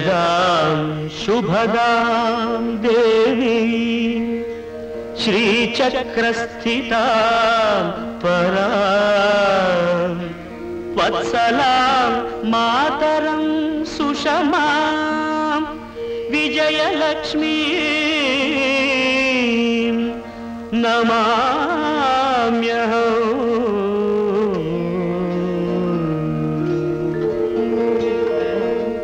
జగదాం శుభదాం దేవి శ్రీచక్రస్థితా పరా వత్సలాం మాతరం సుషమాం విజయలక్ష్మీ నమామ్యహం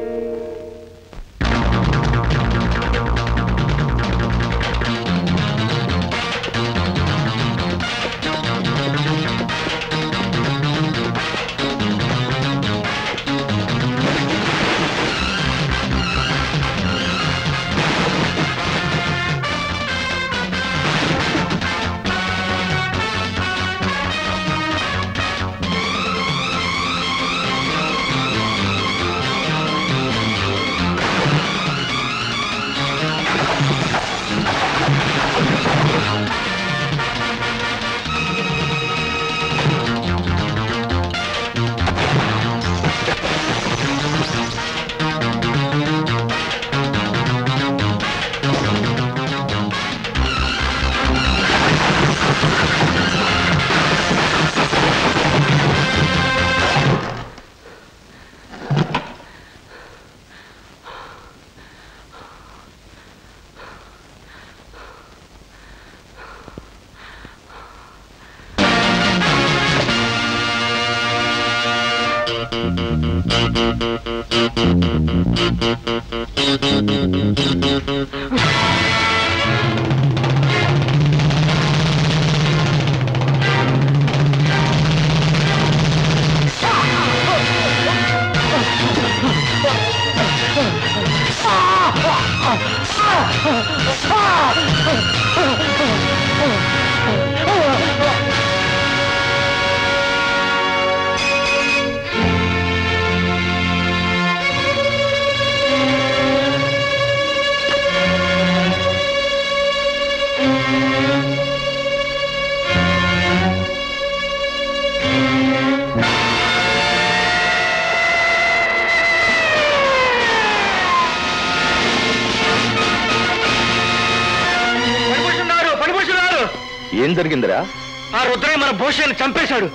పనిపోతున్నారు పనిపోతున్నారు ఏం జరిగిందిరా ఆ రుద్రయ్య మన భూషణ్ చంపేశాడు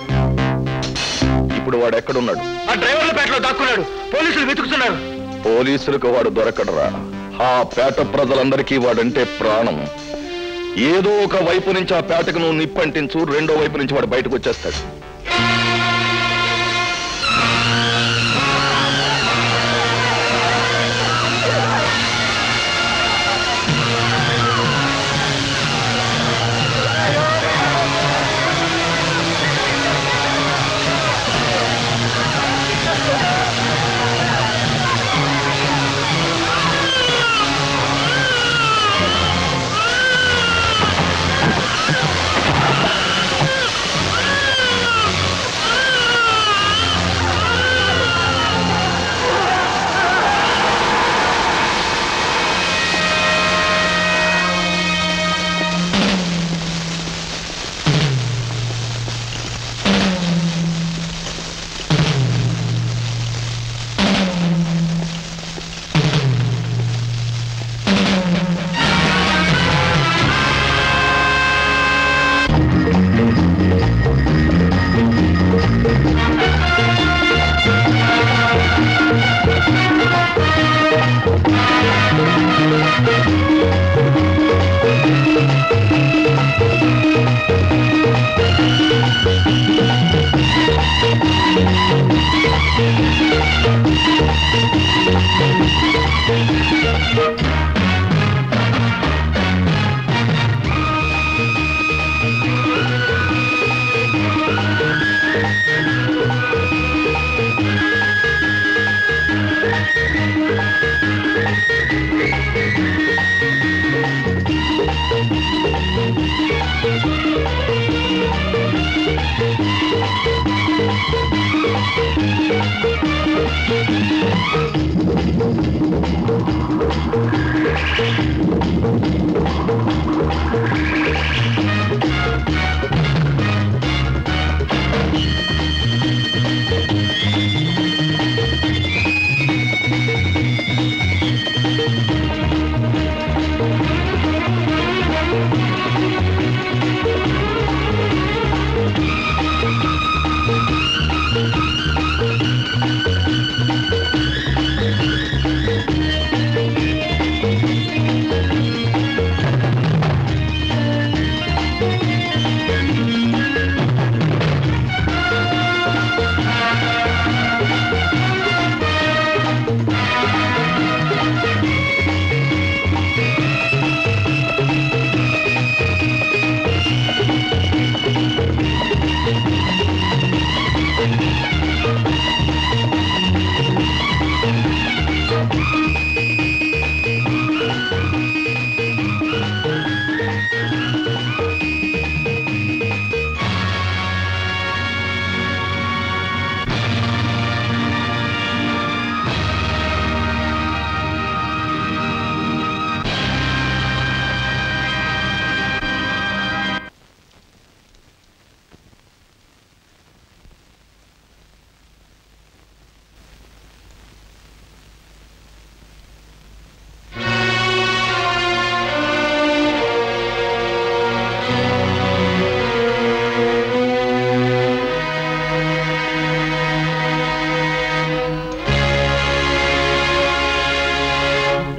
ఇప్పుడు వాడు ఎక్కడున్నాడు ఆ డ్రైవర్ల పేటలో దాక్కున్నాడు పోలీసులు వెతుకుతున్నారు పోలీసులకు వాడు దొరకడరా ఆ పేట ప్రజలందరికీ వాడంటే ప్రాణం ఏదో ఒక వైపు నుంచి ఆ పేటకు నువ్వు నిప్పంటించు రెండో వైపు నుంచి వాడు బయటకు వచ్చేస్తాడు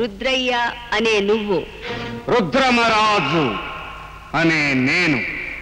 రుద్రయ్య అనే నువ్వు రుద్రమరాజు అనే నేను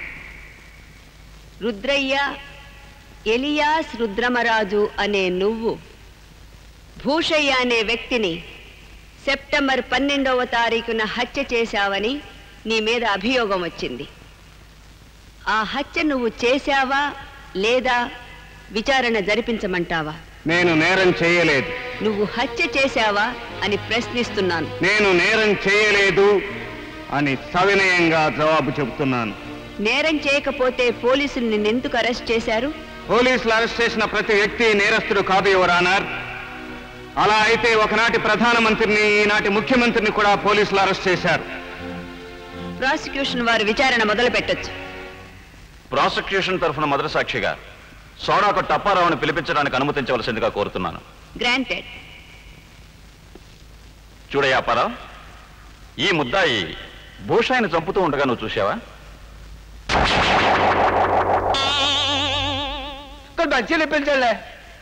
రుద్రయ్య ఎలియాస్ రుద్రమరాజు అనే నువ్వు భూషయ్య అనే వ్యక్తిని సెప్టెంబర్ పన్నెండవ తారీఖున హత్య చేశావని నీ మీద అభియోగం వచ్చింది ఆ హత్య నువ్వు చేశావా లేదా విచారణ జరిపించమంటావా నేను నేరం చేయలేదు నువ్వు హత్య చేశావా అని ప్రశ్నిస్తున్నాను నేను నేరం చేయలేదు అని సవినయంగా జవాబు చెబుతున్నాను నేరం చేయకపోతే పోలీసులు నిన్నెందుకు అరెస్ట్ చేశారు పోలీసులు అరెస్ట్ చేసిన ప్రతి వ్యక్తి నేరస్తుడు కాదు యువరానర్ అలా అయితే ఒకనాటి ప్రధానమంత్రిని ఈనాటి ముఖ్యమంత్రిని కూడా పోలీసులు అరెస్ట్ చేశారు ప్రాసిక్యూషన్ వారు విచారణ మొదలు పెట్టొచ్చు ప్రాసిక్యూషన్ తరఫున మొదటి సాక్షిగా సోడాకు టప్పారావుని పిలిపించడానికి అనుమతించవలసిందిగా కోరుతున్నాను గ్రాంటెడ్ చూడయ్యా అప్పారావు ఈ ముద్దాయి భూషాయిని చంపుతూ ఉండగా నువ్వు చూసావా మంచి పెంచాలే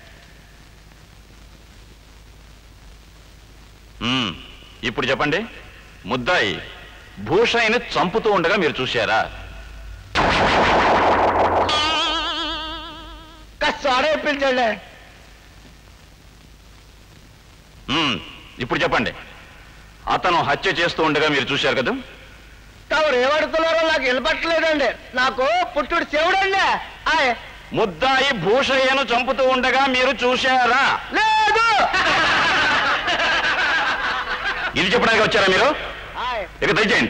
మ్మ్. ఇప్పుడు చెప్పండి ముద్దాయి భూషాయిని చంపుతూ ఉండగా మీరు చూశారా సోడా పెంచాలే మ్మ్. ఇప్పుడు చెప్పండి అతను హత్య చేస్తూ ఉండగా మీరు చూశారు కదా తమరు ఏమడుతున్నారో నాకు వినపట్టలేదండి నాకు పుట్టుడు చెవుడండి ఆయ్ ముద్దాయి భూషయ్యను చంపుతూ ఉండగా మీరు చూశారా లేదు ఇది చెప్పడానికి వచ్చారా మీరు ఆయ్ ఇక దయచేయండి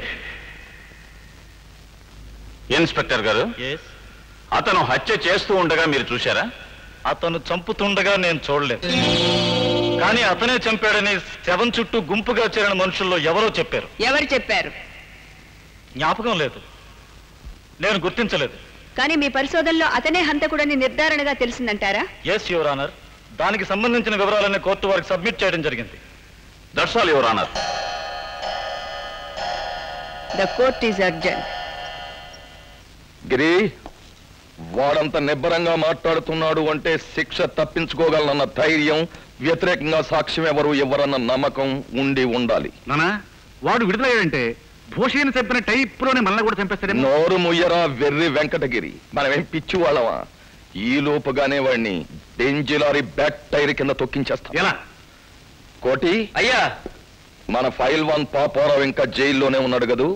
ఇన్స్పెక్టర్ గారు అతను హత్య చేస్తూ ఉండగా మీరు చూశారా అతను చంపుతుండగా నేను చూడలేదు కానీ అతనే చంపాడని శవం చుట్టూ గుంపుగా చేరిన మనుషుల్లో ఎవరో చెప్పారు ఎవరు చెప్పారు జ్ఞాపకం లేదు నేను గుర్తించలేదు కానీ మీ పరిశోధనలో అతనే హంతకుడని నిర్ధారణగా తెలిసిందంటారా ఎస్ యువర్ ఆనర్ దానికి సంబంధించిన వివరాలన్నీ కోర్టు వారికి సబ్మిట్ చేయడం జరిగింది that's all your honour the court is adjourned Giri వాడంత నిబ్బరంగా మాట్లాడుతున్నాడు అంటే శిక్ష తప్పించుకోగలనన్న ధైర్యం వ్యతిరేకంగా సాక్ష్యం ఎవరు ఎవరన్న నమ్మకం ఉండి ఉండాలి నానా వాడు విడుదలయ్యాడంటే భూషయ్యని చంపిన టైప్ లోనే మనల్ని కూడా చంపేస్తాడేమో నోరు ముయ్యరా వెర్రి వెంకటగిరి మనమేం పిచ్చి వాళ్ళమా ఈ లోపుగానే వాడిని డెంజిలారి బ్యాక్ టైర్ కింద తొక్కించేస్తాం ఎలా కోటి అయ్యా మన ఫైల్ వన్ పాపారావు ఇంకా జైల్లోనే ఉన్నాడు కదూ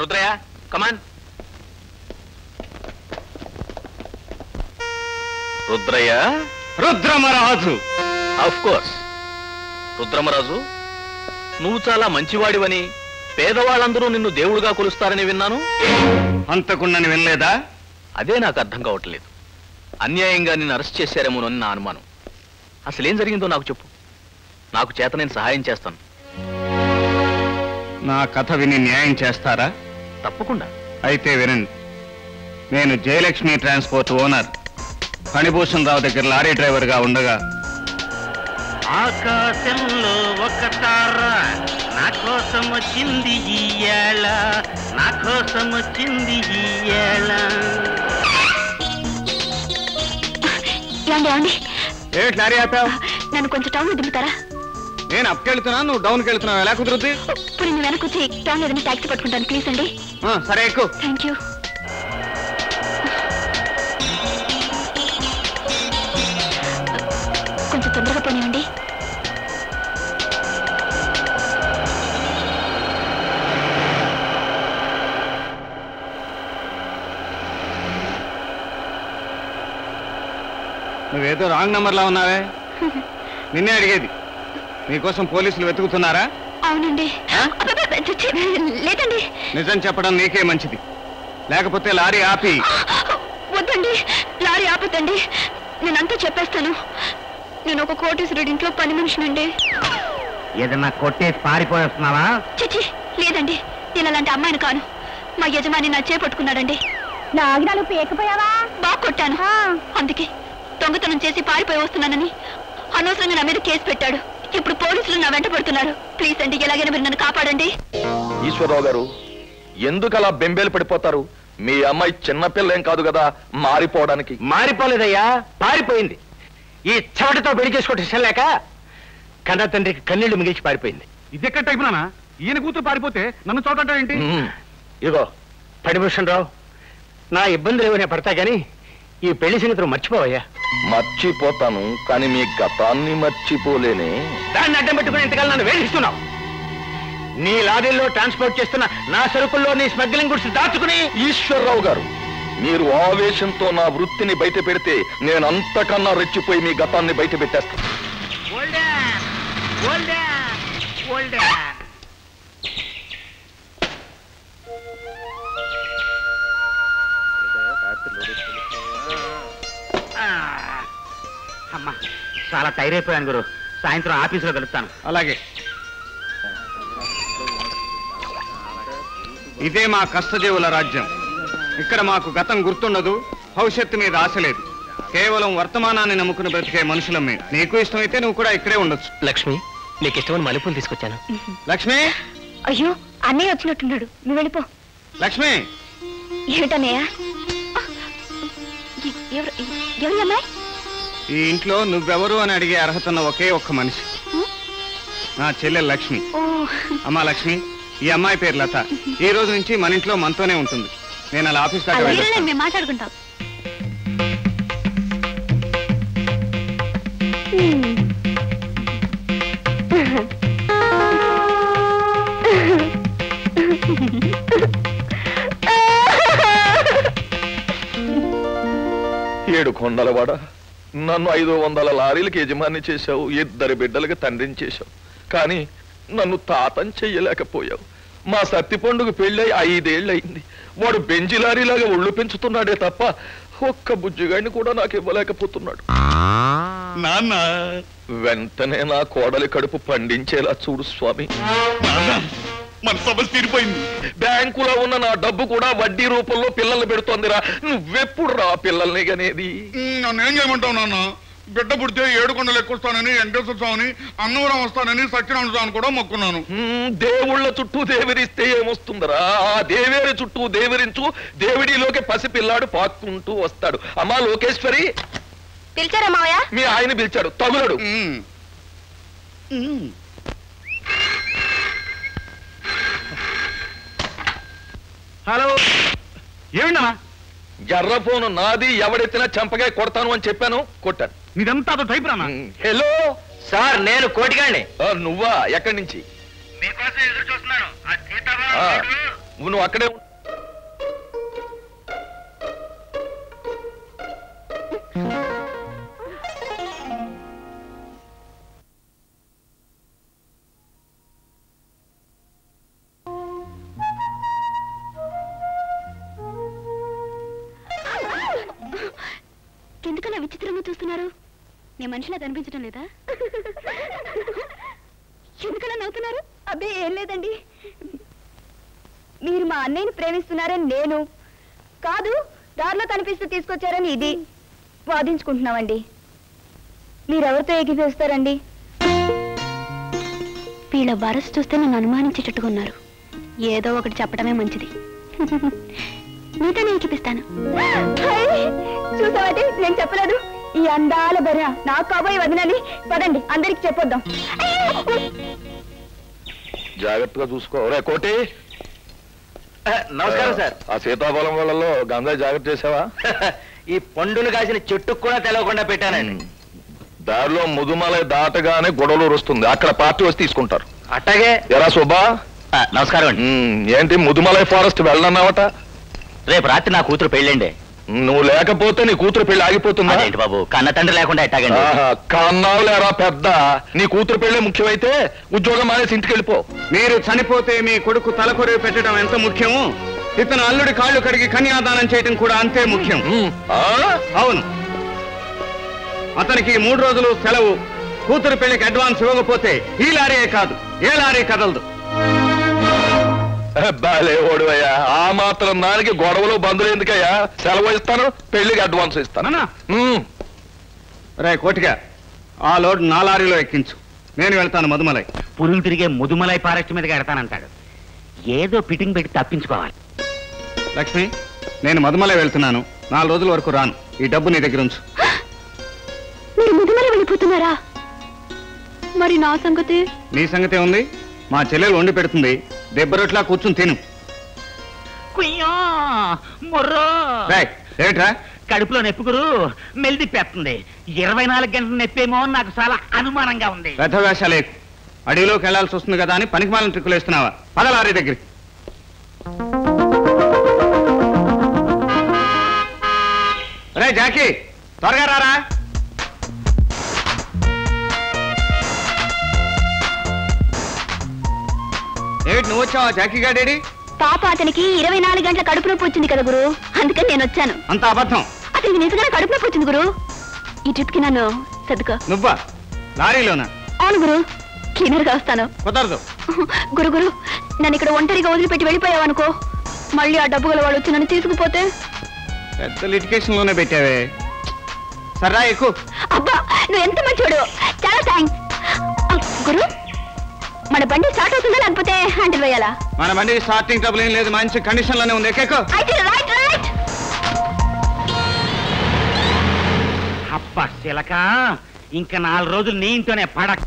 Rudrayya come on Rudrayya Rudramaraju of course Rudramaraju నువ్వు చాలా మంచివాడివని పేదవాళ్ళందరూ నిన్ను దేవుడుగా కొలుస్తారని విన్నాను అంతకుండని వినలేదా అదే నాకు అర్థం కావట్లేదు అన్యాయంగా నిన్ను అరెస్ట్ చేశారేమోనని నా అనుమానం అసలేం జరిగిందో నాకు చెప్పు నాకు చేత నేను సహాయం చేస్తాను నా కథ విని న్యాయం చేస్తారా తప్పకుండా అయితే వినండి నేను జయలక్ష్మి ట్రాన్స్పోర్ట్ ఓనర్ ఫణిభూషణ్ రావు దగ్గర లారీ డ్రైవర్గా ఉండగా ఆకాశంలో ఒక తార నా కోసం వచ్చింది ఈ ఏళ నా కోసం వచ్చింది ఈ ఏళ ఏమండి ఏమండి ఏమిటి లారీ ఆపావు నన్ను కొంచెం టౌన్ లో దింపుతారా నేను అప్కి వెళ్తున్నాను నువ్వు డౌన్కి వెళ్తున్నావు ఎలా కుదురుద్ది పోనీ నువ్వు వెనక్కి వచ్చి టౌన్ లో ఏదైనా ట్యాక్సీ పట్టుకుంటాను ప్లీజ్ అండి ఆ, సరే ఎక్కువ థ్యాంక్ యూ కొంచెం తొందరగా పోనివ్వండి నువ్వేదో రాంగ్ నంబర్లా ఉన్నావే నిన్నే అడిగేది నీకోసం పోలీసులు వెతుకుతున్నారా అవునండి ఆ? అబ్బబ్బబ్బ, ఛీ, ఛీ, లేదండి నిజం చెప్పడం నీకే మంచిది లేకపోతే లారీ ఆపి వద్దండి లారీ ఆపొద్దండి నేనంతా చెప్పేస్తాను నేను ఒక కోటేశ్వరుడి ఇంట్లో పని మనిషినండి ఏదన్నా కొట్టేసి పారిపోయేస్తున్నావా చిచి లేదండి నేను అలాంటి అమ్మాయిని కాను మా యజమాని నా చేపట్టుకున్నాడండి నా ఆజ్ఞలు పేకపోయావా బాగా కొట్టాను అందుకే దొంగతనం చేసి పారిపోయి వస్తున్నానని అనవసరంగా నా మీద కేసు పెట్టాడు ఇప్పుడు పోలీసులు నా వెంట పడుతున్నారు ప్లీజ్ అండి ఎలాగైనా మీరు నన్ను కాపాడండి ఈశ్వరరావు గారు ఎందుకు అలా బెంబేలు పడిపోతారు మీ అమ్మాయి చిన్నపిల్ల ఏం కాదు కదా మారిపోవడానికి మారిపోలేదయ్యా పారిపోయింది ఈ చెవటతో పెళ్లి చేసుకుంటే ఇష్టం కన్న తండ్రికి కన్నీళ్లు మిగిల్చి పారిపోయింది ఇది ఎక్కడ టైపు నానా ఈయన కూతురు పారిపోతే నన్ను చూడటం ఏంటి ఉమ్, ఇదిగో పడిభూషణ్ రావు నా ఇబ్బందులు ఏమైనా పడతా గానీ ఈ పెళ్లి సంగతి మర్చిపోవయ్యా మర్చిపోతాను కానీ మీ గతాన్ని మర్చిపోలేనే దాన్ని అడ్డం పెట్టుకుని ఇంతకాలం నన్ను వేధిస్తున్నావు నీ లారీల్లో ట్రాన్స్పోర్ట్ చేస్తున్న నా సరుకుల్లో నీ స్మగ్లింగ్ గుడ్స్ దాచుకుని ఈశ్వరరావు గారు మీరు ఆవేశంతో నా వృత్తిని బయట పెడితే నేను అంతకన్నా రెచ్చిపోయి మీ గతాన్ని బయట పెట్టేస్తాను అమ్మా చాలా టైర్ అయిపోయాను గురు సాయంత్రం ఆఫీసులో కలుస్తాను అలాగే ఇదే మా కష్టజీవుల రాజ్యం ఇక్కడ మాకు గతం గుర్తుండదు భవిష్యత్తు మీద ఆశ లేదు కేవలం వర్తమానాన్ని నమ్ముకుని బ్రతికే మనుషులం మేము నీకు ఇష్టమైతే నువ్వు కూడా ఇక్కడే ఉండొచ్చు లక్ష్మి నీకు ఇష్టమైన మల్లెపూలు తీసుకొచ్చాను లక్ష్మి అయ్యో అన్నయ్య వచ్చినట్టున్నాడు నువ్వు వెళ్ళిపో లక్ష్మి ఏమిటన్నయ్య ఎ- ఎవరు ఎవరి అమ్మాయి ఈ ఇంట్లో నువ్వెవరు అని అడిగే అర్హత ఉన్న ఒకే ఒక్క మనిషి నా చెల్లెలు లక్ష్మి ఓ అమ్మా లక్ష్మి ఈ అమ్మాయి పేరు లత ఈ రోజు నుంచి మన ఇంట్లో మనతోనే ఉంటుంది నేను అలా ఆఫీస్ దాకా అలాగే వెళ్ళొస్తాను. మేము మాట్లాడుకుంటాం ఏడు కొండలవాడ నన్ను ఐదు వందల లారీలకు యజమాని చేశావు ఇద్దరు బిడ్డలకు తండ్రిని చేశావు కానీ నన్ను తాతం చెయ్యలేకపోయావు మా సత్తి పండుగ పెళ్ళై ఐదేళ్ళయింది వాడు బెంజి లారీలాగా ఒళ్ళు పెంచుతున్నాడే తప్ప ఒక్క బుజ్జిగాడిని కూడా నాకు ఇవ్వలేకపోతున్నాడు నాన్న వెంటనే నా కోడలి కడుపు పండించేలా చూడు స్వామి మన సమస్య తీరిపోయింది బ్యాంకులో ఉన్న నా డబ్బు కూడా వడ్డీ రూపంలో పిల్లలు పెడుతోందిరా నువ్వెప్పుడు రా పిల్లల్ని గనేది నన్ను ఏం చేయమంటావు నాన్న బిడ్డ పుడితే ఏడుకొండలు ఎక్కుస్తానని వెంకటేశ్వర స్వామిని అన్నవరం వస్తానని సత్యనారాయణ స్వామిని కూడా మొక్కున్నాను హ్మ్, దేవుళ్ళ చుట్టూ దేవిరిస్తే ఏమొస్తుందిరా ఆ దేవేరి చుట్టూ దేవిరించు దేవుడిలోకి పసిపిల్లాడు పాక్కుంటూ వస్తాడు అమ్మా లోకేశ్వరి పిలిచారా మావయ్య మీ ఆయన పిలిచాడు తగులడు ఉమ్. ఉమ్. హలో ఏమిటా ఎర్ర ఫోను నాది ఎవడెత్తినా చంపగా కొడతాను అని చెప్పాను కొట్టాను నీదంతా అదో టైప్ రానా హ్మ్, హలో సార్ నేను కోటిగాండి ఆ, నువ్వా ఎక్కడి నుంచి మీకోసం ఎదురు చూస్తున్నాను ఆ సీతారాం ఆ, గారు నువ్వు అక్కడే ఉండు. ఎందుకలా విచిత్రంగా చూస్తున్నారు నీ మనిషిలా కనిపించడం లేదా ఎందుకలా నవ్వుతున్నారు అబ్బే ఏం లేదండి మీరు మా అన్నయ్యని ప్రేమిస్తున్నారని నేను కాదు దారిలో కనిపిస్తూ తీసుకొచ్చారని ఇది వాదించుకుంటున్నామండి మీరెవరితో ఏకీపిస్తారండి వీళ్ళ వరస చూస్తే నన్ను అనుమానించేటట్టుగా ఉన్నారు ఏదో ఒకటి చెప్పడమే మంచిది నీతోనే ఏకిపిస్తాను చూసావటి నేను చెప్పలేదు ఈ అందాల బర్ర నా కాబోయే వదినని పదండి అందరికి చెప్పొద్దాం జాగ్రత్తగా చూసుకో రే కోటి నమస్కారం సార్ ఆ సీతాఫలం వాళ్ళలో గంజాయి జాగ్రత్త చేసావా ఈ పండును కాసిన చెట్టుకు కూడా తెలవకుండా పెట్టానండి దారిలో ముదుమలై దాటగానే గొడవలు వస్తుంది అక్కడ పార్టీ వచ్చి తీసుకుంటారు అట్టాగే ఎరా సుబ్బా ఆ, నమస్కారం అండి ఉమ్, ఏంటి ముదుమలై ఫారెస్ట్ వెళ్ళన్నావట రేపు రాత్రి నా కూతురు పెళ్ళండి నువ్వు లేకపోతే నీ కూతురు పెళ్లి ఆగిపోతుందా అదేంటి బాబు కన్న తండ్రి లేకుండా ఎట్టాగండి ఆహా, కన్నావు లేరా పెద్ద నీ కూతురు పెళ్ళే ముఖ్యమైతే ఉద్యోగం మానేసి ఇంటికి వెళ్ళిపో మీరు చనిపోతే మీ కొడుకు తలకొరివి పెట్టడం ఎంత ముఖ్యమో ఇతను అల్లుడి కాళ్ళు కడిగి కన్యాదానం చేయడం కూడా అంతే ముఖ్యం ఉమ్, ఆ? అవును అతనికి మూడు రోజులు సెలవు కూతురు పెళ్లికి అడ్వాన్స్ ఇవ్వకపోతే ఈ లారీయే కాదు ఏ లారీ కదలదు బాలే ఓడివయ్యా ఆ మాత్రం దానికి గొడవలు బంధువులు ఎందుకయ్యా సెలవు ఇస్తాను పెళ్లికి అడ్వాన్స్ ఇస్తాను నానా ఉమ్, రే కోటిగా ఆ లోడ్ నా లారీలో ఎక్కించు నేను వెళ్తాను మధుమలై పురుగు తిరిగే ముదుమలై ఫారెస్ట్ మీద కడతానంటాడు ఏదో ఫిట్టింగ్ పెట్టి తప్పించుకోవాలి లక్ష్మి నేను మధుమలై వెళ్తున్నాను నాలుగు రోజుల వరకు రాను ఈ డబ్బు నీ దగ్గర ఉంచు మీరు ముదుమల వెళ్ళిపోతున్నారా మరి నా సంగతి నీ సంగతే ఉంది మా చెల్లెలు వండి పెడుతుంది దెబ్బరొట్లా కూర్చుని తిను కుయ్యో మొర్రో రేయ్, ఏమిట్రా కడుపులో నొప్పుకురు మెల్దిప్పేస్తుంది ఇరవై నాలుగు గంటల నొప్పేమో అని నాకు చాలా అనుమానంగా ఉంది పెద్ద వేషాలే అడవిలోకి వెళ్లాల్సి వస్తుంది కదా అని పనికిమాలిన ట్రిక్కులు వేస్తున్నావా పద లారీ దగ్గరికి రే జాకీ త్వరగా రారా ఏమిటి నువ్వు వచ్చావా జాకీ గాడేడి పాప అతనికి ఇరవై నాలుగు గంటల కడుపు నొప్పి వచ్చింది కదా గురు అందుకని నేను వచ్చాను అంత అబద్ధం అతనికి నిజంగానే కడుపు నొప్పి వచ్చింది గురు ఈ ట్రిప్ కి నన్ను సర్దుకో నువ్వా లారీలోనా అవును గురు క్లీనర్ గా వస్తాను కుదరదు గురు గురు నన్ను ఇక్కడ ఒంటరిగా వదిలిపెట్టి వెళ్ళిపోయావు అనుకో మళ్ళీ ఆ డబ్బు గల వాళ్ళు వచ్చి నన్ను తీసుకుపోతే పెద్ద లిటికేషన్ లోనే పెట్టావే సర్రా ఎక్కువ అబ్బా నువ్వు ఎంత మంచోడు చాలా థ్యాంక్స్ గురు మన బండి స్టార్ట్ అవుతుందా లేకపోతే హ్యాండిల్ వేయాలా మన బండి స్టార్టింగ్ ట్రబుల్ ఏం లేదు మంచి కండిషన్ లోనే ఉంది ఎక్కెక్కు అయితే రైట్ రైట్ అప్ప శిలక ఇంకా నాలుగు రోజులు నీ ఇంట్లోనే పడక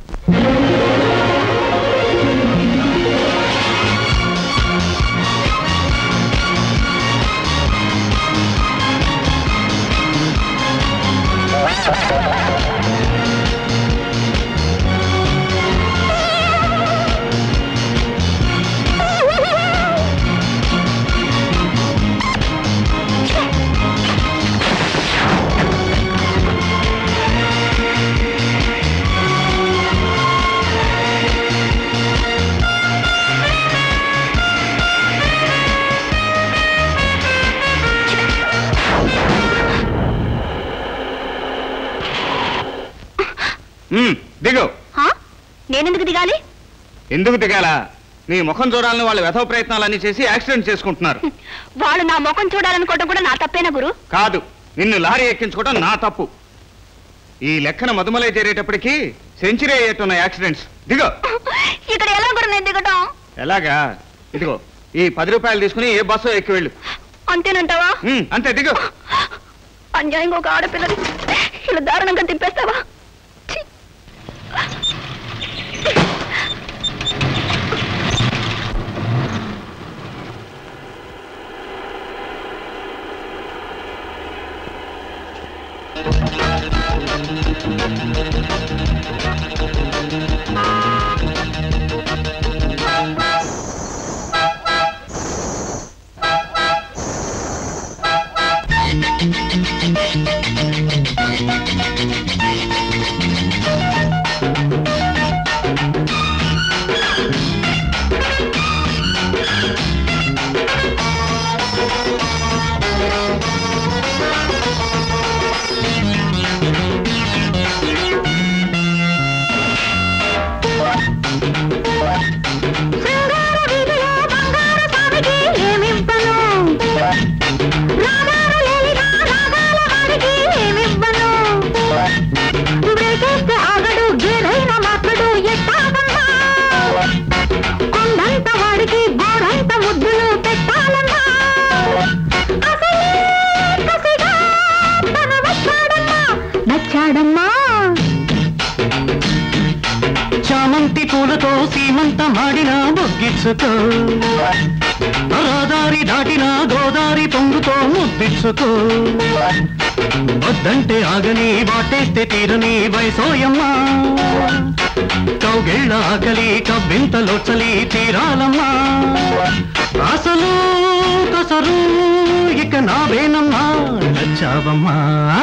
ఉమ్, దిగు హా? నేనెందుకు దిగాలి ఎందుకు దిగాలా నీ ముఖం చూడాలని వాళ్ళు వ్యథవ ప్రయత్నాలన్నీ చేసి యాక్సిడెంట్ చేసుకుంటున్నారు వాళ్ళు నా ముఖం చూడాలనుకోవడం కూడా నా తప్పేనా గురు కాదు నిన్ను లారీ ఎక్కించుకోవడం నా తప్పు ఈ లెక్కన మధుమలై చేరేటప్పటికి సెంచరీ అయ్యేట్టున్న యాక్సిడెంట్స్ దిగో ఇక్కడ ఎలా గురు నేను దిగటం ఎలాగా ఇదిగో ఈ పది రూపాయలు తీసుకుని ఏ బస్సు ఎక్కి వెళ్ళు అంతేనంటావా ఉమ్, అంతే దిగు అన్యాయంగా ఒక ఆడపిల్లని ఇలా దారుణంగా తిప్పేస్తావా ఛీ! మాడినా బొగ్గిచ్చుకో రహదారి దాటినా గోదారి పొంగుతో ముద్దిచ్చుకో వద్దంటే ఆగని వాటేస్తే తీరని వయసోయమ్మా కౌగిళ్ళ ఆకలి కవ్వింతలో చలి తీరాలమ్మా అసలు కసరు ఇక నావేనమ్మా నచ్చావమ్మా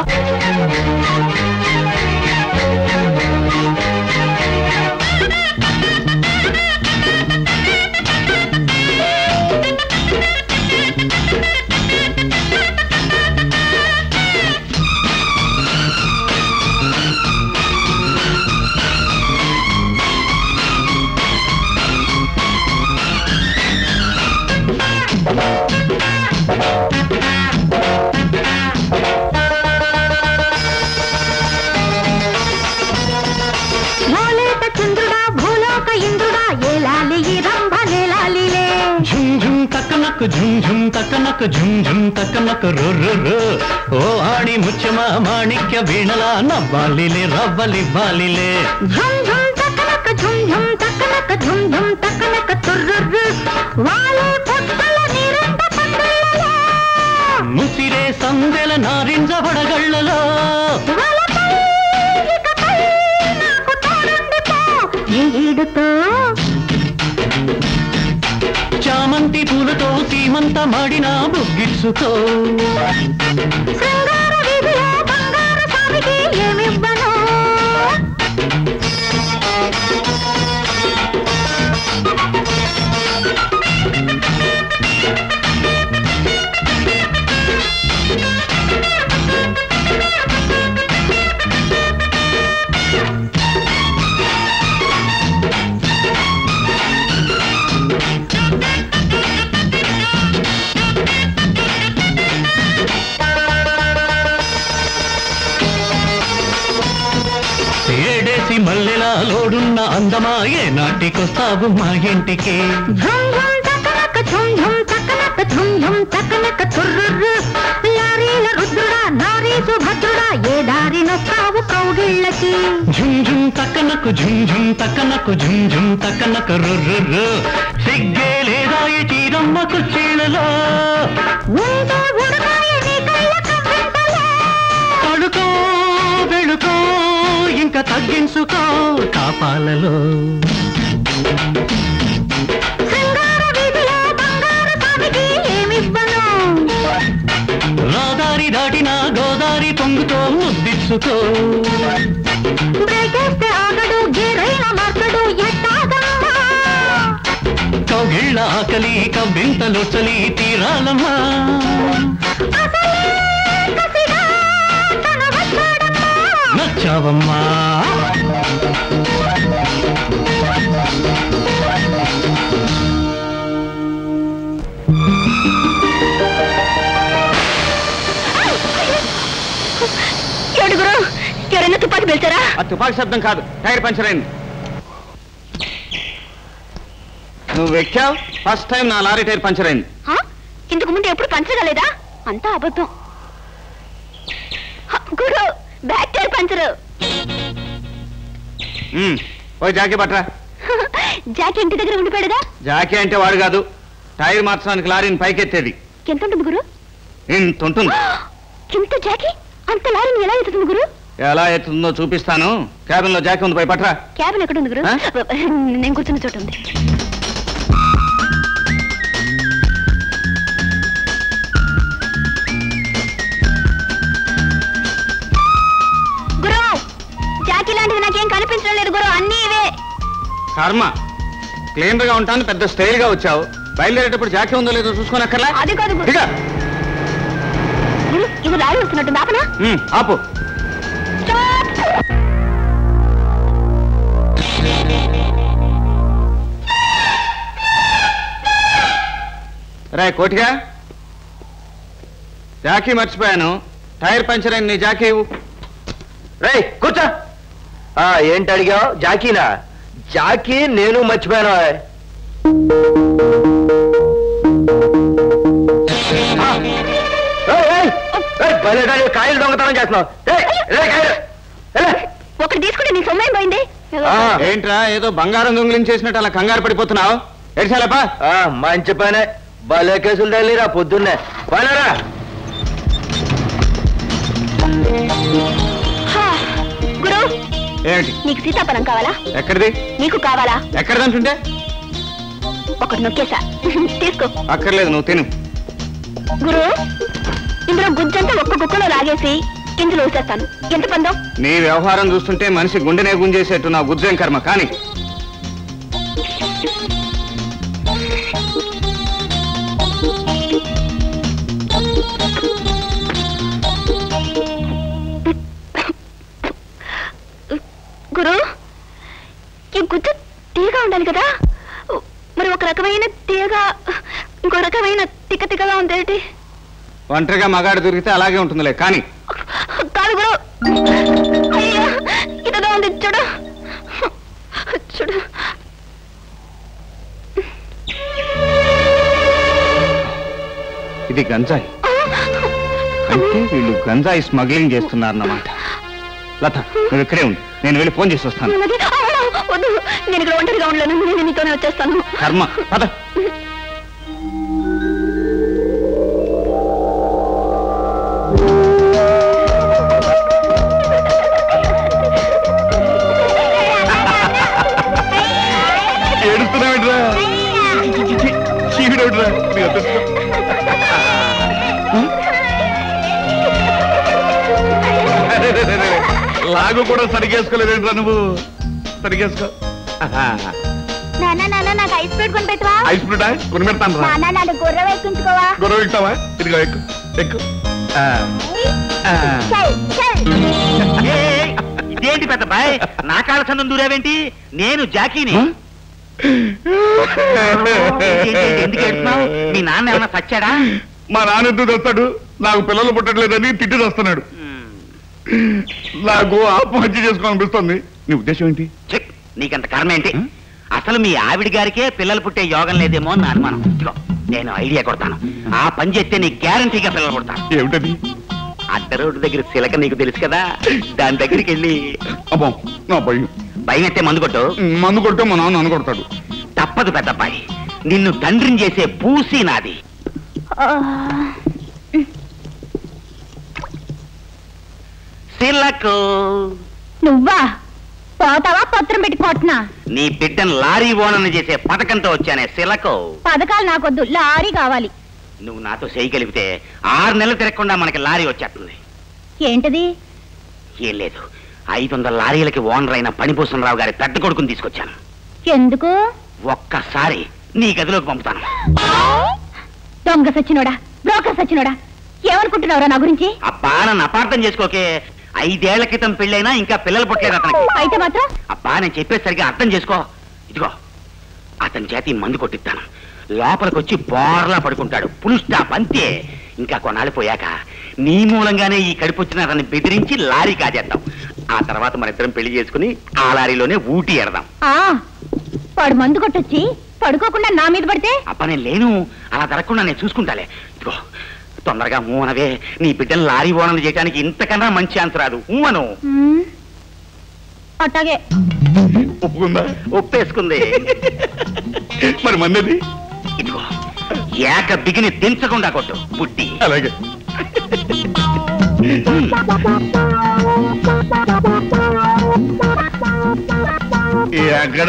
భూలేత చంద్రుడా భూలోక ఇంద్రుడా ఏలాలి ఈ రంభలేలాలిలే ఝుమ్ ఝుమ్ తక్కనక్ ఝుమ్ ఝుమ్ తక్కనక్ ఝుమ్ ఝుమ్ తక్కనక్ రు రు రు. ఓ ఆడి ముత్యమ మాణిక్య వీణల నవ్వాలిలే రవ్వలివ్వాలిలే ఝుమ్ ఝుమ్ తక్కనక ఝుమ్ ఝుమ్ తక్కనక ఝుమ్ ఝుమ్ తక్కనక తుర్రుర్రు వాలే పొట్టల నీరెండ పండులలో ముసిరే సందెల నారింజ వడగళ్ళలో వలపై ఇకపై నాకు తోడుండిపో ఈ ఈడుతో చామంతి పూలతో సీమంత మాడిన బుగ్గిచ్చుకో శృంగార వీధిలో బంగారు స్వామికి ఏమివ్వను ఏడేసి మల్లెలా లోడున్న అందమా ఏ నాటికొస్తావు మా ఇంటికి ఝుమ్ ఝుమ్ తక్కనక ఝుమ్ ఝుమ్ తక్కనక ఝుమ్ ఝుమ్ తక్కనక తుర్రుర్రు లారీల రుద్రుడా నారీసు భద్రుడా ఏ దారి నొస్తావు కౌగిళ్ళకి ఝుమ్ ఝుమ్ తక్కనకు ఝుమ్ ఝుమ్ తక్కనకు ఝుమ్ ఝుమ్ తక్కనకు రుర్రు సిగ్గే లేదా ఈ చీరమ్మ కుర్చీలలో ఉంటే ఉడకాయ నీ కళ్ళ కవ్వింతలే పడుకో వెళుకో ఇంకా తగ్గించుకో కాపాలలో శృంగార వీధిలో బంగారు స్వామికి ఏమివ్వను రాదారి దాటిన గోదారి పొంగుతో ముద్దిచ్చుకో బ్రేకేస్తే ఆగడు గేరైన మార్చడు ఎట్టాగమ్మా కౌగిళ్ళ ఆకలి కవ్వింతలో చలి తీరాలమ్మా అసలే కసిగా తన వచ్చాడమ్మా నచ్చావమ్మా ఏడుగురు ఎవరైనా తుపాకి పిలిచారా ఆ తుపాకీ శబ్దం కాదు టైర్ పంచర్ అయింది నువ్వు ఎక్కావు ఫస్ట్ టైం నా లారీ టైర్ పంచర్ అయింది హా? ఇంతకు ముందు ఎప్పుడు పంచగలేదా అంతా అబద్ధం హ, గురు బ్యాక్ టైర్ పంచరు ఉమ్, ఓ జాకీ పట్రా జాకీ ఇంటి దగ్గర ఉండిపోయాడుగా జాకీ అంటే వాడు కాదు టైర్ మార్చడానికి లారీని పైకెత్తేది ఎంత ఉంటుంది గురు ఇంత ఉంటుంది ఇంత జాకీ అంత లారీని ఎలా ఎత్తుతుంది గురు ఎలా ఎత్తుందో చూపిస్తాను క్యాబిన్ లో జాకీ ఉంది పై పట్రా క్యాబిన్ ఎక్కడ ఉంది గురు ఆ? నేను కూర్చున్న చోటు ఉంది గురు జాకీ లాంటిది నాకేం కనిపించడం లేదు గురు అన్నీ ఇవే కర్మ క్లీనర్ గా ఉంటాను పెద్ద స్టైల్ గా వచ్చావు బయలుదేరేటప్పుడు జాకీ ఉందో లేదో చూసుకోనక్కర్లా అది కాదు గురు. దిగా. గురు ఇది లారీ వస్తున్నట్టు ఆపనా ఉమ్, ఆపు స్టాప్ రే కోటిగా జాకీ మర్చిపోయాను టైర్ పంచర్ అయింది నీ జాకీ ఇవ్వు. రేయ్ కూర్చో ఆ ఏంటి అడిగావు జాకీనా జాకీ నేను మర్చిపోయాను ఆ. ఆ. ఏయ్, ఏయ్, ఏయ్, భలే దానివి, కాయలు దొంగతనం చేస్తున్నావు ఏయ్, ఏయ్, కాయలు. ఏయ్. ఒకటి తీసుకుంటే నీ సొమ్మేం పోయింది ఏంట్రా ఏదో బంగారం దొంగిలించేసినట్టు అలా కంగారు పడిపోతున్నావు ఎడిసాలపా ఆ, మంచి పనే భలే కేసులు తల్లిరా పొద్దున్నే పనరా హా, గురు ఏమిటి నీకు సీతాఫలం కావాలా ఎక్కడిది నీకు కావాలా ఎక్కడిదంటుంటే ఒకటి నొక్కేసా తీసుకో అక్కర్లేదు నువ్వు తిను గురు ఇందులో గుజ్జంతా ఒక్క కుక్కలో లాగేసి గింజలు ఊసేస్తాను ఎంత పందో నీ వ్యవహారం చూస్తుంటే మనిషి గుండెనే గుంజేసేట్టు నా గుజ్జేం కర్మ కానీ గురు ఈ గుజ్జు తీగగా ఉండాలి కదా మరి ఒక రకమైన తీగ ఇంకో రకమైన తిక్క తిక్కగా ఉందేంటి ఒంటరిగా మగాడు దొరికితే అలాగే ఉంటుందిలే కానీ కాదు గురు అయ్యో ఇదిగా ఉంది చూడు చూడు ఇది గంజాయి అంటే వీళ్ళు గంజాయి స్మగ్లింగ్ చేస్తున్నారన్నమాట లత నువ్వు ఇక్కడే ఉండు నేను వెళ్ళి ఫోన్ చేసి వస్తాను ఉన్నది. అమ్మో, వద్దు నేను ఇక్కడ ఒంటరిగా ఉండలేను నేను నీతోనే వచ్చేస్తాను కర్మ పద ఏడుస్తున్నావేంట్రా చీవిడేమిట్రా నీ అదృష్టం. అరే, రే, రే, రే. లాగు కూడా సరిగేసుకోలేదేంట్రా నువ్వు సరిగేసుకో నాన్న నాన్న నాకు ఐస్ ప్లేట్ కొని పెట్టవా ఐస్ ఫ్రూటా కొని పెడతాను రా నాన్న నాలుగు గుర్ర వేసుకుంటుకోవా గొడవ ఎక్కుతావా ఇదిగో ఎక్కు ఎక్కు ఆ, ఆ. ఏయ్, ఇదేంటి పెద్ద బాయ్ నా కాళ్ళ సందం దూరావేంటి నేను జాకీని ఏంటి, ఎందుకు ఏడుస్తున్నావు మీ నాన్న ఏమన్నా సచ్చాడా మా నాన్న ఎందుకు తెస్తాడు నాకు పిల్లలు పుట్టట్లేదని తిట్టి తెస్తున్నాడు నాకు ఆత్మహత్య చేసుకోవాలనిపిస్తుంది నీ ఉద్దేశం ఏంటి చెక్ నీకంత కర్మ ఏంటి అసలు మీ ఆవిడ గారికే పిల్లలు పుట్టే యోగం లేదేమో అని నా అనుమానం ఇదిగో నేను ఐడియా కొడతాను ఆ పని చేస్తే నీ గ్యారంటీగా పిల్లలు పుడతాను ఏమిటది అడ్డ రోడ్డు దగ్గర సిలక నీకు తెలుసు కదా దాని దగ్గరికి వెళ్ళి అబ్బా నా భయం భయం అయితే మందు కొట్టు మందు కొడితే మా నాన్న నన్ను కొడతాడు తప్పదు పెద్దబ్బాయి నిన్ను తండ్రిని చేసే పూసి నాది సిలకు నువ్వా పోతావా పత్రం పెట్టి కొట్టినా నీ బిడ్డను లారీ ఓనని చేసే పథకంతో వచ్చానే సిలకు పథకాలు నాకొద్దు లారీ కావాలి నువ్వు నాతో చేయి కలిపితే ఆరు నెలలు తిరగకుండా మనకి లారీ వచ్చేస్తుంది ఏంటది ఏం లేదు ఐదు వందల లారీలకి ఓనర్ అయిన పనిభూషణరావు గారి పెద్ద కొడుకుని తీసుకొచ్చాను ఎందుకు ఒక్కసారి నీ గదిలోకి పంపుతాను దొంగ సచ్చినోడా బ్రోకర్ సచ్చినోడా ఏమనుకుంటున్నావురా నా గురించి అబ్బా నన్ను అపార్థం చేసుకోకే ఐదేళ్ల క్రితం పెళ్ళైనా ఇంకా పిల్లలు పుట్టలేదు అతనికి అయితే మాత్రం అబ్బా నేను చెప్పేసరికి అర్థం చేసుకో ఇదిగో అతని చేతి మందు కొట్టిస్తాను లోపలికి వచ్చి బోర్లా పడుకుంటాడు పుల్ స్టాప్ అంతే ఇంకా కొన్నాళ్ళు పోయాక నీ మూలంగానే ఈ కడుపు వచ్చిన అతన్ని బెదిరించి లారీ కాజేద్దాం ఆ తర్వాత మన ఇద్దరం పెళ్లి చేసుకుని ఆ లారీలోనే ఊటీ ఎడదాం ఆ వాడు మందు కొట్టొచ్చి పడుకోకుండా నా మీద పడితే అబ్బా నేను లేను అలా జరగకుండా నేను చూసుకుంటాలే ఇదిగో తొందరగా మూనవే నీ బిడ్డను లారీ ఓనలు చేయడానికి ఇంతకన్నా మంచి ఆన్సర్ రాదు ఊమను ఉమ్, అట్టాగే ఒప్పుకుందా ఒప్పేసుకుంది మరి మన్నది ఇదిగో ఏక బిగిని దించకుండా కొట్టు బుడ్డి అలాగే ఎక్కడ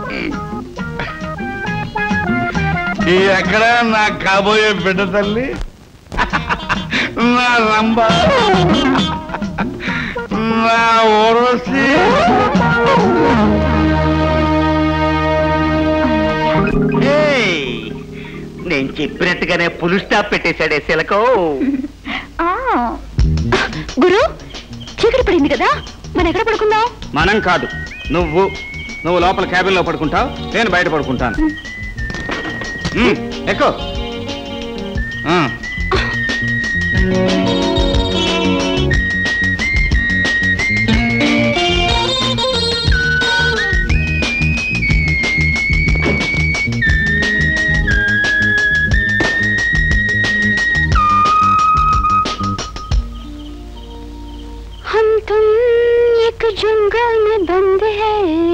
ఈ ఎక్కడ నా కాబోయే బిడ్డ తల్లి నా రంభ నా ఓరసి ఏయ్, నేను చెప్పినట్టుగానే పులు స్టాప్ పెట్టేశాడే శిలకో ఆ. గురు చీకటి పడింది కదా మనం ఎక్కడ పడుకుందాం మనం కాదు నువ్వు నువ్వు లోపల క్యాబిన్లో పడుకుంటావు నేను బయట పడుకుంటాను ఉమ్, ఎక్కు ఆ. हम तुम एक जंगल में बंद है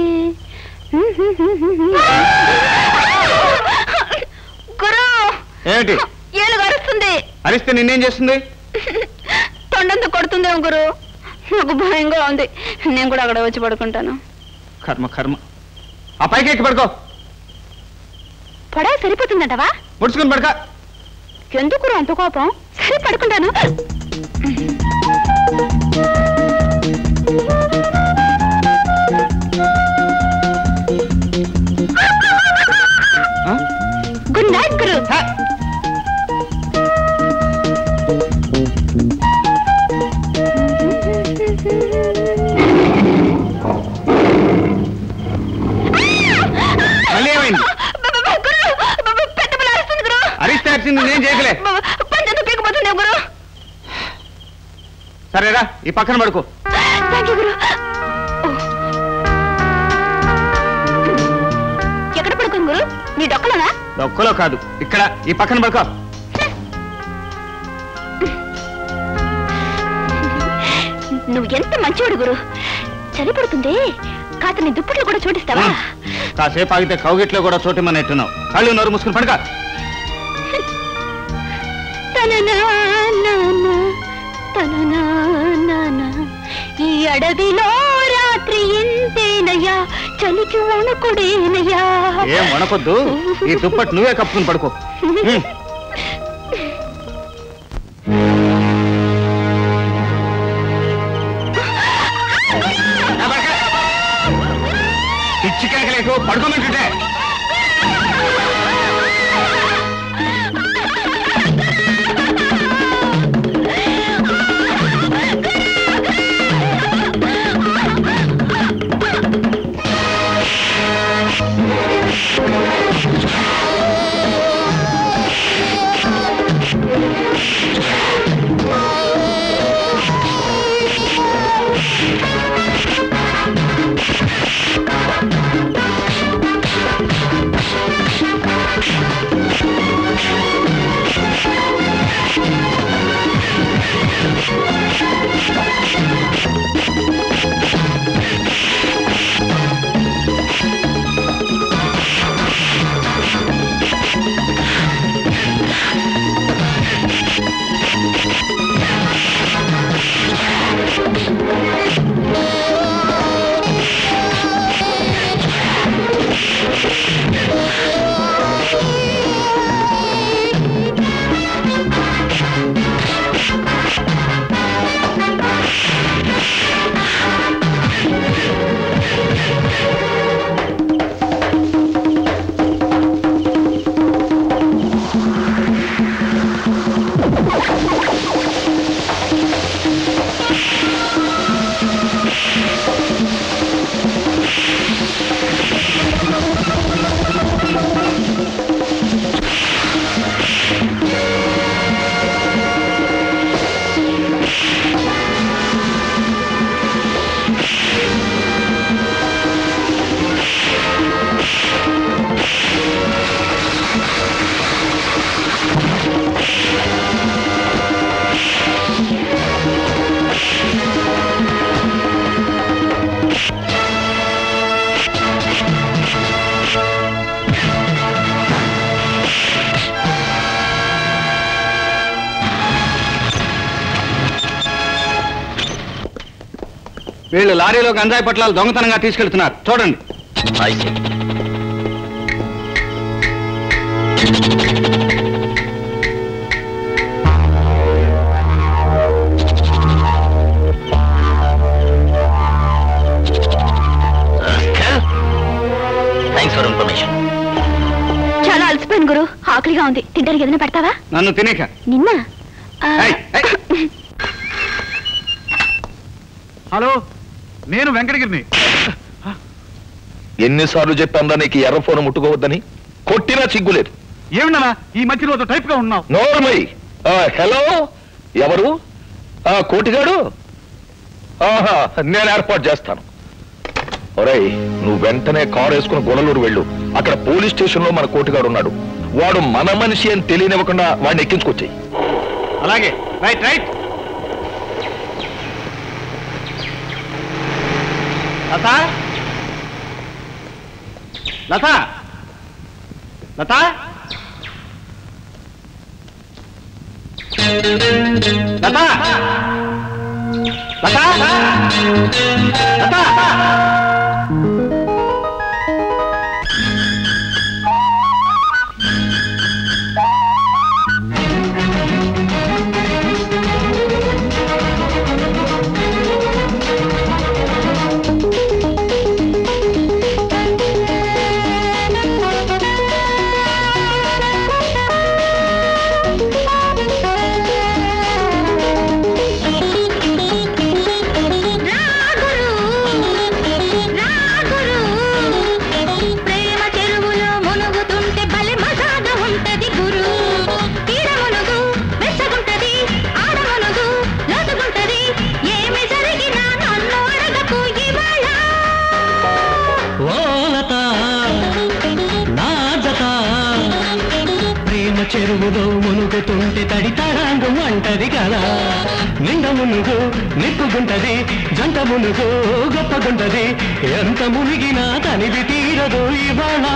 గురు ఏమిటి ఏలు గరుస్తుంది అరిస్తే నిన్నేం చేస్తుంది తొండంతో కొడుతుందేమో గురు నాకు భయంగా ఉంది నేను కూడా అక్కడ వచ్చి పడుకుంటాను కర్మ కర్మ ఆ పైకి ఎక్కి పడుకో పడా సరిపోతుందంటవా ముడుచుకుని పడక ఎందుకు అంత కోపం సరే పడుకుంటాను గుడ్ నైట్ గురు మళ్ళీ ఏమైంది పెద్ద పిల్ల అరుస్తుంది గురు అరిస్తే అరిచింది నేను చేయగలే పంచంతో పీకపోతుంది గురు సరేరా ఈ పక్కన పడుకో థ్యాంక్ యూ గురు ఎక్కడ పడుకోను గురు నీ డొక్కలోనా ఒక్కలో కాదు ఇక్కడ ఈ పక్కన పడుకో నువ్వు ఎంత మంచివాడు గురు చలి పడుతుంది కాత నీ దుప్పట్లు కూడా చోటిస్తావా కాసేపు ఆగితే కౌగిట్లో కూడా చోటిమన్నట్టున్నావు కళ్ళు నోరు మూసుకుని పడక తననానానా, తననానానా. ఈ అడవిలో రాత్రి ఎంతేనయ్యా చలికి వణుకుడేనయ్యా ఏం వణకొద్దు ఈ దుప్పటి నువ్వే కప్పుకుని పడుకో ఉమ్. పిచ్చి కేకలేకు పడుకోమంటుంటే వీళ్ళు లారీలో గంజాయి పట్లాలు దొంగతనంగా తీసుకెళ్తున్నారు చూడండి థ్యాంక్స్ ఫర్ ఇన్ఫర్మేషన్ చాలా అలసిపోయాను గురు ఆకలిగా ఉంది తింటానికి ఏదైనా పెడతావా నన్ను తినేక నిన్న ఆ, ఏయ్, ఏయ్. హలో నేను వెంకటగిరిని ఎన్నిసార్లు చెప్పాను నీకు ఎర్ర ఫోన్ ముట్టుకోవద్దని కొట్టినా చిగ్గులేదు ఏమిన్నా ఈ మధ్య రోజు టైప్ గా ఉన్నావు నోర్మై హలో ఎవరు ఆ కోటిగాడు ఆహా నేను ఏర్పాటు చేస్తాను ఒరేయ్ నువ్వు వెంటనే కారు వేసుకుని గొడలూరు వెళ్ళు అక్కడ పోలీస్ స్టేషన్ లో మన కోటిగాడు ఉన్నాడు వాడు మన మనిషి అని తెలియనివ్వకుండా వాడిని ఎక్కించుకొచ్చాయి అలాగే రైట్ రైట్ లత లత లత లత లత ప్రేమ చెరువులో మునుగుతుంటే బలి మజాగా ఉంటది గురు తీర మునుగు వెచ్చగుంటది ఆడ మునుగు లోతుగుంటది ఏమి జరిగినా నన్ను అడగకు ఇవాళ ఓలత నా జత ప్రేమ చెరువులో మునుగుతుంటే తడి తడాంగు అంటది కదా నిండ మునుగు నిప్పుగుంటది జంట మునుగు గొప్పగుంటది ఎంత మునిగినా తనివి తీరదు ఇవాళ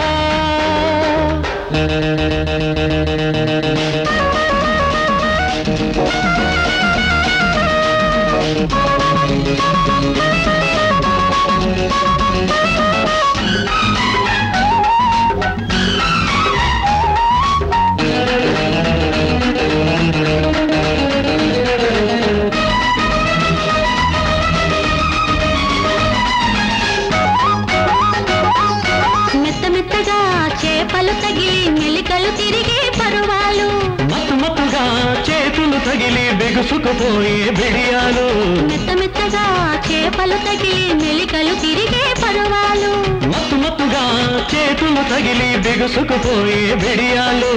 మెత్త మెత్తగా చేపలు తగిలి మెలికలు తిరిగే పరువాలు మత్తు మత్తుగా చేతులు తగిలి బెగుసుకుపోయే బిడియాలు మెత్త మెత్తగా చేపలు తగిలి మెలికలు తిరిగే పరువాలు మత్తు మత్తుగా చేతులు తగిలి బిగుసుకుపోయే బిడియాలు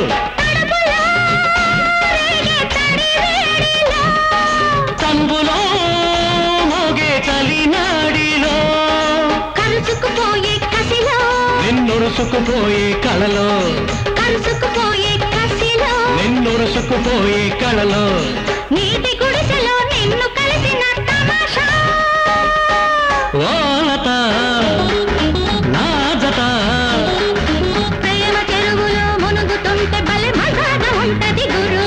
తంబులో మోగే చలినాడిలో కలుసుకుపోయే కసిలో నిన్నురుసుకుపోయే కళలో కలుసుకుపోయే కసిలో నిన్నురుసుకుపోయే కళలో నీటి గుడిసెలో నిన్ను కలిసిన తమాషా ఓలత నా జత ప్రేమ చెరువులో మునుగుతుంటే బలి మజాగా ఉంటది గురు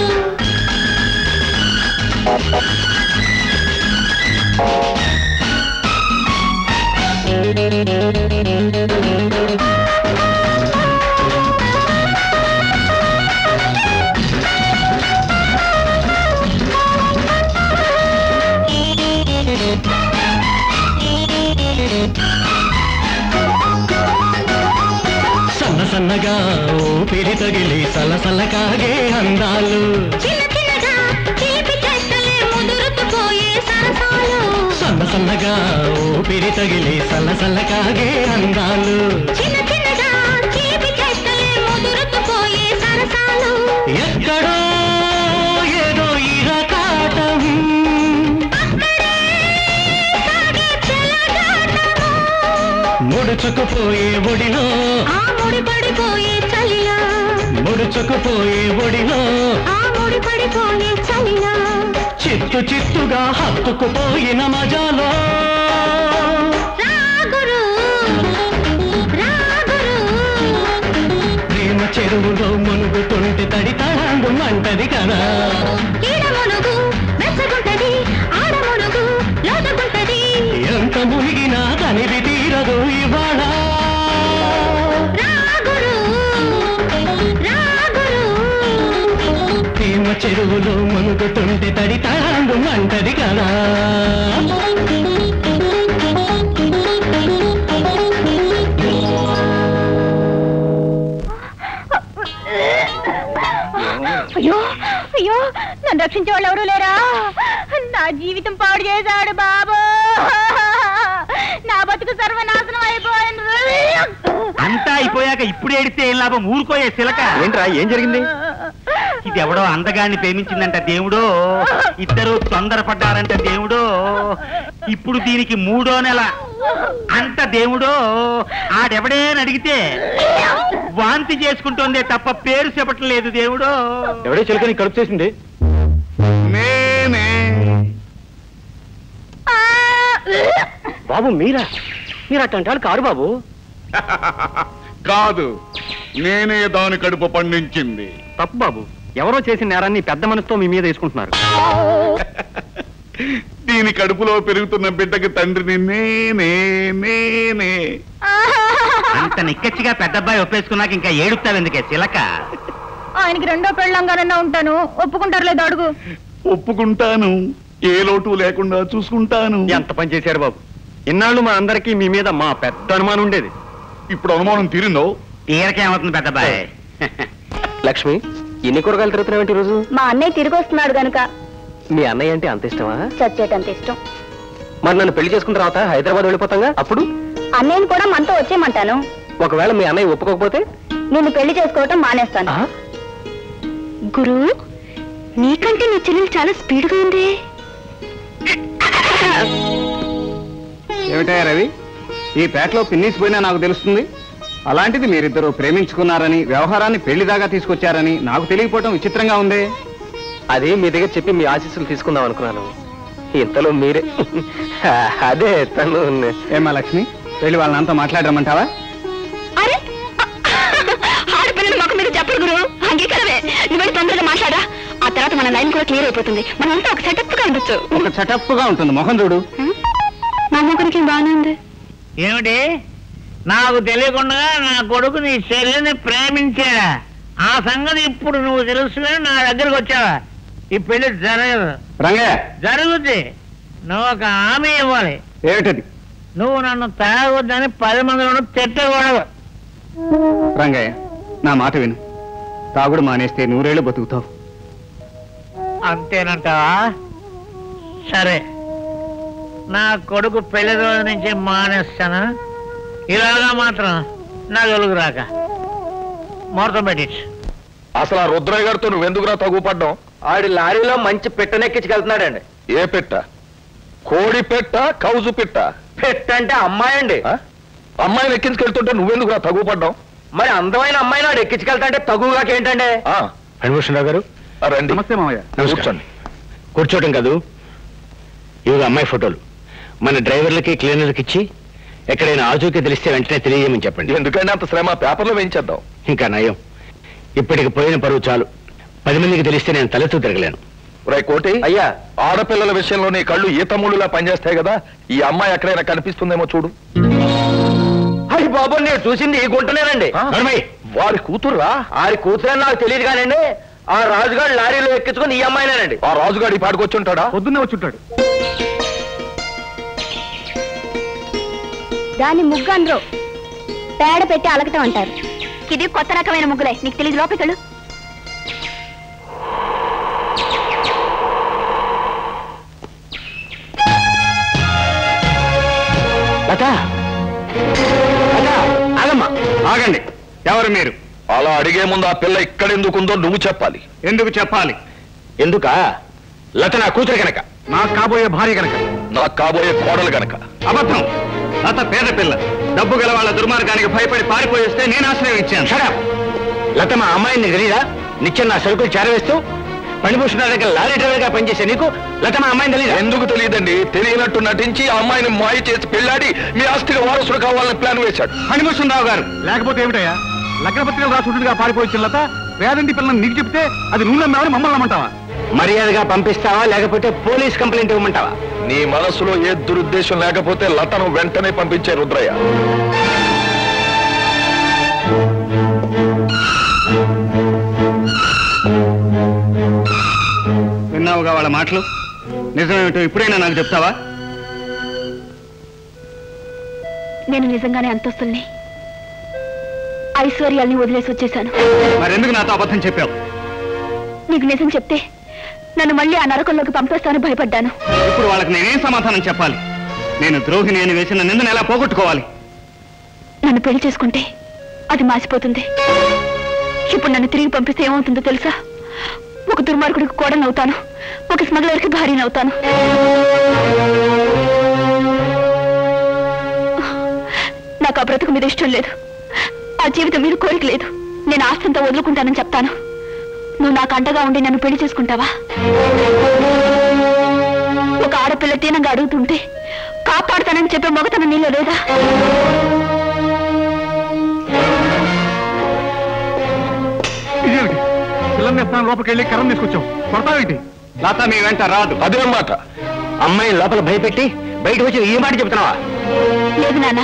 సన్న సన్నగా ఊపిరి తగిలి సలసల కాగే అందాలు చిన్న చిన్నగా తీపి చేష్టలే ముదురుతుపోయే సరసాలు సన్న సన్నగా ఊపిరి తగిలి సలసల కాగే అందాలు చిన్న చిన్నగా తీపి చేష్టలే ముదురుతుపోయే సరసాలు ఎక్కడో ఏదో ఇరకాటం సాగే చెలగాటము ముడుచుకుపోయే ఒడిలో ఆ ముడి పడిపోయే చలిలో ముడుచుకుపోయే ఒడిలో ఆ ముడి పడిపోయే చలిలో చిత్తు చిత్తుగా హత్తుకుపోయిన మజాలో రాగురు రాగురు ప్రేమ చెరువులో మునుగుతుంటే తడి తడాంగు అంటది కదా ఈడ మునుగు వెచ్చగుంటది ఆడ మునుగు లోతుగుంటది ఎంత మునిగినా తనివి తీరదు ఇవాళ రాగురు రాగురు ప్రేమ చెరువులో మునుగుతుంటే తడి తడాంగు అంటది కదా అయ్యో అయ్యో నన్ను రక్షించే వాళ్ళు ఎవరు లేరా నా జీవితం పాడు చేశాడు బాబు నా బతుకు సర్వనాశనం అయిపోయింది అంతా అయిపోయాక ఇప్పుడు ఏడితే ఏం లాభం ఊరుకోయే సిలక ఏంట్రా ఏం జరిగింది ఇది ఎవడో అందగాన్ని ప్రేమించిందంట దేవుడో ఇద్దరు తొందరపడ్డారంట దేవుడో ఇప్పుడు దీనికి మూడో నెల అంత దేవుడో ఆడెవడేని అడిగితే వాంతి చేసుకుంటోందే తప్ప పేరు చెప్పట్లేదు దేవుడో ఎవడే చిలకని కడుపు చేసింది నేనే బాబు మీరా మీరు అట్టంటారు కారు బాబు కాదు నేనే దాని కడుపు పండించింది తప్పు బాబు ఎవరో చేసిన నేరాన్ని పెద్ద మనసుతో మీ మీద వేసుకుంటున్నారు దీని కడుపులో పెరుగుతున్న బిడ్డకి తండ్రిని నేనే నేనే అంత నిక్కచ్చిగా పెద్దబ్బాయి ఒప్పేసుకున్నాక ఇంకా ఏడుపుతావు ఎందుకే చిలక ఆయనకి రెండో పెళ్ళంగానన్నా ఉంటాను ఒప్పుకుంటారు లేదు అడుగు ఒప్పుకుంటాను ఏ లోటు లేకుండా చూసుకుంటాను ఎంత పని చేశారు బాబు ఇన్నాళ్ళు మా అందరికీ మీ మీద మా పెద్ద అనుమానం ఉండేది ఇప్పుడు అనుమానం తీరిందో తీరకేమవుతుంది పెద్దబ్బాయి లక్ష్మి ఎన్ని కూరగాయలు తిరుగుతున్నావు ఈ రోజు మా అన్నయ్య తిరిగి వస్తున్నాడు గనుక మీ అన్నయ్య అంటే అంత ఇష్టమా చచ్చేటంత ఇష్టం మరి నన్ను పెళ్లి చేసుకున్న తర్వాత హైదరాబాద్ వెళ్ళిపోతాగా అప్పుడు అన్నయ్యని కూడా మనతో వచ్చేయమంటాను ఒకవేళ మీ అన్నయ్య ఒప్పుకోకపోతే నిన్ను పెళ్లి చేసుకోవటం మానేస్తాను ఆ? గురు నీకంటే నీ చెల్లెలు చాలా స్పీడ్గా ఉంది ఏమిటయ్యా రవి ఈ పేటలో పిన్నిస్ పోయినా నాకు తెలుస్తుంది అలాంటిది మీరిద్దరూ ప్రేమించుకున్నారని వ్యవహారాన్ని పెళ్లి దాకా తీసుకొచ్చారని నాకు తెలియకపోవడం విచిత్రంగా ఉంది అదే మీ దగ్గర చెప్పి మీ ఆశీస్సులు తీసుకుందాం అనుకున్నాను ఇంతలో మీరే అదే తను ఏమా లక్ష్మి వెళ్ళి వాళ్ళని మాట్లాడరమ్మంటావా అరే ఆడపిల్లలు మాకు మీద చెప్పరు గురు అంగీకారమే నువ్వు తొందరగా మాట్లాడా ఆ తర్వాత మన లైన్ కూడా క్లియర్ అయిపోతుంది మనంతా ఒక సెటప్ గా ఉండొచ్చు ఒక చటప్పుగా ఉంటుంది మొహం చూడు నా ముగ్గురికి బాగానే ఉంది ఏమిటి నాకు తెలియకుండా నా కొడుకు నీ చెల్లిని ప్రేమించాడా ఆ సంగతి ఇప్పుడు నువ్వు తెలుసుకుని నా దగ్గరకు వచ్చావా ఈ పెళ్లి జరగదు రంగయ్య జరుగుద్ది నువ్వు ఒక హామీ ఇవ్వాలి ఏమిటది నువ్వు నన్ను తాగొద్దని పది మందిలోనూ తిట్టకూడదు రంగయ్య నా మాట విను తాగుడు మానేస్తే నూరేళ్లు బతుకుతావు అంతేనంటావా సరే నా కొడుకు పెళ్లి రోజు నుంచి మానేస్తాను ఇలాగా మాత్రం నా వెలుగు రాక ముహూర్తం పెట్టించు అసలు ఆ రుద్రయ్య గారితో నువ్వెందుకురా తగుపడ్డావు ఆడి లారీలో మంచి పెట్టనెక్కించుకెళ్తున్నాడండి ఏ పెట్ట కోడి పెట్ట కౌజు పెట్ట పెట్ట అంటే అమ్మాయి అండి ఆ? అమ్మాయిని ఎక్కించుకెళ్తుంటే నువ్వెందుకురా తగుపడ్డావు మరి అందమైన అమ్మాయి నాడు ఎక్కించుకెళ్తాంటే తగుగాకి ఏంటంటే ఆ, హరిభూషణరావు గారు ఆ, రండి నమస్తే మామయ్య కూర్చోండి కూర్చోటం కాదు ఇవి అమ్మాయి ఫోటోలు మన డ్రైవర్లకి క్లీనర్లకి ఇచ్చి ఎక్కడైనా ఆచూకీ తెలిస్తే వెంటనే తెలియజేయమని చెప్పండి ఎందుకంటే అంత శ్రమ పేపర్లో వేయించేద్దాం ఇంకా నయం ఇప్పటికి పోయిన పరువు చాలు పది మందికి తెలిస్తే నేను తలెత్తు తిరగలేను రై కోటి అయ్యా ఆడపిల్లల విషయంలో నీ కళ్ళు ఈతముళ్ళులా పనిచేస్తాయి కదా ఈ అమ్మాయి ఎక్కడైనా కనిపిస్తుందేమో చూడు అయ్యి బాబు నేను చూసింది ఈ గుంటనేనండి ఆ? వారి కూతుర్రా ఆడి కూతురని నాకు తెలియదు కానండి ఆ రాజుగారు లారీలో ఎక్కించుకుని ఈ అమ్మాయినేనండి ఆ రాజుగాడి పాడుకొచ్చి ఉంటాడా పొద్దున్నే వచ్చుంటాడు దాని ముగ్గు అందరూ పేడ పెట్టి అలకటం అంటారు ఇది కొత్త రకమైన ముగ్గులే నీకు తెలియదు లోపలికెళ్ళు లత లత ఆగమ్మా ఆగండి ఎవరు మీరు అలా అడిగే ముందు ఆ పిల్ల ఇక్కడెందుకుందో నువ్వు చెప్పాలి ఎందుకు చెప్పాలి ఎందుకా లత నా కూతురు కనుక నాకు కాబోయే భార్య కనుక నాకు కాబోయే కోడలు గనక అబద్ధం లత పేద పిల్ల డబ్బు గల వాళ్ళ దుర్మార్గానికి భయపడి పారిపోయేస్తే నేను ఆశ్రయం ఇచ్చాను షడప్ లత మా అమ్మాయిని తెలియదా నిత్యం నా సరుకులు చేరవేస్తూ పనిభూషణ దగ్గర లారీ డ్రైవర్గా పనిచేసే నీకు లత మా అమ్మాయిని తెలియదా ఎందుకు తెలియదండి తెలియనట్టు నటించి ఆ అమ్మాయిని మాయ చేసి పెళ్ళాడి మీ ఆస్తికి వారసుడు కావాలని ప్లాన్ వేశాడు హనుమూషన్ రావు గారు లేకపోతే ఏమిటయ్యా లగ్నపత్రికలు రాసుకుంటుందిగా పారిపోయించిన లత పేదంటి పిల్లని నీకు చెప్తే అది నువ్వు నమ్మావని మమ్మల్ని నమ్మంటావా మర్యాదగా పంపిస్తావా లేకపోతే పోలీస్ కంప్లైంట్ ఇవ్వమంటావా నీ మనసులో ఏ దురుద్దేశం లేకపోతే లతను వెంటనే పంపించే రుద్రయ్య విన్నావుగా వాళ్ళ మాటలు నిజమేమిటో ఇప్పుడైనా నాకు చెప్తావా నేను నిజంగానే అంతస్తుల్ని ఐశ్వర్యాల్ని వదిలేసి వచ్చేసాను మరెందుకు నాతో అబద్ధం చెప్పావు నీకు నిజం చెప్తే నన్ను మళ్ళీ ఆ నరకంలోకి పంపేస్తాను భయపడ్డాను ఇప్పుడు వాళ్ళకి నేనేం సమాధానం చెప్పాలి నేను ద్రోహిని అని వేసిన నిందను ఎలా పోగొట్టుకోవాలి నన్ను పెళ్లి చేసుకుంటే అది మాసిపోతుంది ఇప్పుడు నన్ను తిరిగి పంపిస్తే ఏమవుతుందో తెలుసా ఒక దుర్మార్గుడికి కోడనవుతాను ఒక స్మగ్లర్కి భార్యనవుతాను నాకు ఆ బ్రతుకు మీద ఇష్టం లేదు ఆ జీవితం మీద కోరిక లేదు నేను ఆస్తంతా వదులుకుంటానని చెప్తాను నువ్వు నాకు అండగా ఉండి నన్ను పెళ్లి చేసుకుంటావా ఒక ఆడపిల్ల దీనంగా అడుగుతుంటే కాపాడుతానని చెప్పే మొగతనం నీలో లేదా నేస్తాను లోపలికి వెళ్ళి కరం తీసుకొచ్చావు కొడతావేంటి లత మీ వెంట రాదు అదే మాట అమ్మాయి లోపల భయపెట్టి బయట వచ్చి ఈ మాట చెప్తున్నావా లేదు నాన్న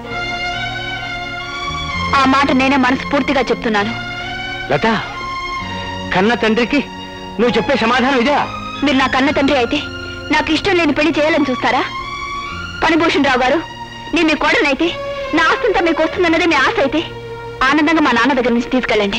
ఆ మాట నేనే మనస్ఫూర్తిగా చెప్తున్నాను లత కన్న తండ్రికి నువ్వు చెప్పే సమాధానం ఇదే మీరు నా కన్న తండ్రి అయితే నాకు ఇష్టం లేని పెళ్లి చేయాలని చూస్తారా పనిభూషణ్ రావు గారు నేను మీ కోడలైతే నా ఆస్తంతా మీకు వస్తుందన్నదే మీ ఆశ అయితే ఆనందంగా మా నాన్న దగ్గర నుంచి తీసుకెళ్ళండి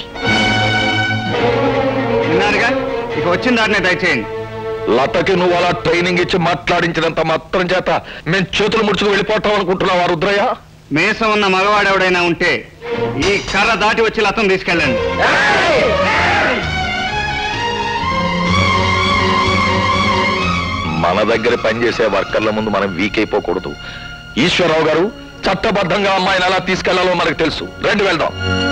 విన్నారుగా ఇక వచ్చిన దారినే దయచేయండి లతకి నువ్వు అలా ట్రైనింగ్ ఇచ్చి మాట్లాడించినంత మాత్రం చేత మేము చేతులు ముడుచుకు వెళ్ళిపోతాం అనుకుంటున్నావా రుద్రయ్య మేసం ఉన్న మగవాడెవడైనా ఉంటే ఈ కర్ర దాటి వచ్చి లతం తీసుకెళ్ళండి మన దగ్గర పనిచేసే వర్కర్ల ముందు మనం వీక్ అయిపోకూడదు ఈశ్వరరావు గారు చట్టబద్ధంగా అమ్మాయిని ఎలా తీసుకెళ్లాలో మనకు తెలుసు రండి వెళ్దాం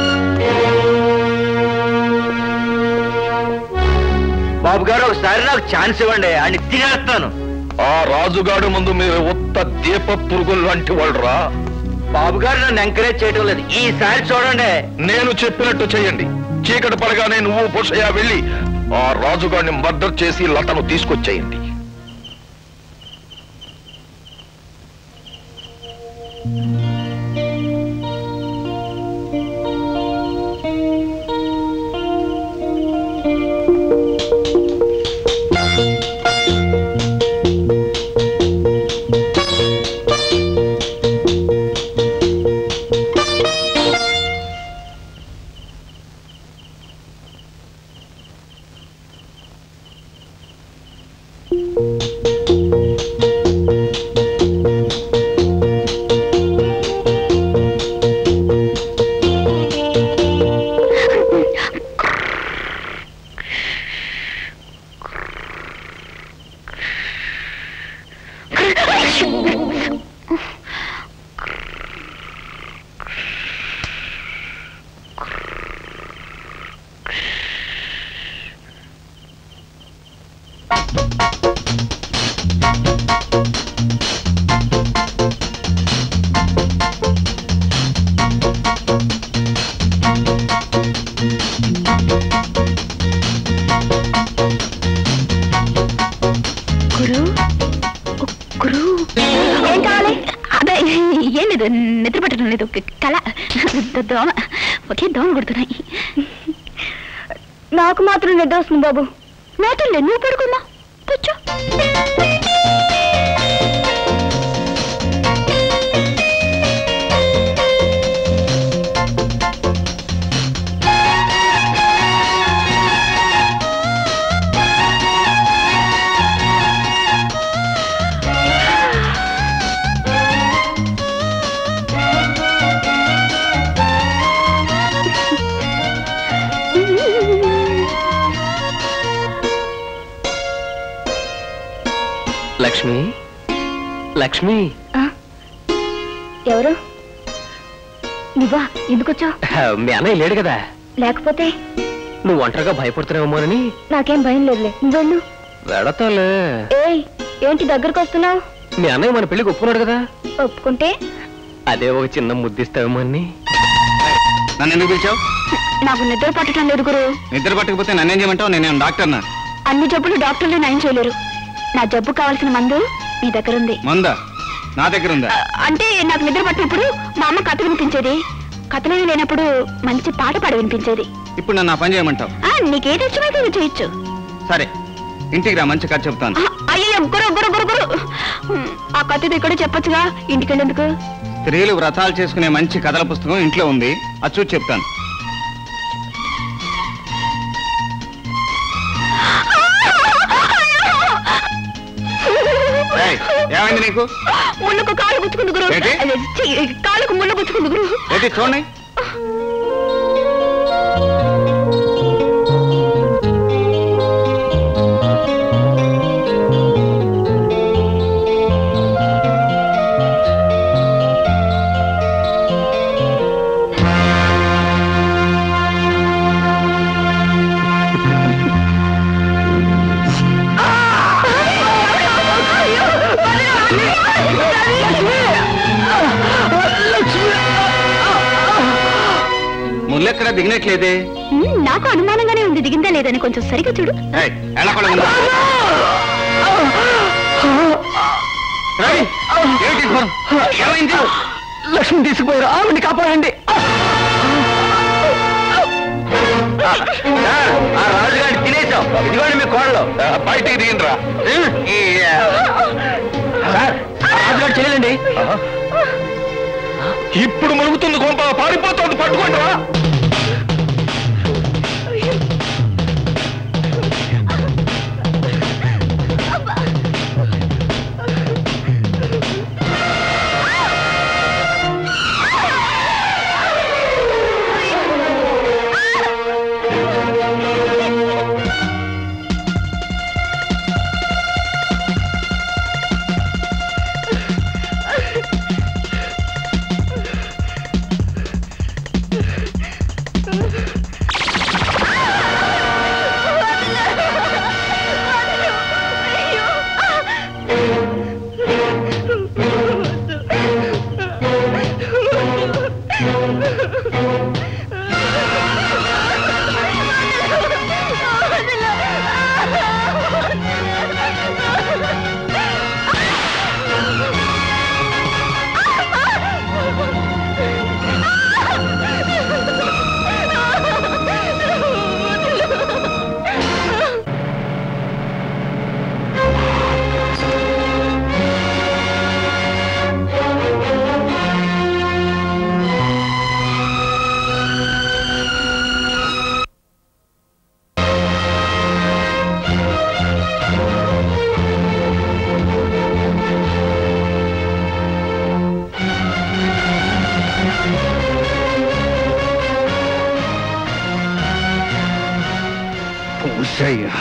బాబు గారు ఒకసారి నాకు ఛాన్స్ ఇవ్వండి అని తినేస్తాను ఆ రాజుగాడు ముందు మీరు ఉత్త దీప పురుగులు లాంటి వాళ్ళరా బాబు గారు నన్ను ఎంకరేజ్ చేయడం లేదు ఈసారి చూడండి నేను చెప్పినట్టు చేయండి చీకటి పడగానే నువ్వు బుషయ్య వెళ్ళి ఆ రాజుగాడిని మర్డర్ చేసి లతను తీసుకొచ్చేయండి గురు గురు ఏం కావాలి అదే ఏం లేదు నిద్ర పట్టడం లేదు కళ ద- దోమ ఒకే దోమ కొడుతున్నాయి నాకు మాత్రం నిద్ర వస్తుంది బాబు నాతో లేదు నువ్వు పడుకున్నా కూర్చో లక్ష్మి లక్ష్మి ఎవరు నువ్వా ఎందుకొచ్చావు మీ అన్నయ్య లేడు కదా లేకపోతే నువ్వు ఒంటరిగా భయపడుతున్నావేమోనని నాకేం భయం లేదులే నువ్వెళ్ళు వెడతాలే ఏయ్ ఏంటి దగ్గరకు వస్తున్నావు మీ అన్నయ్య మన పెళ్లికి ఒప్పుకున్నాడు కదా ఒప్పుకుంటే అదే ఒక చిన్న ముద్దిస్తావేమో అని నన్ను ఎందుకు పిలిచావు నాకు నిద్ర పట్టడం లేదు గురు నిద్ర పట్టకపోతే నన్నేం చేయమంటావు నేనేం డాక్టర్నా అన్ని జబ్బులు డాక్టర్లు నయం చేయలేరు నా జబ్బు కావాల్సిన మందు మీ దగ్గర ఉంది మందా నా దగ్గర ఉందా ఆ, అంటే నాకు నిద్ర పట్టినప్పుడు మా అమ్మ కథ వినిపించేది కథలేవి లేనప్పుడు మంచి పాట పాడ వినిపించేది ఇప్పుడు నన్ను ఆ పని చేయమంటావు ఆ, నీకేది ఇష్టమైతే నువ్వు చేయొచ్చు సరే ఇంటికి రా మంచి కథ చెప్తాను ఆ, అయ్యయ్యో గురు గురు గురు గురు ఉమ్, ఆ కథది ఇక్కడ చెప్పొచ్చుగా ఇంటికి వెళ్ళేందుకు స్త్రీలు వ్రతాలు చేసుకునే మంచి కథల పుస్తకం ఇంట్లో ఉంది అది చూసి చెప్తాను ఏయ్, ఏమైంది నీకు ముళ్ళకు కాలు గుచ్చుకుంది గురు ఏంటి? అదే, ఛీ, కాలుకు ముళ్ళు గుచ్చుకుంది గురు ఏంటి చూడండి లక్ష్మి ఎక్కడ దిగినట్లేదే ఉమ్, నాకు అనుమానంగానే ఉంది దిగిందా లేదని కొంచెం సరిగా చూడు ఏయ్, ఎల్లకొండ ఉందా? రవి, ఏమిటి ఘోరం? ఏమైంది లక్ష్మి తీసుకుపోయారు ఆవిడ్ని కాపాడండి ఆ రాజుగారి తినేసాం ఇదిగోండి మీ కోడలు బయటికి దిగిండ్రా ఈ, ఆ, సార్, రాజుగారు చేయలేండి ఇప్పుడు మునుగుతుంది గొంప పారిపోతుంది పట్టుకోండిరా పూసయ్యా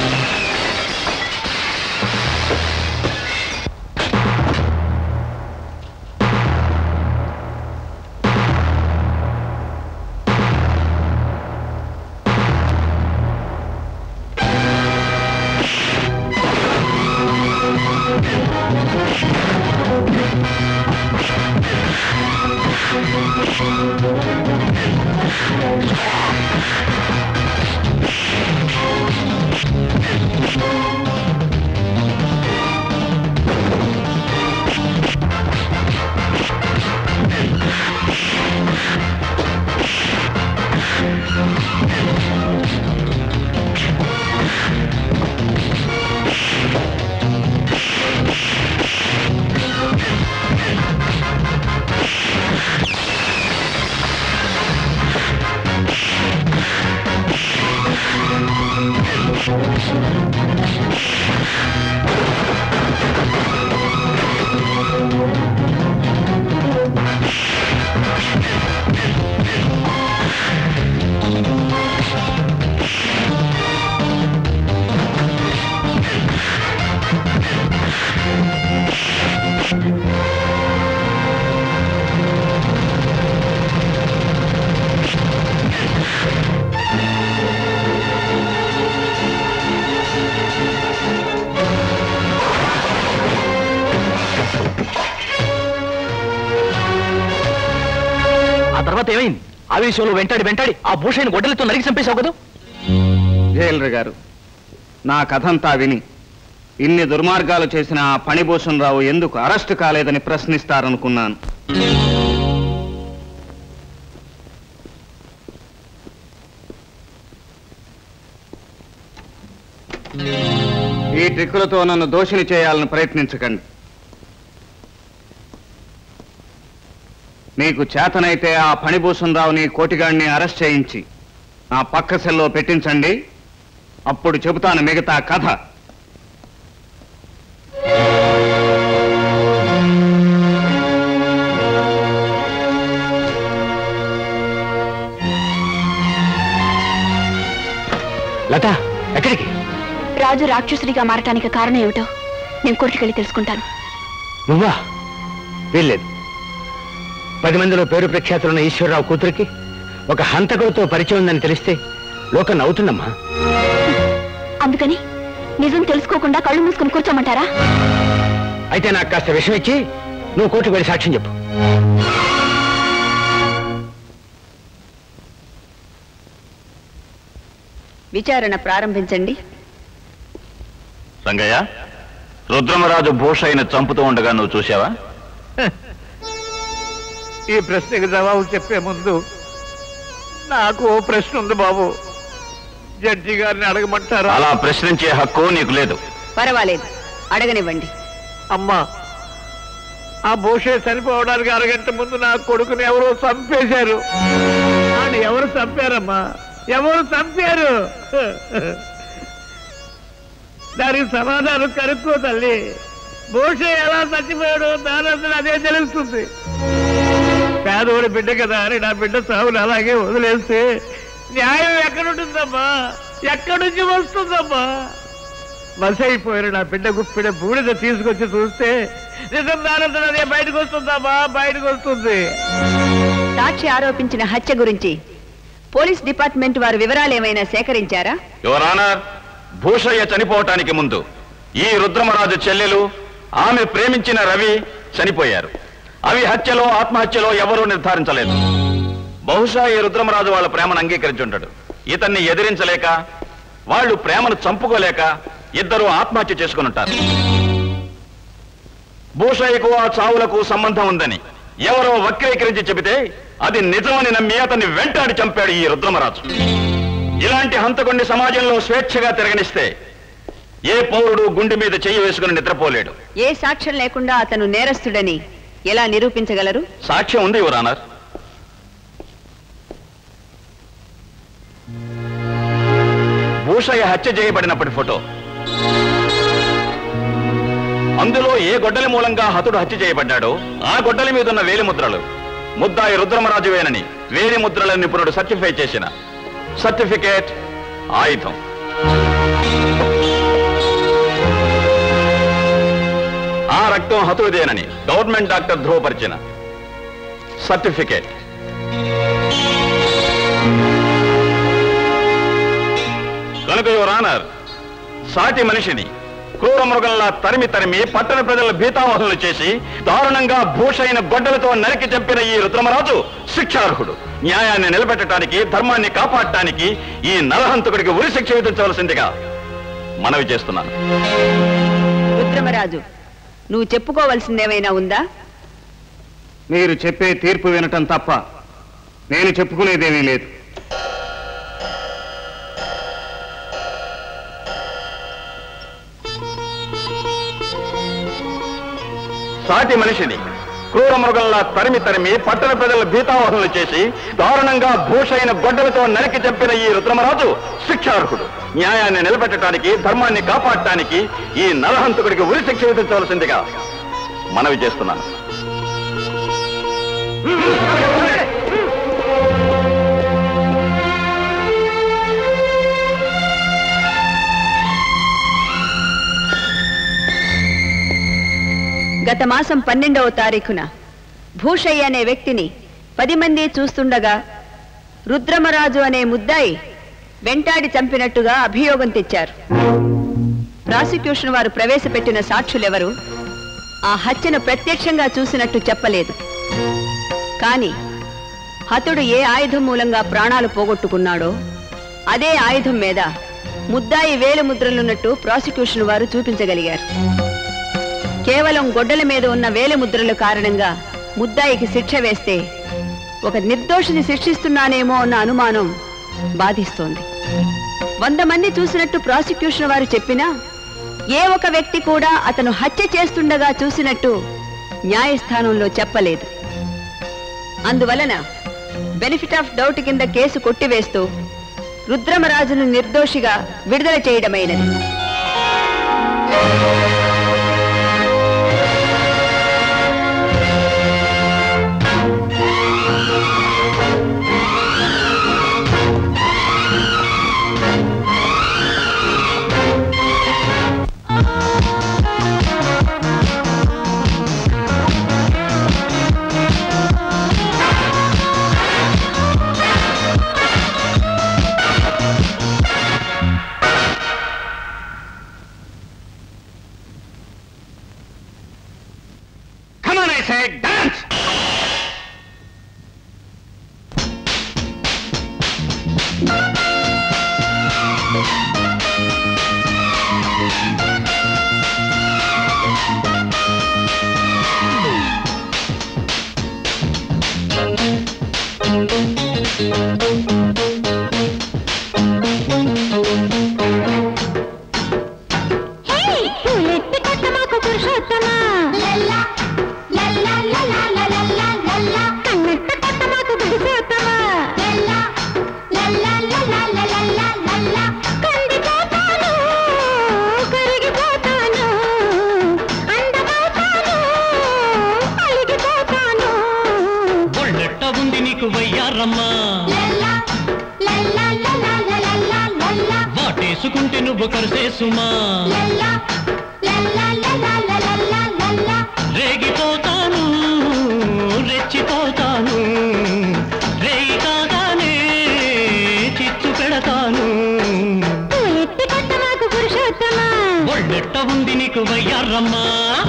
ఆ తర్వాత ఏమైంది ఆవేశంలో వెంటాడి వెంటాడి ఆ భూషణ్ గొడ్డలతో నరికి చంపేశావు కదా జైలర్ గారు నా కథంతా విని ఇన్ని దుర్మార్గాలు చేసిన ఆ పణిభూషణ్ రావు ఎందుకు అరెస్ట్ కాలేదని ప్రశ్నిస్తారనుకున్నాను ఈ ట్రిక్కులతో నన్ను దోషిని చేయాలని ప్రయత్నించకండి మీకు చేతనైతే ఆ ఫణిభూషణ్ రావుని కోటిగాడిని అరెస్ట్ చేయించి నా పక్క సెల్లో పెట్టించండి అప్పుడు చెబుతాను మిగతా కథ లత ఎక్కడికి రాజు రాక్షసుడిగా మారటానికి కారణం ఏమిటో నేను కోర్టుకెళ్ళి తెలుసుకుంటాను నువ్వా వీల్లేదు పది మందిలో పేరు ప్రఖ్యాతులున్న ఈశ్వరరావు కూతురికి ఒక హంతకుడితో పరిచయం ఉందని తెలిస్తే లోకం నవ్వుతుందమ్మా అందుకని నిజం తెలుసుకోకుండా కళ్ళు మూసుకుని కూర్చోమంటారా అయితే నాకు కాస్త విషయం ఇచ్చి నువ్వు కోర్టుకు వెళ్ళి సాక్ష్యం చెప్పు విచారణ ప్రారంభించండి రంగయ్య రుద్రమరాజు భూషయ్యన చంపుతూ ఉండగా నువ్వు చూసావా ఈ ప్రశ్నకి జవాబు చెప్పే ముందు నాకు ఓ ప్రశ్న ఉంది బాబు జడ్జి గారిని అడగమంటారా అలా ప్రశ్నించే హక్కు నీకు లేదు పర్వాలేదు అడగనివ్వండి అమ్మా ఆ భూషే చనిపోవడానికి అరగంట ముందు నా కొడుకుని ఎవరో చంపేశారు అని ఎవరు చంపారమ్మా ఎవరు చంపారు దానికి సమాధానం కనుక్కో తల్లి భూషే ఎలా చచ్చిపోయాడు దానంతా అదే తెలుస్తుంది పేదోడి బిడ్డ కదా అని నా బిడ్డ సాగులు అలాగే వదిలేస్తే న్యాయం ఎక్కడుంటుందమ్మా ఎక్కడి నుంచి వస్తుందమ్మా మసైపోయిన నా బిడ్డ గుప్పిడ బూడిద తీసుకొచ్చి చూస్తే నిజం దానంతా అదే బయటకు వస్తుందమ్మా బయటకు వస్తుంది సాక్షి ఆరోపించిన హత్య గురించి పోలీస్ డిపార్ట్మెంట్ వారు వివరాలు ఏమైనా సేకరించారా యువర్ ఆనర్ భూషయ్య చనిపోవటానికి ముందు ఈ రుద్రమరాజు చెల్లెలు ఆమె ప్రేమించిన రవి చనిపోయారు అవి హత్యలో ఆత్మహత్యలో ఎవరూ నిర్ధారించలేదు బహుశా ఈ రుద్రమరాజు వాళ్ళ ప్రేమను అంగీకరించుంటాడు ఇతన్ని ఎదిరించలేక వాళ్ళు ప్రేమను చంపుకోలేక ఇద్దరు ఆత్మహత్య చేసుకుని ఉంటారు భూషయ్యకు ఆ చావులకు సంబంధం ఉందని ఎవరో వక్రీకరించి చెబితే అది నిజమని నమ్మి అతన్ని వెంటాడి చంపాడు ఈ రుద్రమరాజు ఇలాంటి హంతకుణ్ణి సమాజంలో స్వేచ్ఛగా తిరగనిస్తే ఏ పౌరుడు గుండె మీద చెయ్యి వేసుకుని నిద్రపోలేడు ఏ సాక్ష్యం లేకుండా అతను నేరస్తుడని ఎలా నిరూపించగలరు సాక్ష్యం ఉంది యువరానర్ భూషయ్య హత్య చేయబడినప్పటి ఫోటో అందులో ఏ గొడ్డలి మూలంగా హతుడు హత్య చేయబడ్డాడో ఆ గొడ్డలి మీద ఉన్న వేలి ముద్రలు ముద్దాయి రుద్రమరాజువేనని వేలి ముద్రల నిపుణుడు సర్టిఫై చేసిన సర్టిఫికేట్ ఆయుధం ఆ రక్తం హతుడిదేనని గవర్నమెంట్ డాక్టర్ ధృవపరిచిన సర్టిఫికేట్ కనుక యువర్ ఆనర్ సాటి మనిషిని క్రూర మృగంలా తరిమి తరిమి పట్టణ ప్రజల భీతావహులు చేసి దారుణంగా భూషైన గొడ్డలతో నరికి చంపిన ఈ రుద్రమరాజు శిక్షార్హుడు న్యాయాన్ని నిలబెట్టడానికి ధర్మాన్ని కాపాడటానికి ఈ నరహంతకుడికి ఉరి శిక్ష విధించవలసిందిగా మనవి చేస్తున్నాను రుద్రమరాజు నువ్వు చెప్పుకోవలసిందేమైనా ఉందా మీరు చెప్పే తీర్పు వినటం తప్ప నేను చెప్పుకునేదేమీ లేదు సాటి మనిషిని క్రూర మృగంలా తరిమి తరిమి పట్టణ ప్రజల భీతావహులు చేసి దారుణంగా భూషైన గొడ్డలతో నరికి చంపిన ఈ రుద్రమరాజు శిక్షార్హుడు న్యాయాన్ని నిలబెట్టడానికి ధర్మాన్ని కాపాడటానికి ఈ నరహంతకుడికి ఉరి శిక్ష విధించవలసిందిగా మనవి చేస్తున్నాను గత మాసం పన్నెండవ తారీఖున భూషయ్య అనే వ్యక్తిని పది మంది చూస్తుండగా రుద్రమరాజు అనే ముద్దాయి వెంటాడి చంపినట్టుగా అభియోగం తెచ్చారు ప్రాసిక్యూషన్ వారు ప్రవేశపెట్టిన సాక్షులెవరు ఆ హత్యను ప్రత్యక్షంగా చూసినట్టు చెప్పలేదు కానీ హతుడు ఏ ఆయుధం మూలంగా ప్రాణాలు పోగొట్టుకున్నాడో అదే ఆయుధం మీద ముద్దాయి వేలు ముద్రలున్నట్టు ప్రాసిక్యూషన్ వారు చూపించగలిగారు కేవలం గొడ్డల మీద ఉన్న వేలి ముద్రల కారణంగా ముద్దాయికి శిక్ష వేస్తే ఒక నిర్దోషిని శిక్షిస్తున్నానేమో అన్న అనుమానం బాధిస్తోంది వంద మంది చూసినట్టు ప్రాసిక్యూషన్ వారు చెప్పినా ఏ ఒక వ్యక్తి కూడా అతను హత్య చేస్తుండగా చూసినట్టు న్యాయస్థానంలో చెప్పలేదు అందువలన బెనిఫిట్ ఆఫ్ డౌట్ కింద కేసు కొట్టివేస్తూ రుద్రమరాజును నిర్దోషిగా విడుదల చేయడమైనది Come on, I say, dance! వయ్యారమ్మా వాటేసుకుంటే నువ్వు కరిసేసుమా రేగిపోతాను రెచ్చిపోతాను రేగి కాగానే చిచ్చు పెడతాను ఒళ్ళెట్ట ఉంది నీకు వయ్యారమ్మా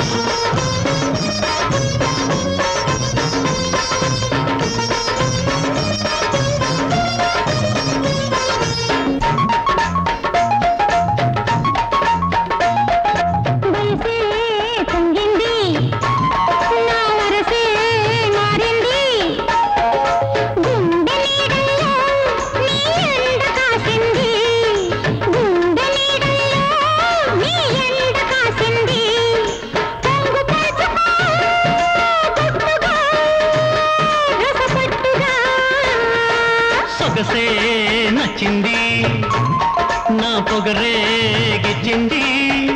సొగసే నచ్చింది నా పొగరే గిచ్చింది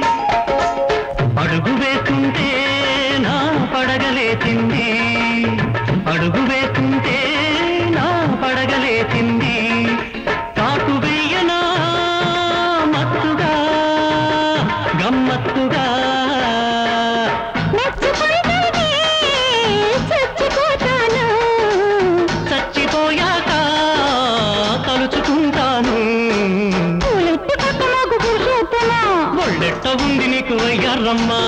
అడుగు వేస్తుంటే నా పడగలేచింది అడుగు వేస్తుంటే నా పడగలేచింది కాటు వేయనా మత్తుగా గమ్మత్తుగా చచ్చిపోయాక తలుచుకుంటాను ఒళ్ళెట్ట ఉంది నీకు వయ్యారమ్మా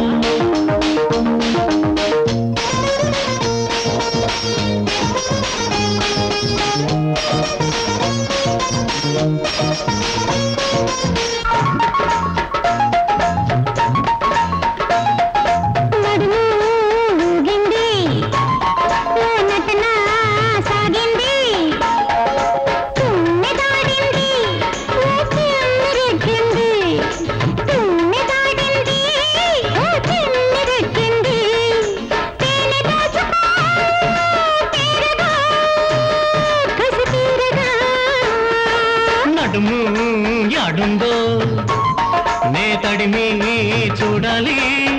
నడుము యాడుందో నే తడిమి చూడాలి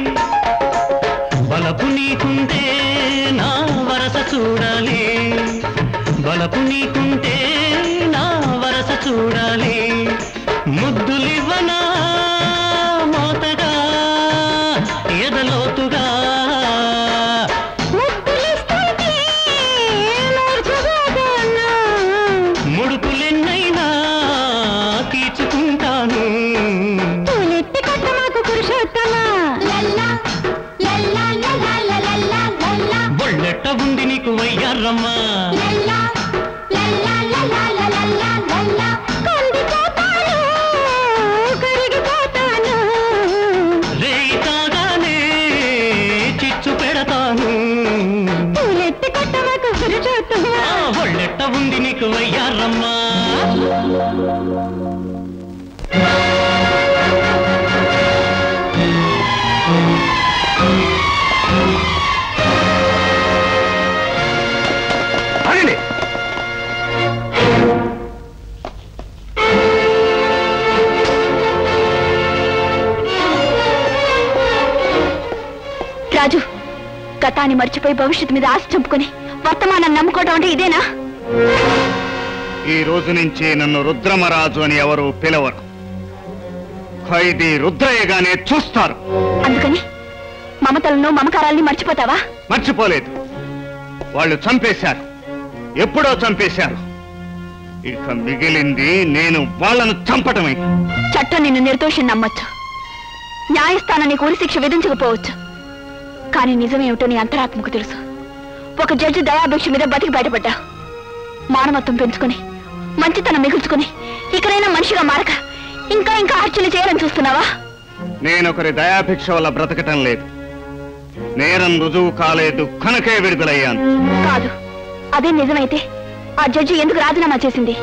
బలపు నీకుంటే నా వరస చూడాలి బలపు నీకుంటే నా వరస చూడాలి ముద్దులివ్వనా మోతగా ఎదలోతుగా ముడుకులెన్నైనా తీర్చుకుంటాను ఒళ్ళెట్ట ఉంది నీకు వయ్యారమ్మా రేయి కాగానే చిచ్చు పెడతాను ఆ, ఒళ్ళెట్ట ఉంది నీకు వయ్యారమ్మా ఆగండి రాజు గతాన్ని మర్చిపోయి భవిష్యత్తు మీద ఆశ చంపుకొని వర్తమానాన్ని నమ్ముకోవడం అంటే ఇదేనా ఈ రోజు నుంచి నన్ను రుద్రమరాజు అని ఎవరు పిలవరు ఖైదీ రుద్రయ్యగానే చూస్తారు అందుకని మమతలను మమకారాల్ని మర్చిపోతావా మర్చిపోలేదు వాళ్ళు చంపేశారు ఎప్పుడో చంపేశారు ఇక మిగిలింది నేను వాళ్ళను చంపటమే చట్టం నిన్ను నిర్దోషం నమ్మొచ్చు న్యాయస్థానం నీకు ఉరి శిక్ష విధించకపోవచ్చు కానీ నిజమేమిటో నీ అంతరాత్మకు తెలుసు ఒక జడ్జి దయాభిక్ష మీద బతికి బయటపడ్డా మానవత్వం పెంచుకుని మంచితనం మిగుల్చుకుని ఇకనైనా మనిషిగా మారక ఇంకా ఇంకా హత్యలు చేయాలని చూస్తున్నావా నేనొకరి దయాభిక్ష వల్ల బ్రతకటం లేదు నేరం రుజువు కాలేదు కనుకే విడుదలయ్యాను కాదు అదే నిజమైతే ఆ జడ్జి ఎందుకు రాజీనామా చేసింది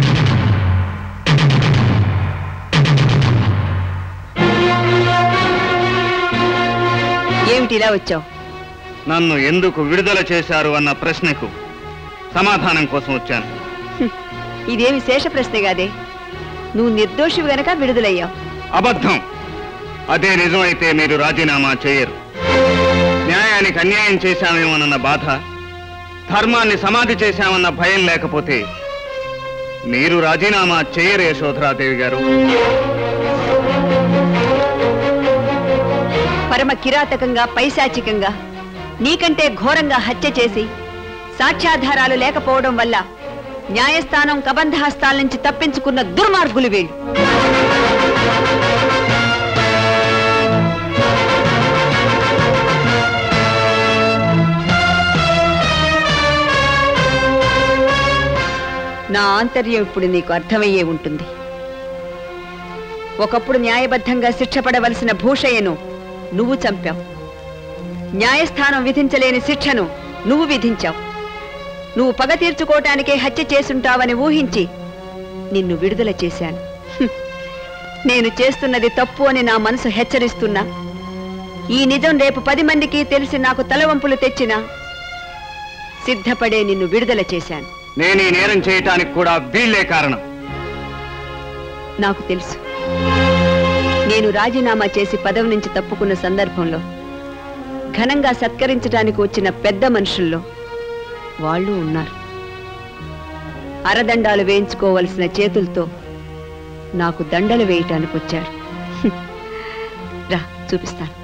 ఏమిటి ఇలా వచ్చావు నన్ను ఎందుకు విడుదల చేశారు అన్న ప్రశ్నకు సమాధానం కోసం వచ్చాను ఇదేమి శేష ప్రశ్న కాదే నువ్వు నిర్దోషివి గనక విడుదలయ్యావు అబద్ధం అదే నిజమైతే మీరు రాజీనామా చేయరు న్యాయానికి అన్యాయం చేశామేమోనన్న బాధ ధర్మాన్ని సమాధి చేశామన్న భయం లేకపోతే మీరు రాజీనామా చేయరు యశోధరాదేవి గారు పరమ కిరాతకంగా పైశాచికంగా నీకంటే ఘోరంగా హత్య చేసి సాక్ష్యాధారాలు లేకపోవడం వల్ల న్యాయస్థానం కబంధ హస్తాల నుంచి తప్పించుకున్న దుర్మార్గులు వీళ్ళు నా ఆంతర్యం ఇప్పుడు నీకు అర్థమయ్యే ఉంటుంది ఒకప్పుడు న్యాయబద్ధంగా శిక్ష పడవలసిన భూషయ్యను నువ్వు చంపావు న్యాయస్థానం విధించలేని శిక్షను నువ్వు విధించావు నువ్వు పగ తీర్చుకోవటానికే హత్య చేసుంటావని ఊహించి నిన్ను విడుదల చేశాను హ్మ్. నేను చేస్తున్నది తప్పు అని నా మనసు హెచ్చరిస్తున్నా ఈ నిజం రేపు పది మందికి తెలిసి నాకు తలవంపులు తెచ్చినా సిద్ధపడే నిన్ను విడుదల చేశాను నేను ఈ నేరం చేయటానికి కూడా వీళ్ళే కారణం నాకు తెలుసు నేను రాజీనామా చేసి పదవి నుంచి తప్పుకున్న సందర్భంలో ఘనంగా సత్కరించడానికి వచ్చిన పెద్ద మనుషుల్లో వాళ్ళు ఉన్నారు అరదండాలు వేయించుకోవలసిన చేతులతో నాకు దండలు వేయటానికి వచ్చారు హ్మ్. రా చూపిస్తాను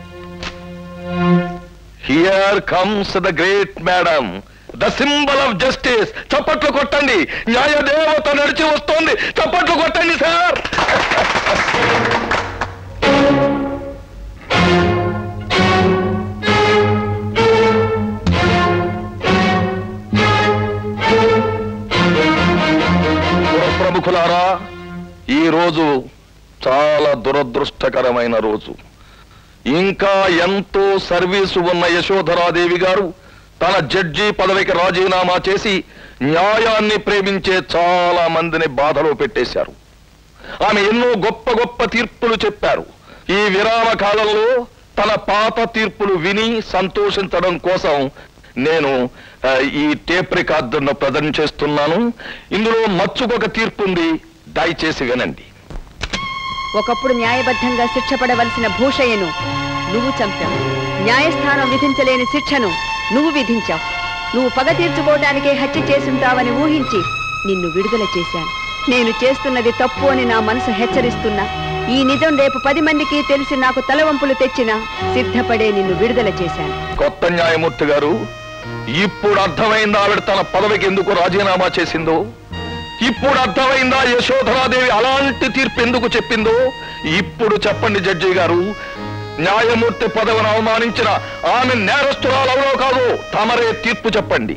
here comes the great madam the symbol of justice చప్పట్లు కొట్టండి న్యాయ దేవత నడిచి వస్తోంది చప్పట్లు కొట్టండి సార్ ప్రముఖులారా ఈ రోజు చాలా దురదృష్టకరమైన రోజు ఇంకా ఎంతో సర్వీసు ఉన్న యశోధరాదేవి గారు తన జడ్జి పదవికి రాజీనామా చేసి న్యాయాన్ని ప్రేమించే చాలా మందిని బాధలో పెట్టేశారు ఆమె ఎన్నో గొప్ప గొప్ప తీర్పులు చెప్పారు ఈ విరామ కాలంలో తన పాత తీర్పులు విని సంతోషించడం కోసం నేను ఆ, ఈ టేప్ రికార్డును ప్రజెంట్ చేస్తున్నాను ఇందులో మచ్చుకొక తీర్పు ఉంది దయచేసి వినండి ఒకప్పుడు న్యాయబద్ధంగా శిక్ష పడవలసిన భూషయ్యను నువ్వు చంపావు న్యాయస్థానం విధించలేని శిక్షను నువ్వు విధించావు నువ్వు పగ తీర్చుకోవడానికే హత్య చేసుంటావని ఊహించి నిన్ను విడుదల చేశాను నేను చేస్తున్నది తప్పు అని నా మనసు హెచ్చరిస్తున్నా ఈ నిజం రేపు పది మందికి తెలిసి నాకు తలవంపులు తెచ్చినా సిద్ధపడే నిన్ను విడుదల చేశాను కొత్త న్యాయమూర్తి గారు ఇప్పుడు అర్థమైందా ఆవిడ తన పదవికి ఎందుకు రాజీనామా చేసిందో ఇప్పుడు అర్థమైందా యశోధరాదేవి అలాంటి తీర్పు ఎందుకు చెప్పిందో ఇప్పుడు చెప్పండి జడ్జి గారు న్యాయమూర్తి పదవిని అవమానించిన ఆమె నేరస్తురాలవలో కాదు తమరే తీర్పు చెప్పండి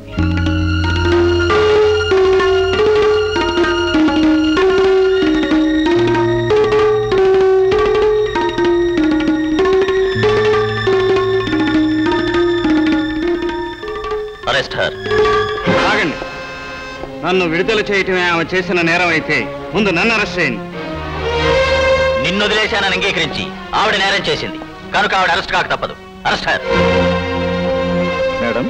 అరెస్ట్ హర్ ఆగండి నన్ను విడుదల చేయటమే ఆమె చేసిన నేరం అయితే ముందు నన్ను అరెస్ట్ చేయండి నిన్ను వదిలేశానని అంగీకరించి ఆవిడ నేరం చేసింది కనుక ఆవిడ అరెస్ట్ కాక తప్పదు అరెస్ట్ హర్ మేడం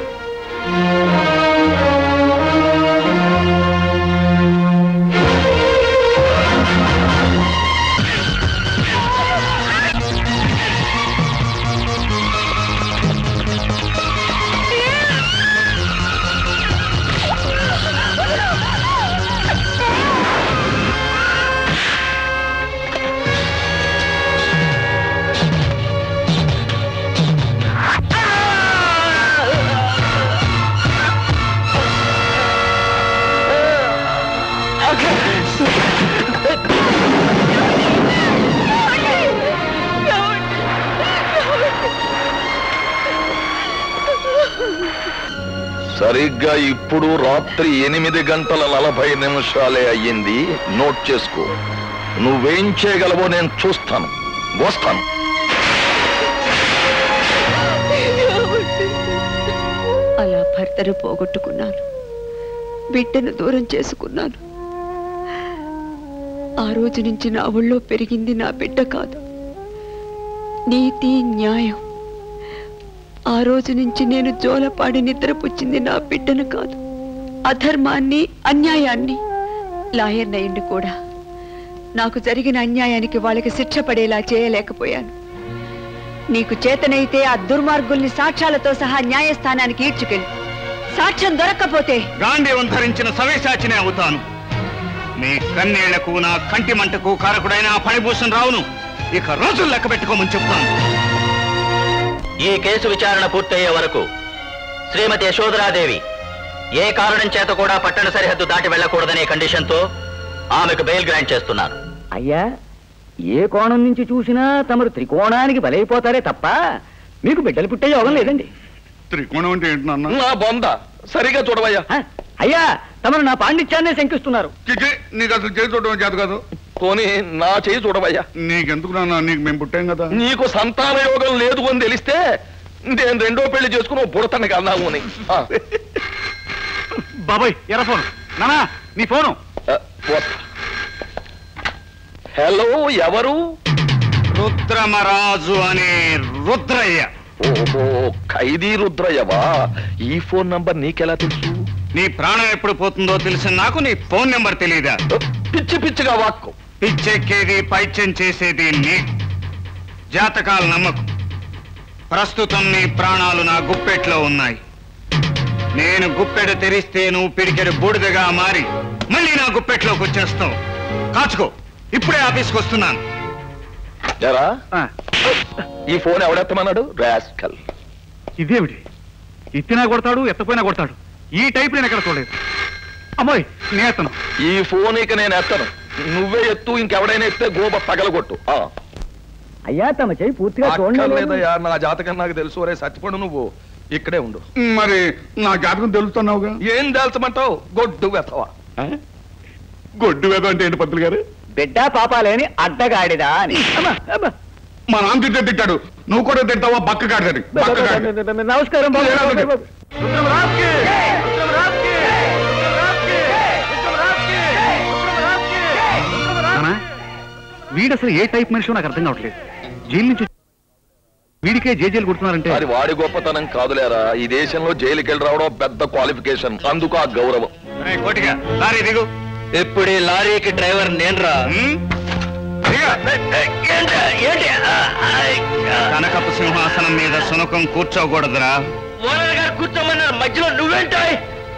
సరిగ్గా ఇప్పుడు రాత్రి ఎనిమిది గంటల నలభై నిమిషాలే అయ్యింది నోట్ చేసుకో నువ్వేం చేయగలవో నేను చూస్తాను వస్తాను అలా భర్తను పోగొట్టుకున్నాను బిడ్డను దూరం చేసుకున్నాను ఆ రోజు నుంచి నా ఒళ్ళో పెరిగింది నా బిడ్డ కాదు నీతి న్యాయం ఆ రోజు నుంచి నేను జోలపాడి నిద్రపుచ్చింది నా బిడ్డను కాదు అధర్మాన్ని అన్యాయాన్ని లాయర్ అయ్యండి కూడా నాకు జరిగిన అన్యాయానికి వాళ్ళకి శిక్ష పడేలా చేయలేకపోయాను నీకు చేతనైతే ఆ దుర్మార్గుల్ని సాక్ష్యాలతో సహా న్యాయస్థానానికి ఈడ్చుకెళ్ళి సాక్ష్యం దొరక్కపోతే గాంధీవం ధరించిన సవేశాచినే అవుతాను మీ కన్నేళ్లకు నా కంటి మంటకు కారకుడైన ఆ ఫణిభూషణ్ రావును ఇక రోజులు లెక్క పెట్టుకోమని చెప్తాను ఈ కేసు విచారణ పూర్తయ్యే వరకు శ్రీమతి యశోధరాదేవి ఏ కారణం చేత కూడా పట్టణ సరిహద్దు దాటి వెళ్లకూడదనే కండిషన్తో ఆమెకు బెయిల్ గ్రాంట్ చేస్తున్నారు అయ్యా ఏ కోణం నుంచి చూసినా తమరు త్రికోణానికి బలైపోతారే తప్ప మీకు బిడ్డలు పుట్టే యోగం లేదండి త్రికోణం అంటే ఏంటి నాన్న నా బొంద సరిగా చూడవయ్యా అయ్యా తమరు నా పాండిత్యాన్నే శంకిస్తున్నారు చిచి, నీకు అసలు చేసి చూడడం చేత కాదు పోనీ నా చేయి చూడవయ్యా నీకెందుకు నాన్న నీకు మేము పుట్టాం కదా నీకు సంతాన యోగం లేదు అని తెలిస్తే నేను రెండో పెళ్లి చేసుకుని బుడతాను కన్నాము అని ఆ, బాబాయ్ ఎర్ర ఫోన్ నానా నీ ఫోను ఆ, పోతా. హలో ఎవరు రుద్రమరాజు అనే రుద్రయ్య ఓహో ఖైదీ రుద్రయ్యవా ఈ ఫోన్ నంబర్ నీకెలా తెలుసు నీ ప్రాణం ఎప్పుడు పోతుందో తెలిసిన నాకు నీ ఫోన్ నెంబర్ తెలియదా పిచ్చి పిచ్చిగా వాక్కు పిచ్చెక్కేది పైత్యం చేసేది నీ జాతకాలు నమ్మకు ప్రస్తుతం నీ ప్రాణాలు నా గుప్పెట్లో ఉన్నాయి నేను గుప్పెడు తెరిస్తే నువ్వు పిడికెడు బూడిదగా మారి మళ్ళీ నా గుప్పెట్లోకి వచ్చేస్తావు కాచుకో ఇప్పుడే ఆఫీస్కి వస్తున్నాను ఎరా ఈ ఫోన్ ఎవడెత్తమన్నాడు రాస్కల్ ఇదేమిటి ఎత్తినా కొడతాడు ఎత్తపోయినా కొడతాడు ఈ టైప్ నేను ఎక్కడ చూడలేదు అమ్మాయి నేతను ఈ ఫోన్ ఇక నేను ఎత్తను నువ్వే ఎత్తు ఇంకెవడైనా ఎత్తే గోబ పగలగొట్టు ఆ. అయ్యా తమ చేయి పూర్తిగా చూడండి అక్కర్లేదయ్యా నా జాతకం నాకు తెలుసు రే సత్యపడు నువ్వు ఇక్కడే ఉండు మరి నా జాతకం తెలుస్తున్నావుగా ఏం తెలుసమంటావు గొడ్డు వెతవా గొడ్డు వేద అంటే ఏంటి పంతులు గారు బిడ్డ పాపాలేని అడ్డగాడిదా అని అమ్మా, అమ్మా. మా నాన్న తిట్టే తిట్టాడు నువ్వు కూడా తింటావా బక్క కాడని బక్క కాడి నమస్కారం బాబు. ఎలా ఉంది? నానా వీడు అసలు ఏ టైప్ మనిషి నాకు అర్థం కావట్లేదు జైలు నుంచి వీడికే జేజేలు కొడుతున్నారంటే అది వాడి గొప్పతనం కాదులేరా ఈ దేశంలో జైలుకి వెళ్ళి రావడం పెద్ద క్వాలిఫికేషన్ అందుకు ఆ గౌరవం కోటిగా లారీ దిగు ఇప్పుడు ఈ లారీకి డ్రైవర్ నేనురా కనకపు సింహాసనం మీద సునకం కూర్చోకూడదురా ఓనర్ గారు కూర్చోమన్నారు మధ్యలో నువ్వేంటాయి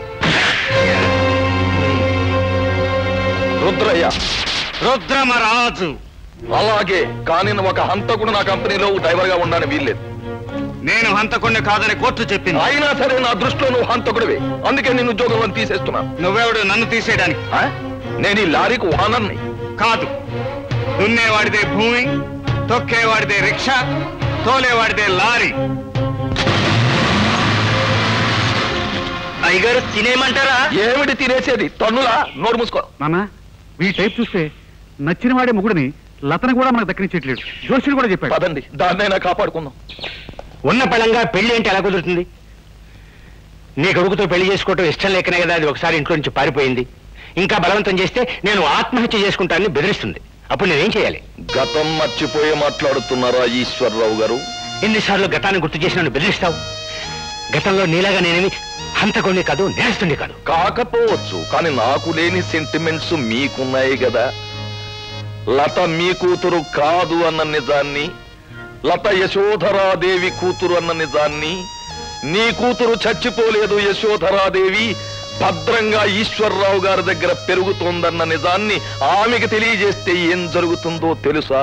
రుద్రయ్య రుద్రమరాజు అలాగే కానీ నువ్వు ఒక హంతకుడు నా కంపెనీలో డ్రైవర్ గా ఉండని వీల్లేదు నేను హంతకుండా కాదని కోర్టు చెప్పింది అయినా సరే నా దృష్టిలో నువ్వు హంతకుడివే అందుకే నేను ఉద్యోగంలో తీసేస్తున్నాను నువ్వెవడు నన్ను తీసేయడానికి ఆ? నేను ఈ లారీకి వానర్ని కాదు దున్నేవాడిదే భూమి తొక్కేవాడిదే రిక్షా తోలేవాడిదే లారీ అయ్యగారు తినేయమంటారా ఏమిటి తినేసేది తన్నులా నోరు మూసుకో నాన్న వీ టైప్ చూస్తే నచ్చిన వాడే ముగుడిని లతను కూడా మనకు దక్కనిచ్చేట్లేడు జోషుడు కూడా చెప్పాడు పదండి దాన్నైనా కాపాడుకుందాం ఉన్న పళంగా పెళ్లి అంటే ఎలా కుదురుతుంది నీ కొడుకుతో పెళ్లి చేసుకోవటం ఇష్టం లేకనే కదా అది ఒకసారి ఇంట్లో నుంచి పారిపోయింది ఇంకా బలవంతం చేస్తే నేను ఆత్మహత్య చేసుకుంటానని బెదిరిస్తుంది అప్పుడు నేనేం చేయాలి గతం మర్చిపోయి మాట్లాడుతున్నారా ఈశ్వరరావు గారు ఎన్నిసార్లు గతాన్ని గుర్తు చేసి నన్ను బెదిరిస్తావు గతంలో నీలాగా నేనేమి హంతకుడిని కాదు నేరస్తుని కాదు కాకపోవచ్చు కానీ నాకు లేని సెంటిమెంట్స్ మీకున్నాయి కదా లత మీ కూతురు కాదు అన్న నిజాన్ని లత యశోధరాదేవి కూతురు అన్న నిజాన్ని నీ కూతురు చచ్చిపోలేదు యశోధరాదేవి భద్రంగా ఈశ్వరరావు గారి దగ్గర పెరుగుతోందన్న నిజాన్ని ఆమెకి తెలియజేస్తే ఏం జరుగుతుందో తెలుసా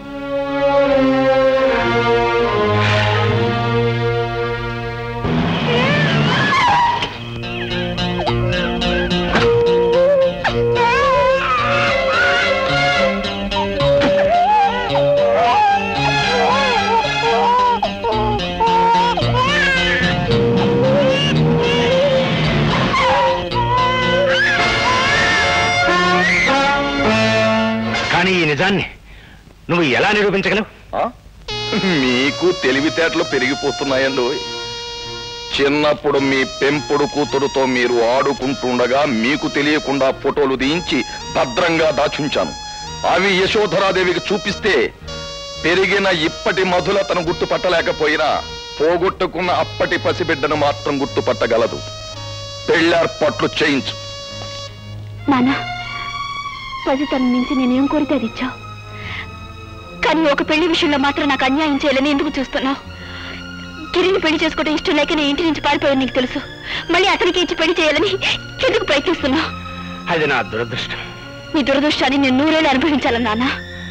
కానీ ఈ నిజాన్ని నువ్వు ఎలా నిరూపించగలవు ఆ? మీకు తెలివితేటలు పెరిగిపోతున్నాయండి చిన్నప్పుడు మీ పెంపుడు కూతురుతో మీరు ఆడుకుంటుండగా మీకు తెలియకుండా ఫోటోలు తీయించి భద్రంగా దాచుంచాను అవి యశోధరాదేవికి చూపిస్తే పెరిగిన ఇప్పటి మధులతను గుర్తుపట్టలేకపోయినా పోగొట్టుకున్న అప్పటి పసిబిడ్డను మాత్రం గుర్తుపట్టగలదు పెళ్ళేర్పాట్లు చేయించు నానా పసితనం నుంచి నేనేం కోరితే అది ఇచ్చావు కానీ ఒక పెళ్లి విషయంలో మాత్రం నాకు అన్యాయం చేయాలని ఎందుకు చూస్తున్నావు గిరిని పెళ్లి చేసుకోవడం ఇష్టం లేక నేను ఇంటి నుంచి పారిపోయాను నీకు తెలుసు మళ్ళీ అతనికి ఇచ్చి పెళ్లి చేయాలని ఎందుకు ప్రయత్నిస్తున్నావు అది నా దురదృష్టం నీ దురదృష్టాన్ని నేను నూరేళ్ళు అనుభవించాలని నాన్న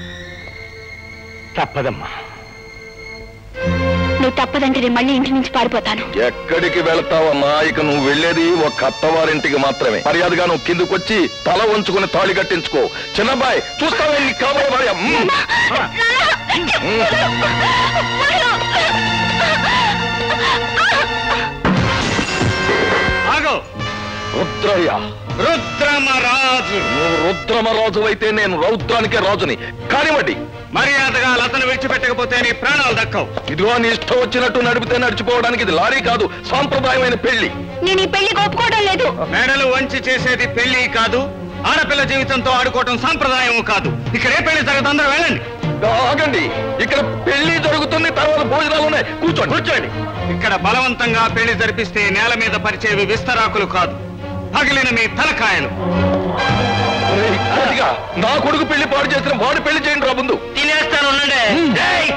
తప్పదమ్మా నువ్వు తప్పదంటే నేను మళ్ళీ ఇంటి నుంచి పారిపోతాను ఎక్కడికి వెళ్తావమ్మా ఇక నువ్వు వెళ్ళేది ఒక అత్తవారింటికి మాత్రమే మర్యాదగా నువ్వు కిందకొచ్చి తల వంచుకుని తాళి కట్టించుకో చిన్నబ్బాయి చూస్తావే నీ కాబోయే భార్య మ్మ్. ఆగో రుద్రయ్య రుద్రమరాజు నువ్వు రుద్రమరాజు అయితే నేను రౌద్రానికే రాజుని కానివ్వండి మర్యాదగా లతను విడిచిపెట్టకపోతే నీ ప్రాణాలు దక్కవు ఇదిగో నీ ఇష్టం వచ్చినట్టు నడిపితే నడిచిపోవడానికి ఇది లారీ కాదు సాంప్రదాయమైన పెళ్లి నేను ఈ పెళ్లికి ఒప్పుకోవడం లేదు మెడలు వంచి చేసేది పెళ్లి కాదు ఆడపిల్ల జీవితంతో ఆడుకోవటం సాంప్రదాయం కాదు ఇక్కడ ఏ పెళ్లి జరగదు అందరూ వెళ్ళండి ఆగండి ఇక్కడ పెళ్లి జరుగుతుంది తర్వాత భోజనాలు ఉన్నాయి కూర్చోండి కూర్చోండి ఇక్కడ బలవంతంగా పెళ్లి జరిపిస్తే నేల మీద పరిచేవి విస్తరాకులు కాదు పగిలిన మీ తలకాయలు ఏయ్, కోతిగా, నా కొడుకు పెళ్లి పాడు చేసిన వాడు పెళ్లి చేయండి రా ముందు తినేస్తాను ఏయ్!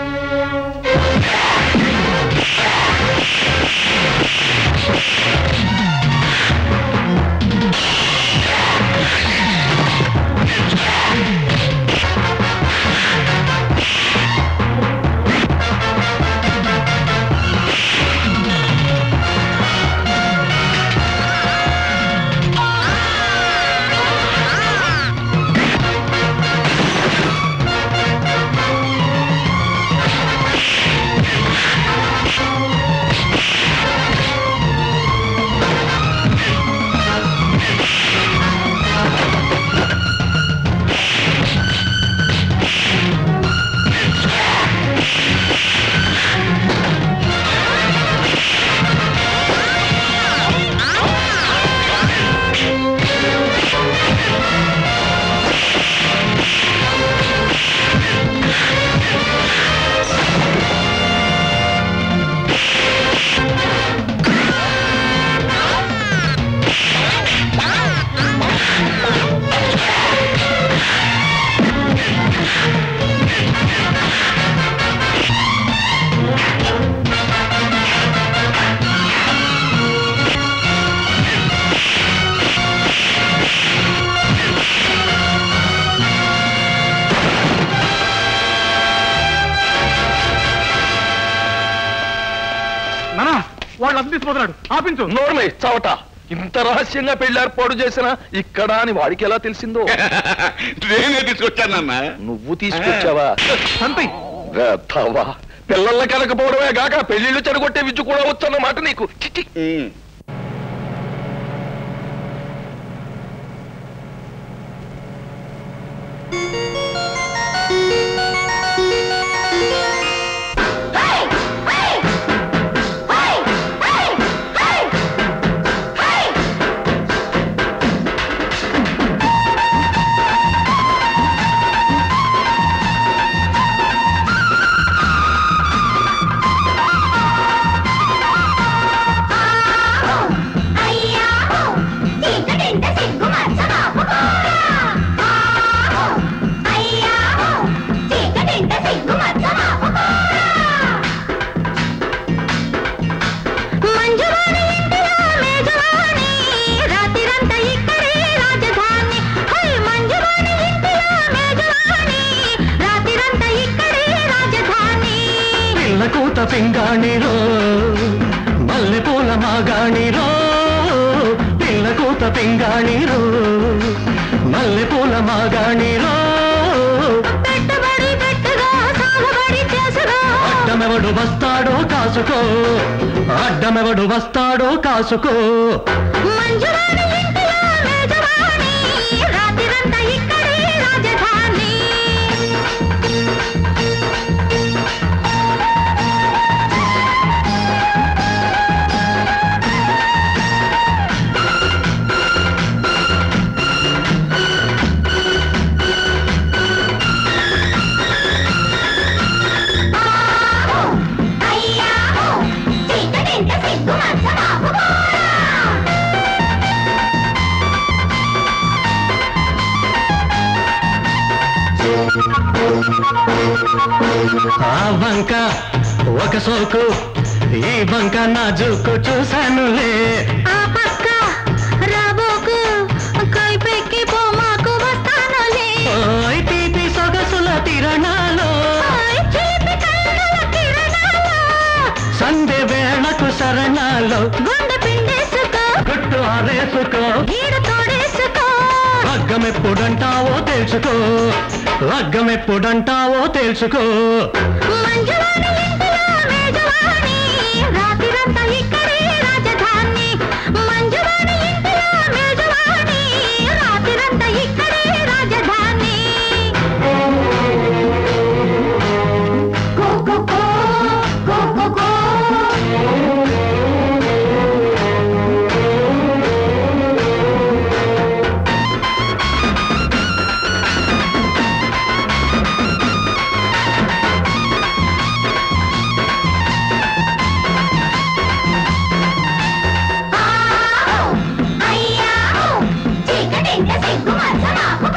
నానా వాళ్ళు అర్థం తీసుకుపోతున్నాడు ఆపించు నోర్మై చవట ఇంత రహస్యంగా పెళ్లి ఏర్పాటు చేసిన ఇక్కడ అని వాడికి ఎలా తెలిసిందో నేనే తీసుకొచ్చానన్నా నువ్వు తీసుకొచ్చావా సంపై వేత్తవా పిల్లల్ని కలకపోవడమే గాక పెళ్లిళ్ళు చెడగొట్టే విద్య కూడా వచ్చన్నమాట నీకు చిచి పిల్ల కూత పింగాణిరో మల్లె పూల మాగాణిరో పిల్ల కూత పింగాణిరో మల్లె పూల మాగాణిరో అడ్డమెవడు వస్తాడో కాసుకో అడ్డమెవడు వస్తాడో కాసుకో ఆ వంక ఒక సోకు ఈ బంక నాజుకు చూశానులే ఆ పక్క రాబోకు కైపెక్కి పోమాకు వస్తానులే ఓయ్ తీపి సొగసుల తిరణాలో ఓయ్ చిలిపి కన్నుల కిరణాలు సంధ్య వేళకు శరణాలో గుండె పిండేసుకో గుట్టు ఆరేసుకో ఈడు తోడేసుకో లగ్గమెప్పుడంటావో తెలుసుకో లగ్గమెప్పుడంటావో తెలుసుకో మంజువాణి ఇంటిలో మేజవాణి రాత్రిరంతా ఇక్కడే రాజధాని మంజువాణి ఇంటిలో మేజవాణి రాత్రిరంతా ఇక్కడే రాజధాని కో కో కో కో కో కో అయ్యా చీకటింట సిగ్గు మచ్చ నాకు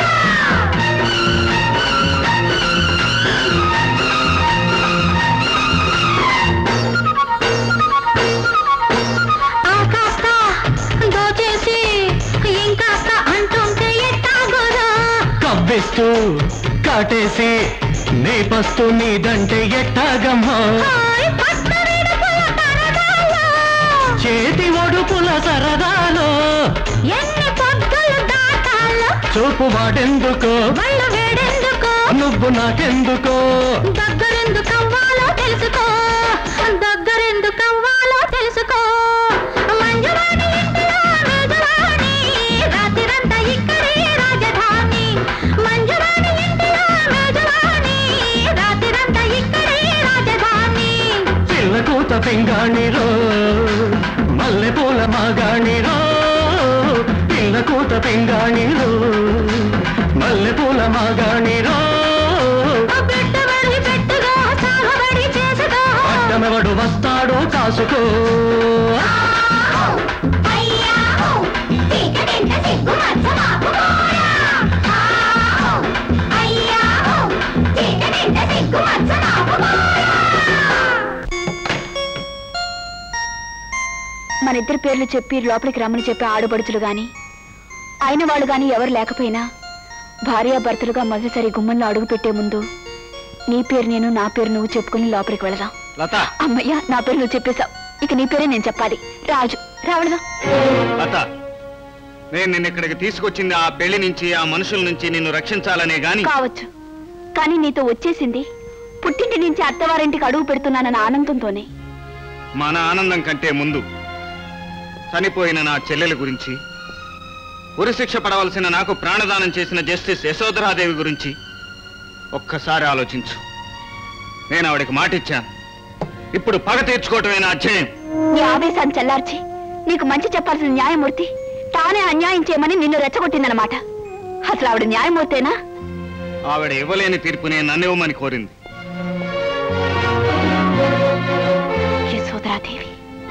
ఆ కాస్త దోచేసి ఇంకాస్త అంటుంటే ఎట్టాగోరా కవ్విస్తూ కాటేసి నీ పస్తు నీదంటే ఎట్టాగమ్మో హాయ్ పట్ట విడుపుల తరగాలో చేతి ఒడుపుల సరదాలో ఎన్ని పొద్దులు దాటాలో చూపు వాడెందుకో వళ్ళు వేడెందుకో నువ్వు నాకెందుకో దగ్గరెందుకు అవ్వాలో తెలుసుకో దగ్గరెందుకు అవ్వాలో తెలుసుకో మంజువాణి ఇంటిలో మేజవాణి రాత్రిరంతా ఇక్కడే రాజధాని మంజువాణి ఇంటిలో మేజవాణి రాత్రిరంతా ఇక్కడే రాజధాని చిల్లకూత పింగాణిరో మల్లె పూల మాగాణిరో పిల్లకూత పింగాణిరో మల్లె పూల మాగాణిరో పెట్టుబడి పెట్టుగా సాగుబడి చేసుకో అడ్డమెవడు వస్తాడో కాసుకో అయ్యా చీకటింట సిగ్గు మచ్చ మాకు అయ్యా చీకటింట సిగ్గు మచ్చ మాకు మన ఇద్దరి పేర్లు చెప్పి లోపలికి రమ్మని చెప్పే ఆడబడుచులు గాని అయిన వాళ్ళు గాని ఎవరు లేకపోయినా భార్యాభర్తలుగా మొదటిసారి గుమ్మంలో అడుగు పెట్టే ముందు నీ పేరు నేను నా పేరు నువ్వు చెప్పుకుని లోపలికి వెళదాం లత అమ్మయ్యా నా పేరు నువ్వు చెప్పేశావు ఇక నీ పేరే నేను చెప్పాలి రాజు రావడదా లత నేను నిన్న ఇక్కడికి తీసుకొచ్చింది ఆ పెళ్లి నుంచి ఆ మనుషుల నుంచి నిన్ను రక్షించాలనే గాని కావచ్చు కానీ నీతో వచ్చేసింది పుట్టింటి నుంచి అత్తవారింటికి అడుగు పెడుతున్నానన్న ఆనందంతోనే మన ఆనందం కంటే ముందు చనిపోయిన నా చెల్లెల గురించి ఉరిశిక్ష పడవలసిన నాకు ప్రాణదానం చేసిన జస్టిస్ యశోధరాదేవి గురించి ఒక్కసారి ఆలోచించు నేను ఆవిడకి మాటిచ్చాను ఇప్పుడు పగ తీర్చుకోవటమే నా అధ్యయం నీ ఆవేశాన్ని చల్లార్చి నీకు మంచి చెప్పాల్సిన న్యాయమూర్తి తానే అన్యాయం చేయమని నిన్ను రెచ్చగొట్టిందనమాట అసలు ఆవిడ న్యాయమూర్తేనా ఆవిడ ఇవ్వలేని తీర్పునే నన్నివ్వమని కోరింది యశోదరాదేవి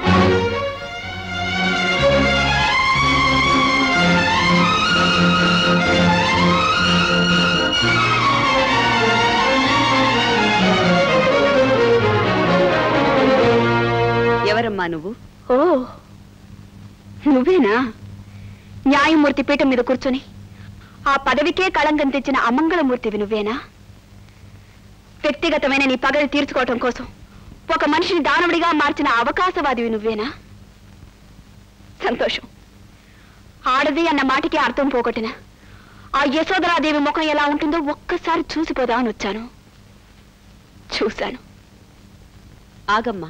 ఎవరమ్మా నువ్వు ఓ నువ్వేనా న్యాయమూర్తి పీఠం మీద కూర్చొని ఆ పదవికే కళంకం తెచ్చిన అమంగళమూర్తివి నువ్వేనా వ్యక్తిగతమైన నీ పగలు తీర్చుకోవటం కోసం ఒక మనిషిని దానవుడిగా మార్చిన అవకాశవాదివి నువ్వేనా సంతోషం ఆడది అన్న మాటకి అర్థం పోగొట్టిన ఆ యశోదరాదేవి ముఖం ఎలా ఉంటుందో ఒక్కసారి చూసిపోదామని వచ్చాను చూశాను ఆగమ్మా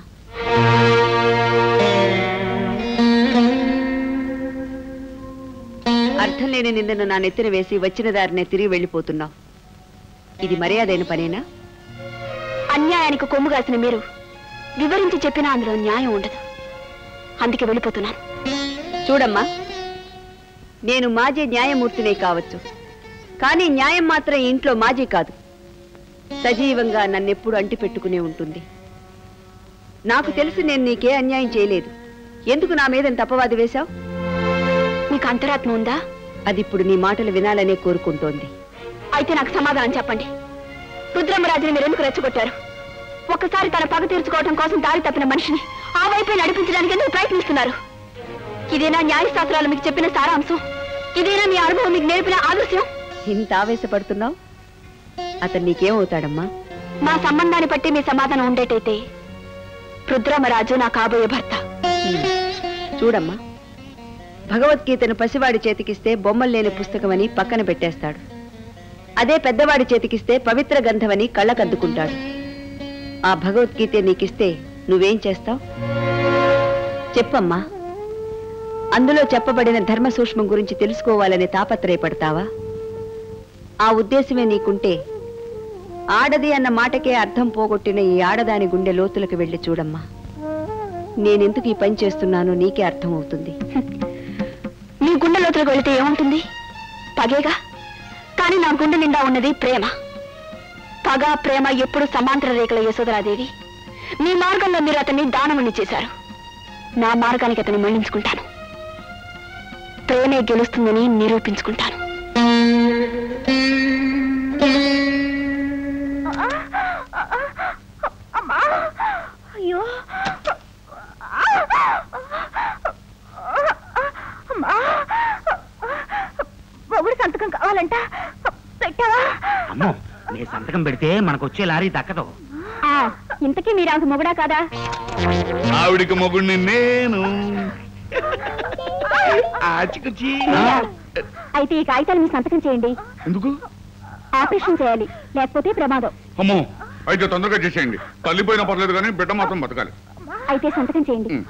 అర్థం లేని నిందను నా నెత్తిన వేసి వచ్చిన దారినే తిరిగి వెళ్ళిపోతున్నావు ఇది మర్యాదైన పనేనా అన్యాయానికి కొమ్ము కాసిన మీరు వివరించి చెప్పినా అందులో న్యాయం ఉండదు అందుకే వెళ్ళిపోతున్నాను చూడమ్మా నేను మాజీ న్యాయమూర్తినే కావచ్చు కానీ న్యాయం మాత్రం ఈ ఇంట్లో మాజీ కాదు సజీవంగా నన్నెప్పుడు అంటి పెట్టుకునే ఉంటుంది నాకు తెలిసి నేను నీకే అన్యాయం చేయలేదు ఎందుకు నా మీద ఇంత అపవాది వేశావు మీకు అంతరాత్మ ఉందా అది ఇప్పుడు నీ మాటలు వినాలనే కోరుకుంటోంది అయితే నాకు సమాధానం చెప్పండి రుద్రమ్మరాజుని మీరు ఎందుకు రెచ్చగొట్టారు ఒక్కసారి తన పగ తీర్చుకోవడం కోసం దారి తప్పిన మనిషిని ఆ వైపే నడిపించడానికి ఎందుకు ప్రయత్నిస్తున్నారు ఇదేనా న్యాయశాస్త్రాలు మీకు చెప్పిన సారాంశం ఇదేనా మీ అనుభవం మీకు నేర్పిన ఆదర్శం ఇంత ఆవేశపడుతున్నావు అతను నీకేమవుతాడమ్మా మా సంబంధాన్ని బట్టి మీ సమాధానం ఉండేటైతే రుద్రమరాజు నా కాబోయే భర్త చూడమ్మా భగవద్గీతను పసివాడి చేతికిస్తే బొమ్మలు లేని పుస్తకమని పక్కన పెట్టేస్తాడు అదే పెద్దవాడి చేతికిస్తే పవిత్ర గంధమని కళ్ళకద్దుకుంటాడు ఆ భగవద్గీత నీకిస్తే నువ్వేం చేస్తావు చెప్పమ్మా అందులో చెప్పబడిన ధర్మ సూక్ష్మం గురించి తెలుసుకోవాలని తాపత్రయపడతావా ఆ ఉద్దేశమే నీకుంటే ఆడది అన్న మాటకే అర్థం పోగొట్టిన ఈ ఆడదాని గుండె లోతులకు వెళ్ళి చూడమ్మా నేనెందుకు ఈ పని చేస్తున్నానో నీకే అర్థమవుతుంది మీ గుండె లోతులకు వెళితే ఏముంటుంది పగేగా కానీ నా గుండె నిండా ఉన్నది ప్రేమ పగ ప్రేమ ఎప్పుడు సమాంతర రేఖల యశోదరాదేవి మీ మార్గంలో మీరు అతన్ని దానముని చేశారు నా మార్గానికి అతన్ని మళ్లించుకుంటాను ప్రేమే గెలుస్తుందని నిరూపించుకుంటాను అయ్యో మొగుడు సంతకం కావాలంట పెట్టావా అమ్మో నీ సంతకం పెడితే మనకు వచ్చే లారీ దక్కదు ఇంతకీ మీరు ఆమెకు మొగుడా కాదా ఆవిడికి మొగుడిని నేను ఆచికుచి అయితే ఈ కాగితాలు మీ సంతకం చేయండి ఎందుకు ఆపరేషన్ చేయాలి లేకపోతే ప్రమాదం అమ్మో అయితే తొందరగా చేసేయండి తల్లిపోయినా పర్లేదు కానీ బిడ్డ మాత్రం బతకాలి అయితే సంతకం చేయండి ఉమ్.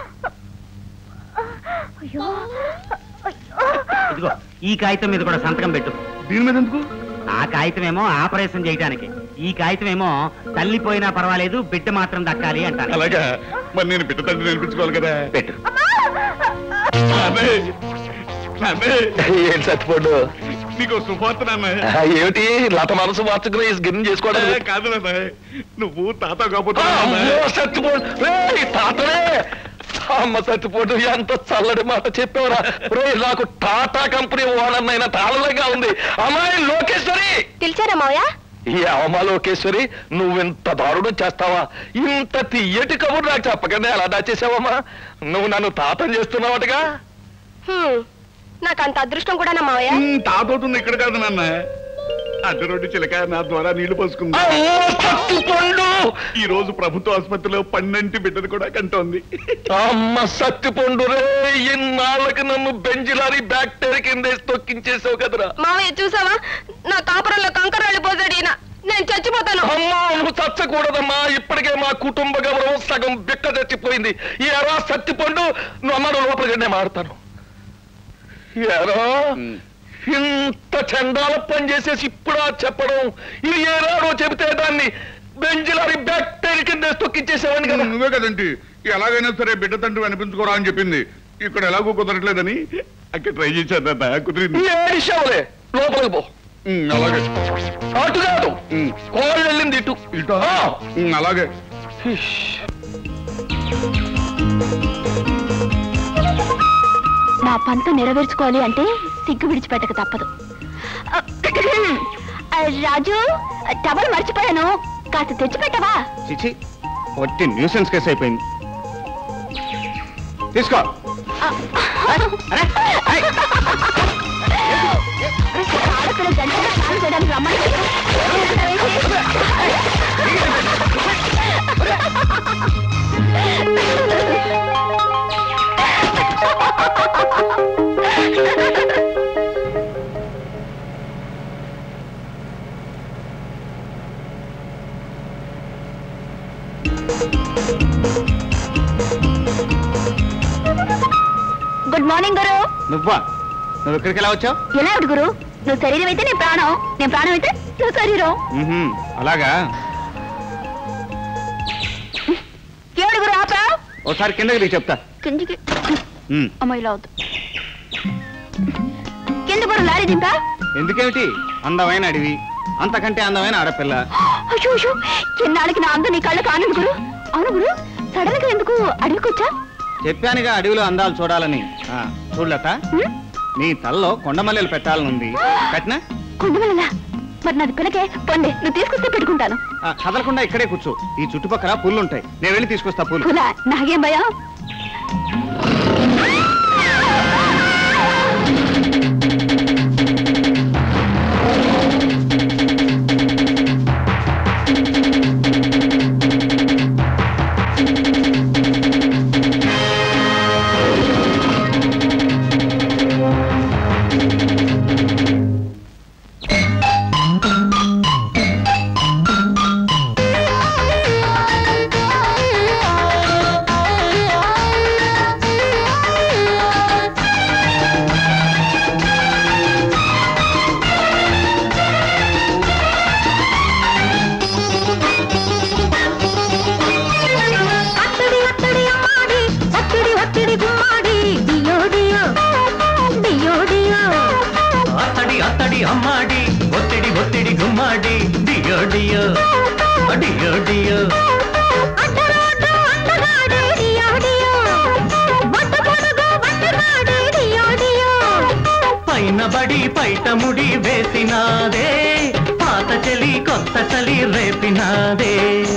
అయ్యో ఇదిగో ఈ కాగితం మీద కూడా సంతకం పెట్టు దీని మీద ఎందుకు ఆ కాగితం ఏమో ఆపరేషన్ చేయడానికి ఈ కాగితం ఏమో తల్లిపోయినా పర్వాలేదు బిడ్డ మాత్రం దక్కాలి అంటాను అలాగా మరి నేను బిడ్డ తండ్రి నేర్పించుకోవాలి కదా పెట్టు నాన్నే, నాన్నే, ఏం సత్తిపండు నీకు సువార్త నాన్న ఏమిటి లత మనసు మార్చుకుని గిన్నె చేసుకోవడం ఏ, కాదు నాన్న నువ్వు తాత కాకపోతే అమ్మో, సత్తిపండు రేయ్, తాతనే అమ్మ సత్తిపోటు ఎంత చల్లటి మాట చెప్పావురా రే నాకు టాటా కంపెనీ ఓనర్ అయిన తాళలంగా ఉంది అమ్మాయి లోకేశ్వరి పిలిచారా మావయ్య ఈ అవమా లోకేశ్వరి నువ్వింత దారుణం చేస్తావా ఇంత తీయటి కబురు నాకు చెప్పకనే ఎలా దాచేసావమ్మా నువ్వు నన్ను తాతం చేస్తున్నావటగా నాకు అంత అదృష్టం కూడా నా మావయ్య ఉమ్, తాత అవుతుంది ఇక్కడ కాదు నాన్న అడ్డ రోడ్డు చిలక నా ద్వారా నీళ్లు పోసుకుంది ఈ రోజు ప్రభుత్వ ఆసుపత్రిలో పన్నెంటి బిడ్డను కూడా కంటోంది అమ్మ సత్తిపండు రే ఇన్నాళ్ళకి నన్ను బెంజిలారి బ్యాక్టీరియా కింద తొక్కించేసావు కదరా మావయ్య చూసావా నా కాపురంలో కంకరాళ్ళు పోసాడు ఈయన నేను చచ్చిపోతాను అమ్మా నువ్వు చచ్చకూడదమ్మా ఇప్పటికే మా కుటుంబ గౌరవం సగం బిక్క చచ్చిపోయింది ఈ ఎరా సత్తిపండు నువ్వు అమ్మ నువ్వు లోపలికి నేను మారుతాను ఎరా ఇంత చండాల పని చేసేసి ఇప్పుడా చెప్పడం ఇది ఏరాడో చెబితే దాన్ని బెంజిలారి బ్యాక్టీరియా కింద తొక్కించేసావని కదా నువ్వే కదండి ఎలాగైనా సరే బిడ్డ తండ్రి అనిపించుకోరా అని చెప్పింది ఇక్కడ ఎలాగో కుదరట్లేదని అక్కడ ట్రై చేశాను నాన్న కుదిరింది ఏడిశావులే లోపలికి పో ఉమ్, అలాగే అటు కాదు కోళ్ళు వెళ్ళింది ఇటు ఇటా? ఉమ్, అలాగే నా పంత నెరవేర్చుకోవాలి అంటే సిగ్గు విడిచిపెట్టక తప్పదు ఆ, రాజు టవల్ మర్చిపోయాను కాస్త తెచ్చిపెట్టవా చిచి వట్టి న్యూసెన్స్ కేసు అయిపోయింది తీసుకో ఆడపిల్ల జంటగా స్నానం చేయడానికి రమ్మని గుడ్ మార్నింగ్ గురు నువ్వా నువ్వు ఇక్కడికి ఎలా వచ్చావు ఎలా ఉంది గురు నువ్వు శరీరం అయితే నేను ప్రాణం నేను ప్రాణం అయితే నువ్వు శరీరం మ్మ్హ్మ్, అలాగా ఏడు గురు ఆపా ఒకసారి కిందకి దిగి చెప్తా కిందికి మ్మ్. అమ్మ ఇలా అవుతుంది కింద గురు లారీ దింపా ఎందుకేమిటి అందమైన అడివి అంతకంటే అందమైన ఆడపిల్ల అయ్యో అయ్యో ఎన్నాళ్ళకి నా అందం నీ కళ్ళకి ఆనంద్ గురు అవును గురు సడన్ గా ఎందుకు అడవికొచ్చా చెప్పానుగా అడవిలో అందాలు చూడాలని ఆ, చూడలత నీ తలలో కొండమల్లెలు పెట్టాలనుంది పెట్టనా కొండమల్లెలా మరి నాది పిల్లకే పొండే నువ్వు తీసుకొస్తే పెట్టుకుంటాను ఆ, కదలకుండా ఇక్కడే కూర్చో ఈ చుట్టుపక్కల పూలు ఉంటాయి నేను వెళ్ళి తీసుకొస్తా పూలు పులా నాకేం భయం అత్తడి అత్తడి అమ్మాడి ఒత్తిడి ఒత్తిడి గుమ్మాడి డియో డియో డియో డియో అత్తడి అత్తడి అమ్మాడి ఒత్తిడి ఒత్తిడి గుమ్మాడి డియో డియో డియో డియో అడ్డరాట అడ్డగాడే డియో డియో బట్ట పొడుగు బట్టగాడే డియో డియో పైన బడి పైట ముడి వేసినాదే పాత చలి కొత్త చలి రేపినాదే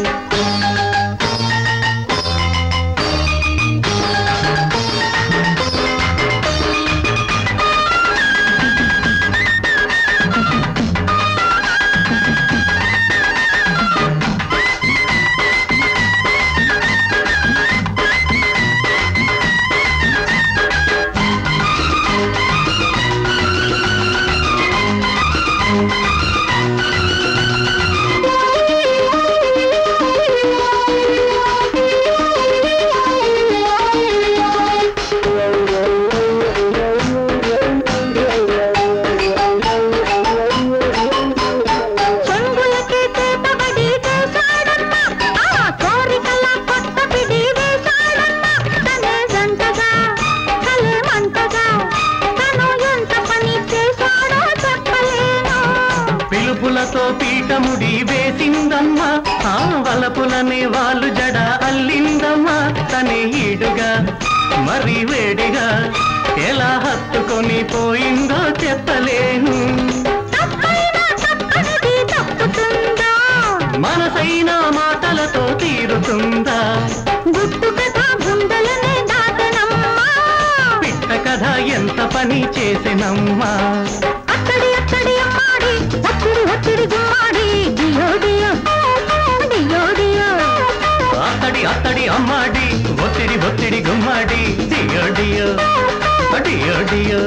చెంగులకి చేతబడి చేశాడమ్మ ఆ కోరికల కొత్త పిడి వేశాడమ్మ తనే జంటగా కలే మంటగా తను ఎంత పని చేశాడో చెప్పలేను పిలుపులతో పీఠముడి వేసిందమ్మా ఆ వలపులనే వాళ్ళు జడ అల్లిందమ్మా తనే ఈడుగా మరి వేడిగా ఎలా హత్తుకొని పోయిందో చెప్పలేను తప్పనిది తప్పుతుందా మనసైన మాటలతో తీరుతుందా గుట్టు కథ గుండెలనే దాటనమ్మా పిట్ట కథ ఎంత పని చేసినమ్మా అత్తడి అత్తడి అమ్మాడి ఒత్తిడి ఒత్తిడి గుమ్మాడి డియో డియో డియో డియో అత్తడి అత్తడి అమ్మాడి ఒత్తిడి ఒత్తిడి గుమ్మాడి డియో డియో డియో డియో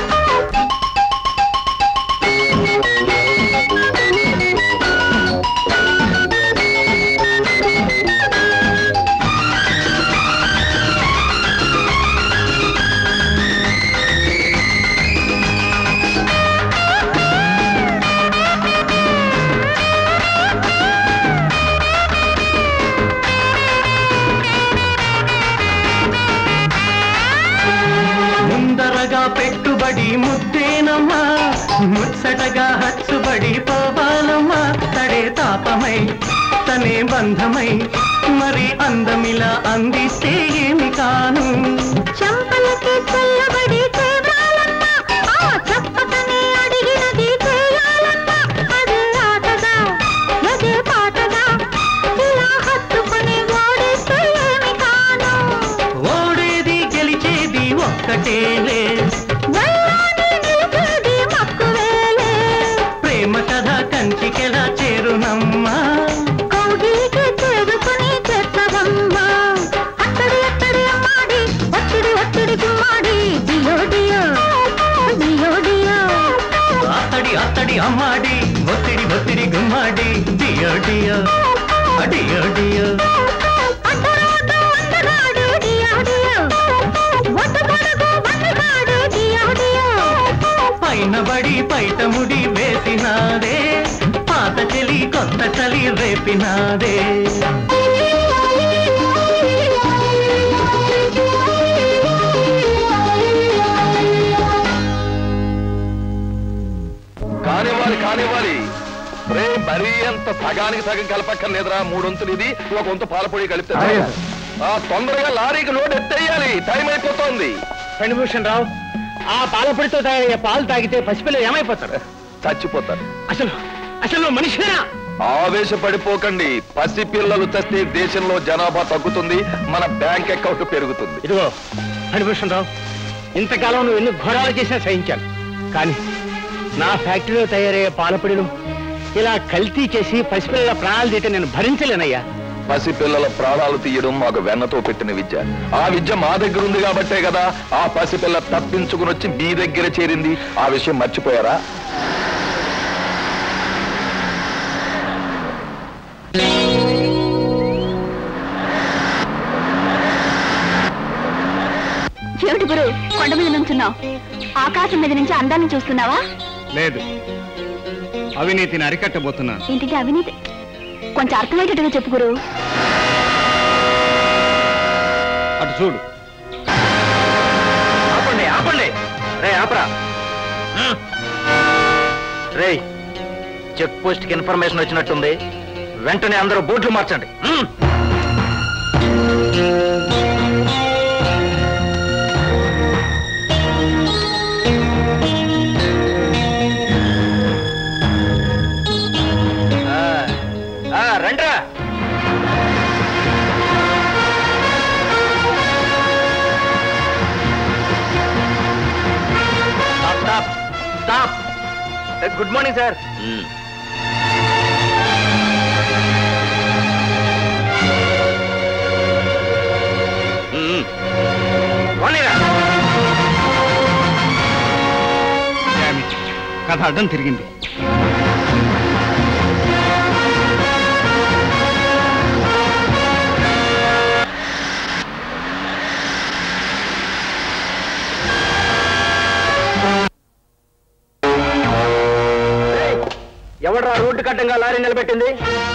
ముందరగా పెట్టుబడి ముద్దేనమ్మా ముచ్చటగా హచ్చుబడి పోవాలమ్మా తడే తాపమై తనే బంధమై మరి అందమిలా అందిస్తే ఏమి కాను చెంపలకి చల్లబడి చేరాలమ్మ ఆ చెప్పకనే అడిగినది చేయాలమ్మ అదే ఆటగా అదే పాటగా ఇలా హత్తుకుని ఓడిస్తే ఏమి కాను ఓడేది గెలిచేది ఒక్కటేలే వెళ్ళాని నిలిచేది మక్కువేలే ప్రేమ కథ కంచికెలా చేరునమ్మా కౌగిలికి చేరుకుని చేస్తదమ్మా అత్తడి అత్తడి అమ్మాడి ఒత్తిడి ఒత్తిడి గుమ్మాడి డియో డియో డియో డియో అత్తడి అత్తడి అమ్మాడి ఒత్తిడి ఒత్తిడి గుమ్మాడి డియో డియో డియో డియో అడ్డరాట అందగాడి డియో డియో ఒట్టు పొడుగు బండగాడి డియో డియో పైన బడి పైట ముడి వేసినాదే పాత చలి కొత్త చలి రేపినాదే కానివ్వాలి కానివ్వాలి రే మరీ అంత సగానికి సగం కలపక్కర్లేదురా మూడొంతులు ఇది ఒక వంతు పాలపొడి కలిపితే చాలు. అయ్యా. ఆ తొందరగా లారీకి లోడ్ ఎత్తేయాలి టైం అయిపోతోంది ఫణిభూషణ్ రావు ఆ పాలపొడితో తాగే పాలు తాగితే పసిపిల్ల ఏమైపోతాడు చచ్చిపోతారు అసలు అసలు నువ్వు మనిషినా ఆవేశపడిపోకండి పసి పిల్లలు తెస్తే దేశంలో జనాభా తగ్గుతుంది మన బ్యాంక్ అకౌంట్ పెరుగుతుంది ఇదిగో హరిభూషణరావు ఇంతకాలం నువ్వు ఎన్ని ఘోరాలు చేసినా సహించాను కానీ నా ఫ్యాక్టరీలో తయారయ్యే పాలపొడిలు ఇలా కల్తీ చేసి పసిపిల్లల ప్రాణాలు తీయటం నేను భరించలేనయ్యా పసి పిల్లల ప్రాణాలు తీయడం మాకు వెన్నతో పెట్టిన విద్య ఆ విద్య మా దగ్గర ఉంది కాబట్టే కదా ఆ పసిపిల్ల తప్పించుకుని వచ్చి మీ దగ్గర చేరింది ఆ విషయం మర్చిపోయారా ఏమిటి గురు కొండ మీద నుంచున్నావు ఆకాశం మీద నుంచి అందాన్ని చూస్తున్నావా లేదు అవినీతిని అరికట్టబోతున్నాను ఇంటికి అవినీతి కొంచెం అర్థమయ్యేటట్టుగా చెప్పు గురు అటు చూడు ఆపండి ఆపండి రే ఆపరా రే చెక్ పోస్ట్ కి ఇన్ఫర్మేషన్ వచ్చినట్టుంది వెంటనే అందరూ బోట్లు మార్చండి హ్మ్. ఆ, ఆ, రండ్రా stop stop stop good morning sir కథ అడ్డం తిరిగింది ఎవడ్రా రోడ్డు కట్టంగా లారీ నిలబెట్టింది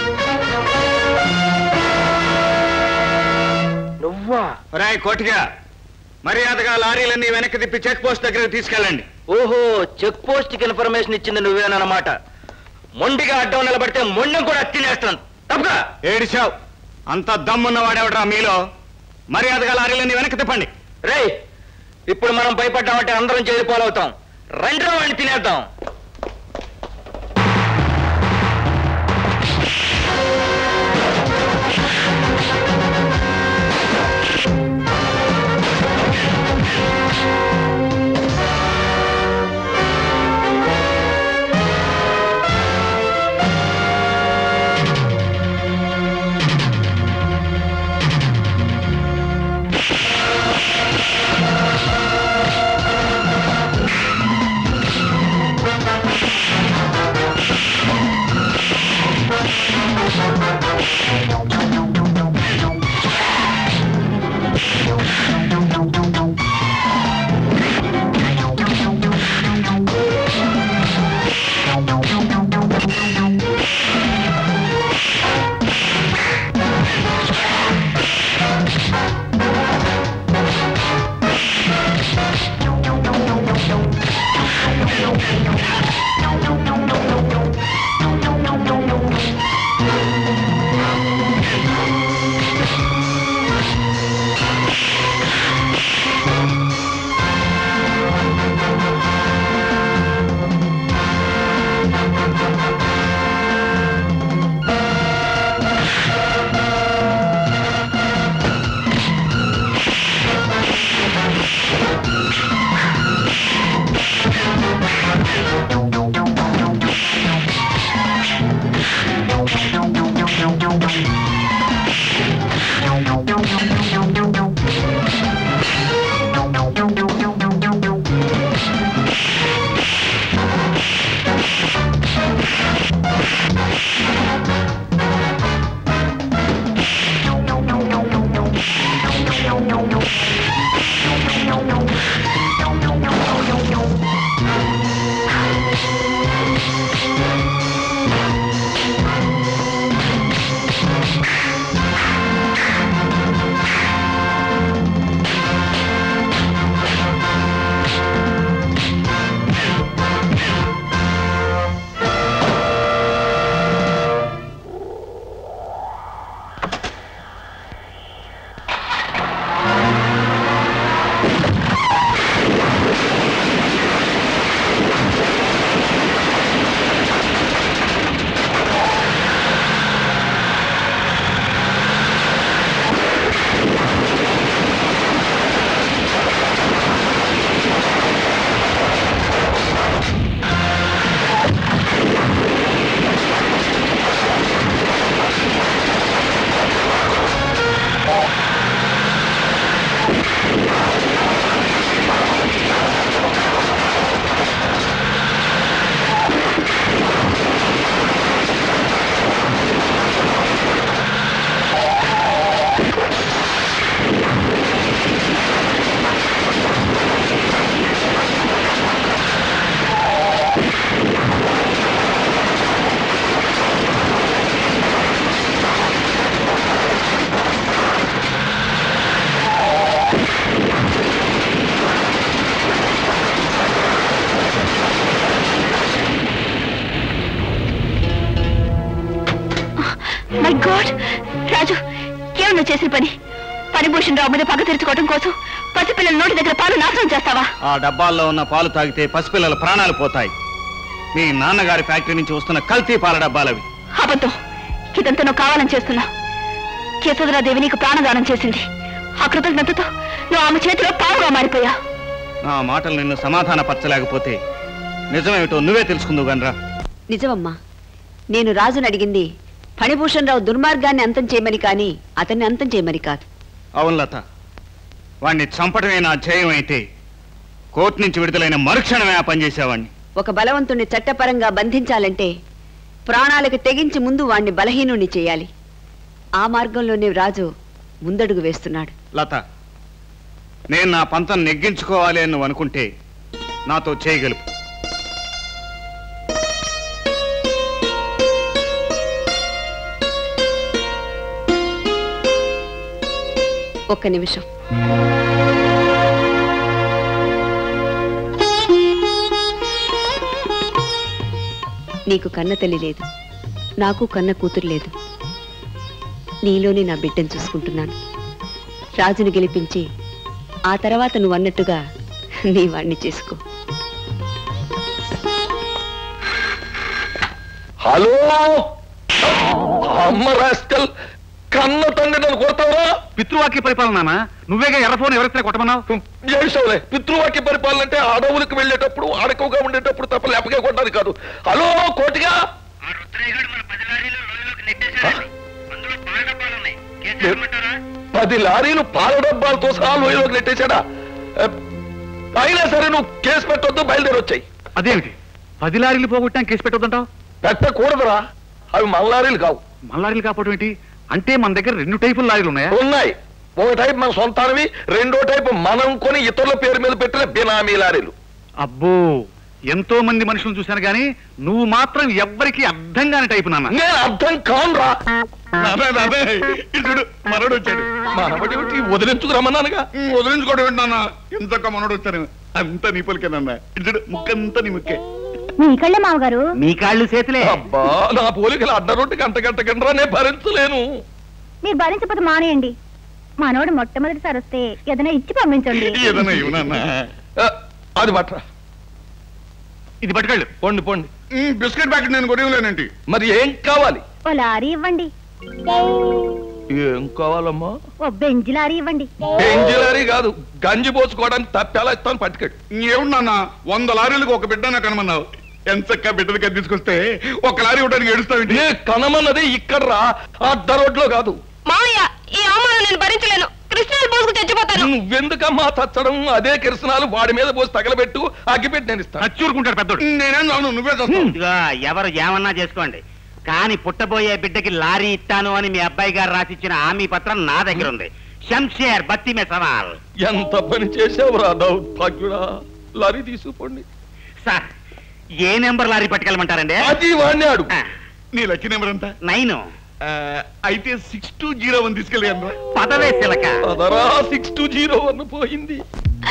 నువ్వా రాయ్ కోటిగా మర్యాదగా లారీలన్నీ వెనక్కి తిప్పి చెక్ పోస్ట్ దగ్గరకు తీసుకెళ్ళండి ఓహో చెక్ పోస్ట్ కి ఇన్ఫర్మేషన్ ఇచ్చింది నువ్వేనన్నమాట మొండిగా అడ్డం నిలబడితే మొండం కూడా తినేస్తాను తప్పగా ఏడిచావు అంత దమ్మున్న వాడేవడ్రా మీలో మర్యాదగా లారీలన్నీ వెనక్కి తిప్పండి రేయ్ ఇప్పుడు మనం భయపడ్డామంటే అందరం చేరిపోలవుతాం రండి వాడిని తినేద్దాం ఆ మై గాడ్ రాజు ఏం నువ్వు చేసిన పని పనిభూషణ్ రావు మీద పగ తీర్చుకోవడం కోసం పసిపిల్లల నోటి దగ్గర పాలు నాశనం చేస్తావా ఆ డబ్బాల్లో ఉన్న పాలు తాగితే పసిపిల్లల ప్రాణాలు పోతాయి మీ నాన్నగారి ఫ్యాక్టరీ నుంచి వస్తున్న కల్తీ పాల డబ్బాలవి అబద్ధం ఇదంతా నువ్వు కావాలని చేస్తున్నా కేశవరాదేవి నీకు ప్రాణదానం చేసింది ఆ కృతజ్ఞతతో నువ్వు ఆమె చేతిలో పావుగా మారిపోయా నా మాటలు నిన్ను సమాధానపరచలేకపోతే నిజమేమిటో నువ్వే తెలుసుకుందువు గనరా నిజమమ్మా నేను రాజుని అడిగింది ఫణిభూషణ్ రావు దుర్మార్గాన్ని అంతం చేయమని కానీ అతన్ని అంతం చేయమని కాదు అవును లత వాణ్ణి చంపడమే నా ధ్యేయం అయితే కోర్టు నుంచి విడుదలైన మరుక్షణమే ఆ పని చేసేవాణ్ణి ఒక బలవంతుణ్ణి చట్టపరంగా బంధించాలంటే ప్రాణాలకు తెగించి ముందు వాణ్ణి బలహీనుణ్ణి చేయాలి ఆ మార్గంలోనే రాజు ముందడుగు వేస్తున్నాడు లత నేను నా పంతం నెగ్గించుకోవాలి అని నువ్వు అనుకుంటే నాతో చేయగలుపు ఒక్క నిమిషం నీకు కన్న తల్లి లేదు నాకు కన్న కూతురు లేదు నీలోనే నా బిడ్డను చూసుకుంటున్నాను రాజును గెలిపించి ఆ తర్వాత నువ్వు అన్నట్టుగా నీ వాణ్ణి చేసుకో హలో అమ్మ రాస్కల్ కన్న తండ్రి నన్ను కొడతావా పితృవాక్య పరిపాలన నువ్వేగా ఎర్ర ఫోన్ ఎవరైతే కొట్టమన్నావు ఏడ్చావులే పితృవాక్య పరిపాలన అంటే అడవులకు వెళ్ళేటప్పుడు ఆడకవుగా ఉండేటప్పుడు తప్ప లేపగా కొట్టడానికి కాదు హలో కోటిగా పది లారీలు పాల డబ్బాలతో సహా లోయలోకి నెట్టేశాడా ఆ, అయినా సరే నువ్వు కేసు పెట్టొద్దు బయలుదేరి వచ్చాయి అదేమిటి పది లారీలు పోగొట్టాం కేసు పెట్టొద్దంటావు పెట్టకూడదురా అవి మన లారీలు కావు మన లారీలు కాకపోవడం ఏంటి అంటే మన దగ్గర రెండు టైపుల లారీలు ఉన్నాయా ఉన్నాయి ఒక టైప్ మన సొంతానివి రెండో టైపు మనం కొని ఇతరుల పేరు మీద పెట్టిన బినామీ లారీలు అబ్బో ఎంతో మంది మనుషులను చూశాను కానీ నువ్వు మాత్రం ఎవ్వరికి అర్థం కాని టైపు నాన్న నేను అర్థం కానురా ఇతడు మనోడు వచ్చాడు మనబడి వదిలించుకు రమ్మన్నానుగా వదిలించుకోవడం ఏంటన్నా ఇంతక మనోడు వచ్చాను అంత నీ పలికేనన్నా ఇతడు ముక్కంతా నీ ముక్కే మీ కళ్ళే మామగారు మీ కాళ్ళు చేతులే అబ్బా నా పోలికలు అడ్డరొట్టి గంట గంట గంటరా నేను భరించలేను మీరు భరించకపోతే మానేయండి మనోడు మొట్టమొదటిసారి వస్తే ఏదైనా ఇచ్చి పంపించండి ఏదన్నా ఇవ్వనన్నా ఆ, అది పట్రా ఇది పట్టుకెళ్ళు పొండి పొండి బిస్కెట్ ప్యాకెట్ నేను కొనివ్వలేనండి మరి ఏం కావాలి ఓ లారీ ఇవ్వండి ఏం కావాలమ్మా ఓ బెంజ్ లారీ ఇవ్వండి బెంజిలారీ కాదు గంజి పోసుకోవడానికి తప్పేలా ఇస్తాను పట్టుకెడు ఏమున్నా వంద లారీలకు ఒక బిడ్డ కనమన్నావు ఎంచక్క బిడ్డలు కది తీసుకొస్తే ఒక లారీ ఇవ్వడానికి ఏడుస్తావేంటి ఏ కనమన్నది ఇక్కడ రా అడ్డ రోడ్లో కాదు మామయ్య ఈ అవమానం నేను భరించలేను కృష్ణాలు పోసుకు చచ్చిపోతాను నువ్వెందుకమ్మా తచ్చడం అదే కిరసనాలు వాడి మీద పోసి తగలబెట్టు అగ్గిపెట్టి నేను ఇస్తాను అచ్చూరుకుంటాడు పెద్దోడు నేనేం అవును నువ్వే చేస్తావు ఇదిగో ఎవరు ఏమన్నా చేసుకోండి కానీ పుట్టబోయే బిడ్డకి లారీ ఇస్తాను అని మీ అబ్బాయి గారు రాసిచ్చిన హామీ పత్రం నా దగ్గర ఉంది శంషేర్ బత్తి మే సవాల్ ఎంత పని చేసావురా దౌర్భాగ్యుడా లారీ తీసుకుపోండి సార్ ఏ నెంబర్ లారీ పట్టుకెళ్ళమంటారండి అది వాడిని ఆడు నీ లక్కీ నెంబర్ ఎంత నైన్ అయితే సిక్స్ టూ జీరో వన్ తీసుకెళ్ళి పదవే సిలక అదరా సిక్స్ టూ జీరో వన్ పోయింది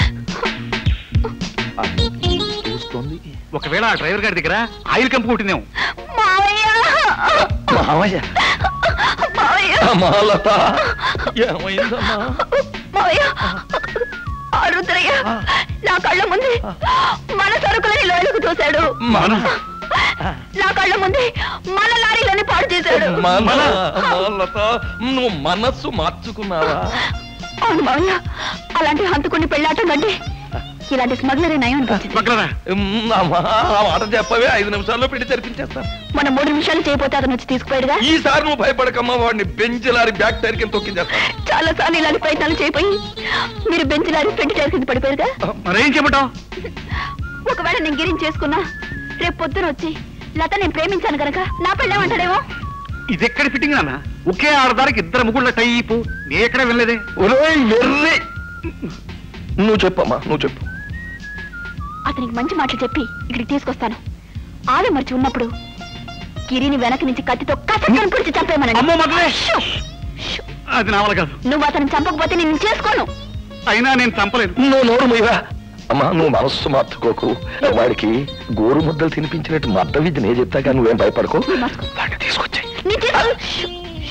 చూస్తోంది ఒకవేళ ఆ డ్రైవర్ గారి దగ్గర ఆయిల్ కంపు కొట్టిందేమో మావయ్య మావయ్య మావయ్య మాలత ఏమైందమ్మా మావయ్య ఆ రుద్రయ్య నా కళ్ళ ముందే మన సరుకులని లోయలకు తోశాడు మన నా కళ్ళ ముందే మన లారీలని పాడు చేశాడు మన మాలత నువ్వు మనస్సు మార్చుకున్నావా అవును మావయ్య అలాంటి హంతకుని పెళ్ళాటం కంటే ఇలాంటి స్మగ్లరే నయం అనిపించింది ఉమ్, అమ్మా, ఆ మాట చెప్పవే ఐదు నిమిషాల్లో పెట్టి తెరిపించేస్తాను మన మూడు నిమిషాలు చేయపోతే అతను వచ్చి తీసుకుపోయాడుగా ఈసారి నువ్వు భయపడకమ్మా వాడిని బెంచలారి బ్యాక్ టైర్ కింద తొక్కించేస్తాను చాలా సార్లు ఇలాంటి ప్రయత్నాలు చేయపోయి మీరు బెంచ్ లారీ ఫ్రంట్ టైర్ కింద పడిపోయారుగా మరేం చెప్పటం ఒకవేళ నేను గిరిని చేసుకున్నా రేపు పొద్దున వచ్చి లత నేను ప్రేమించాను గనక నా పెళ్ళేమంటాడేమో ఇది ఎక్కడ ఫిట్టింగ్ నాన్న ఒకే ఆడదానికి ఇద్దరు ముగ్గుళ్ళ టైపు నీ ఎక్కడ వెళ్ళలేదే ఒరేయ్ వెర్రి నువ్వు చెప్పమ్మా నువ్వు చెప్పు అతనికి మంచి మాటలు చెప్పి ఇక్కడికి తీసుకొస్తాను ఆవి మర్చి ఉన్నప్పుడు గిరిని వెనక నుంచి కత్తితో కసక్కని పొడిచి చంపేమనండి అమ్మో మగలే షూ! అది నా వల్ల కాదు నువ్వు అతను చంపకపోతే నేను చేసుకోను అయినా నేను చంపలేదు నువ్వు నోరు మీరా అమ్మా నువ్వు మనస్సు మార్చుకోకు వాడికి గోరు ముద్దలు తినిపించినట్టు మద్ద విద్య నేను చెప్తాగా నువ్వేం భయపడకు వాడిని తీసుకొచ్చాయి నేను చేసుకోను. షూ!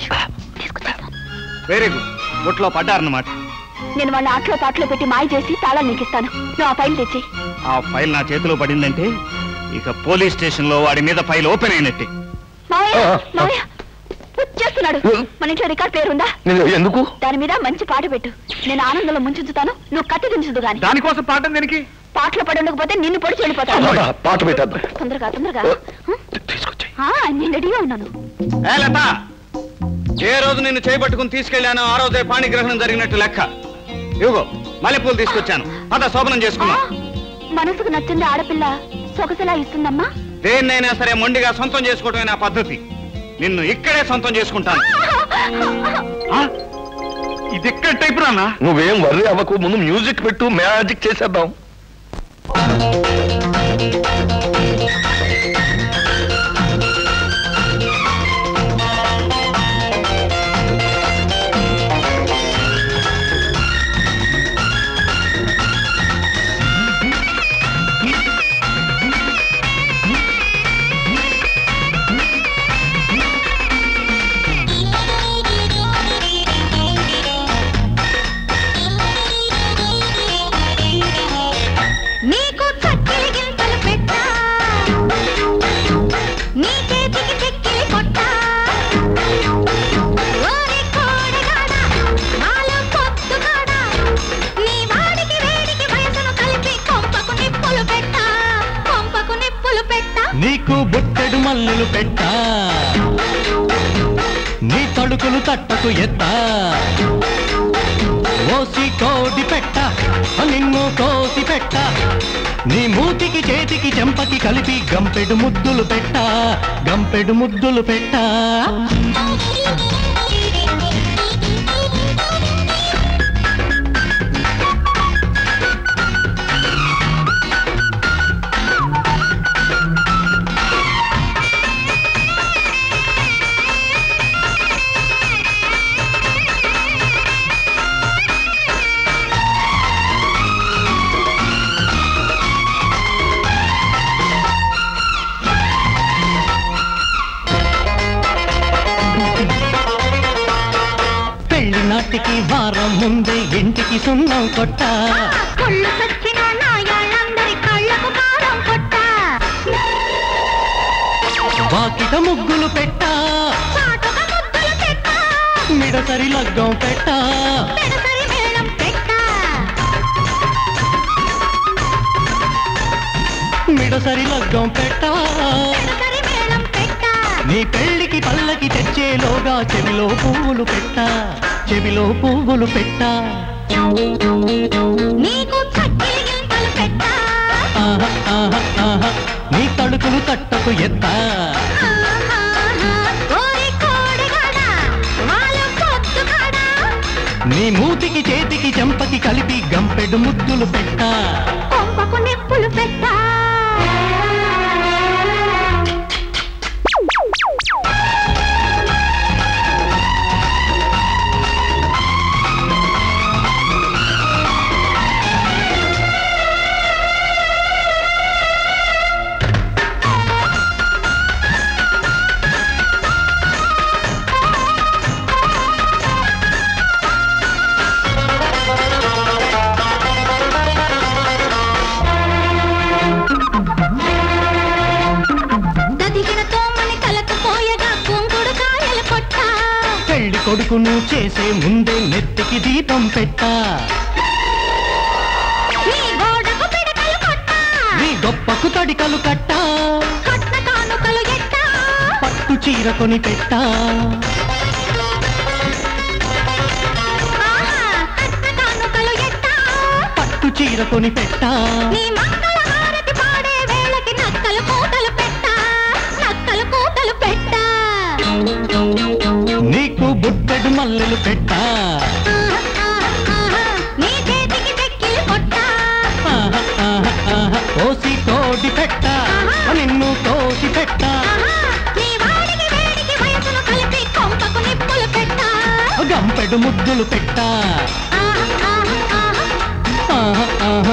వెరీ గుడ్ బొట్లో పడ్డారన్నమాట నేను వాళ్ళ ఆటలో పాటలో పెట్టి మాయ చేసి తాళాలు నీకు ఇస్తాను నువ్వు ఆ ఫైల్ తెచ్చి ఆ ఫైల్ నా చేతిలో పడిందంటే ఇక పోలీస్ స్టేషన్ లో వాడి మీద ఫైల్ ఓపెన్ అయినట్టే మావయ్య మావయ్య చేస్తున్నాడు మన ఇంట్లో రికార్డ్ పేరుందా ఎందుకు దాని మీద మంచి పాట పెట్టు నేను ఆనందంలో ముంచుతాను నువ్వు కత్తి దించుదు గాని దానికోసం పాఠం దేనికి పాటలో పడి ఉండకపోతే నిన్ను పొడిచి వెళ్ళిపోతాను పాట పెట్టద్దు తొందరగా తొందరగా ఆ, నేను రెడీగా ఉన్నాను ఏ లత ఏ రోజు నిన్ను చేపట్టుకుని తీసుకెళ్లానో ఆ రోజే పాణిగ్రహణం జరిగినట్టు లెక్క ఇదిగో మల్లెపూలు తీసుకొచ్చాను పద శోభనం చేసుకున్నాం మనసుకు నచ్చింది ఆడపిల్ల సొగసలా ఇస్తుందమ్మా దేన్నైనా సరే మొండిగా సొంతం చేసుకోవటమే నా పద్ధతి నిన్ను ఇక్కడే సొంతం చేసుకుంటాను ఇది ఎక్కడ టైప్ రానా నువ్వేం వర్రీ అవ్వకు ముందు మ్యూజిక్ పెట్టు మ్యాజిక్ చేసేద్దాం నీకు చక్కెలి గింతలు పెట్టా నీ చేతికి చెక్కిలి కొట్టా ఓరి కోడగాడా నాలో పొత్తుగాడా నీ వాడికి వేడికి వయసును కలిపి కొంపకు నిప్పులు పెట్టా కొంపకు నిప్పులు పెట్టా నీకు బుట్టెడు మల్లెలు పెట్టా నీ తడుకులు తట్టకు ఎత్తా ఓసి కోడి పెట్ట నిన్ను కోసి పెట్ట నీ మూతికి చేతికి చెంపకి కలిపి గంపెడు ముద్దులు పెట్ట గంపెడు ముద్దులు పెట్టా పెళ్లి నాటికి వారం ముందే ఇంటికి సున్నం కొట్టా కొళ్ళు సచ్చిన నాయాళ్ళందరి కళ్ళకు కారం కొట్టా వాకిట ముగ్గులు పెట్టా చాటుగా ముద్దులు పెట్టా మిడతరి లగ్గం పెట్టా పెడసరి మేళం పెట్టా మిడసరి లగ్గం పెట్టా పెడసరి మేళం పెట్టా నీ పెళ్లికి పల్లకి తెచ్చేలోగా చెవిలో పువ్వులు పెట్టా చెవిలో పువ్వులు పెట్టా నీకు చక్కిలి గింతలు పెట్టా ఆహా, ఆహా, ఆహా. నీ తడుకులు తట్టకు ఎత్తా ఓరి కోడిగాడా వాళ్ళ పొత్తుగాడా నీ మూతికి చేతికి చెంపకి కలిపి గంపెడు ముద్దులు పెట్టా కొంపకు నిప్పులు పెట్టా దదిగిన తోమని కలకు పోయగా కుంకుడు కాయలు కొట్టా పెళ్లి కొడుకును చేసే ముందే నెత్తికి దీపం పెట్టా నీ గోడకు పిడకలు కొట్టా నీ గొప్పకు తడికలు కట్టా కట్న కానుకలు ఎట్టా పట్టు చీర కొని పెట్టా ఆహా, కట్న కానుకలు ఎట్టా పట్టు చీర కొని పెట్టా నీ మంగళ హారతి పాడే వేళకి నక్కలు కూతలు పెట్టా నక్కలు కూతలు పెట్టా నీకు బుట్టెడు మల్లెలు పెట్టా నీ చేతికి చెక్కిలి కొట్టా ఆహా, ఆహా, ఆహా. కోసి కోడి పెట్టా నిన్ను కోసి పెట్టా నీ వాడికి వేడికి వయసును కలిపి కొంపకు నిప్పులు పెట్టా గంపెడు ముద్దులు పెట్టా ఆహా, ఆహా, ఆహా.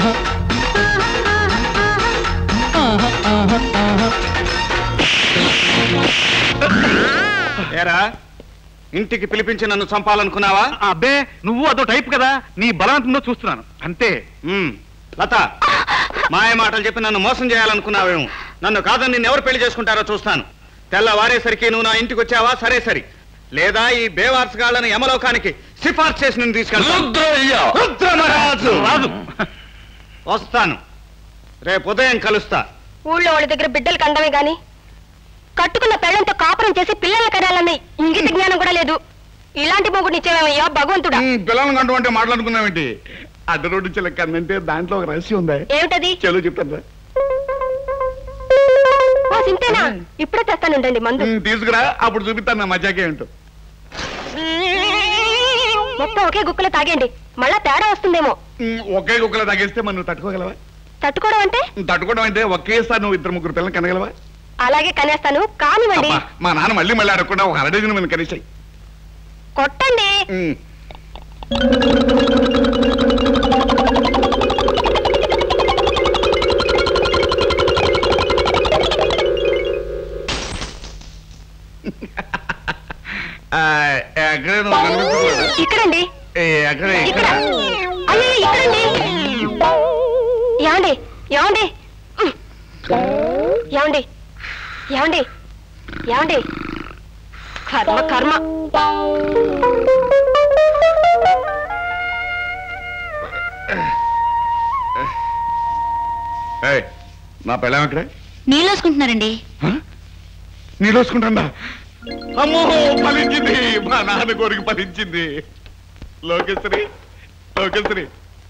ఆహా, ఆహా, ఆహా. ఏరా ఇంటికి పిలిపించి నన్ను చంపాలనుకున్నావా అబ్బే నువ్వు అదో టైప్ కదా నీ బలవంతంలో చూస్తున్నాను అంతే లత మాయ మాటలు చెప్పి నన్ను మోసం చేయాలనుకున్నావేమో నన్ను కాదని నిన్ను ఎవరు పెళ్లి చేసుకుంటారో చూస్తాను తెల్లవారేసరికి నువ్వు నా ఇంటికి వచ్చావా సరే సరి లేదా ఈ బేవార్స్ గాళ్ళని యమలోకానికి సిఫార్సు చేసి నేను తీసుకెళ్తాను రుద్రమరాజు రాజు వస్తాను రేపు ఉదయం కలుస్తా ఊళ్ళో వాళ్ళ దగ్గర బిడ్డలు కండమే గాని కట్టుకున్న పెళ్ళంతో కాపురం చేసి పిల్లలు కనాలన్న ఇంగిత జ్ఞానం కూడా లేదు ఇలాంటి మొగుడు నిచ్చేవేమయ్యా భగవంతుడా పిల్లలను కంటూ అంటే మాట్లాడుకున్నామేంటి అడ్డ రోడ్డు చిలక అంటే దాంట్లో ఒక రహస్యం ఉందా ఏమిటది చలో చెప్తాను ఓ సింతేనా ఇప్పుడే తెస్తానుండండి మందు తీసుకురా అప్పుడు చూపిస్తాను నా మజాకే ఏంటో మొత్తం ఒకే గుక్కలో తాగండి మళ్ళా తేడా వస్తుందేమో ఉమ్, ఒకే కుక్కలో తగిస్తే మనం నువ్వు తట్టుకోగలవా తట్టుకోవడం అంటే తట్టుకోవడం అంటే ఒకేసారి నువ్వు ఇద్దరు ముగ్గురు పిల్లలు కనగలవా అలాగే కనేస్తాను కానివ్వండి అబ్బా, మా నాన్న మళ్ళీ మళ్ళీ అడగకుండా ఒక అరడజన్ మంది కనీసాయి కొట్టండి ఎక్కడ నువ్వు కనిపించట్లేదు. ఇక్కడండి ఏ, ఎక్కడ ఇక్కడ అయ్యో ఇక్కడండి ఏమండి ఏమండి ఏమండి ఏమండి ఏమండి కర్మ కర్మ ఏయ్, నా పెళ్ళం ఎక్కడ నీళ్ళేసుకుంటున్నారండి నీళ్ళోసుకుంటా అమ్మో ఫలించింది మా నాన్న కోరిక ఫలించింది లోకేశ్వరి లోకేశ్వరి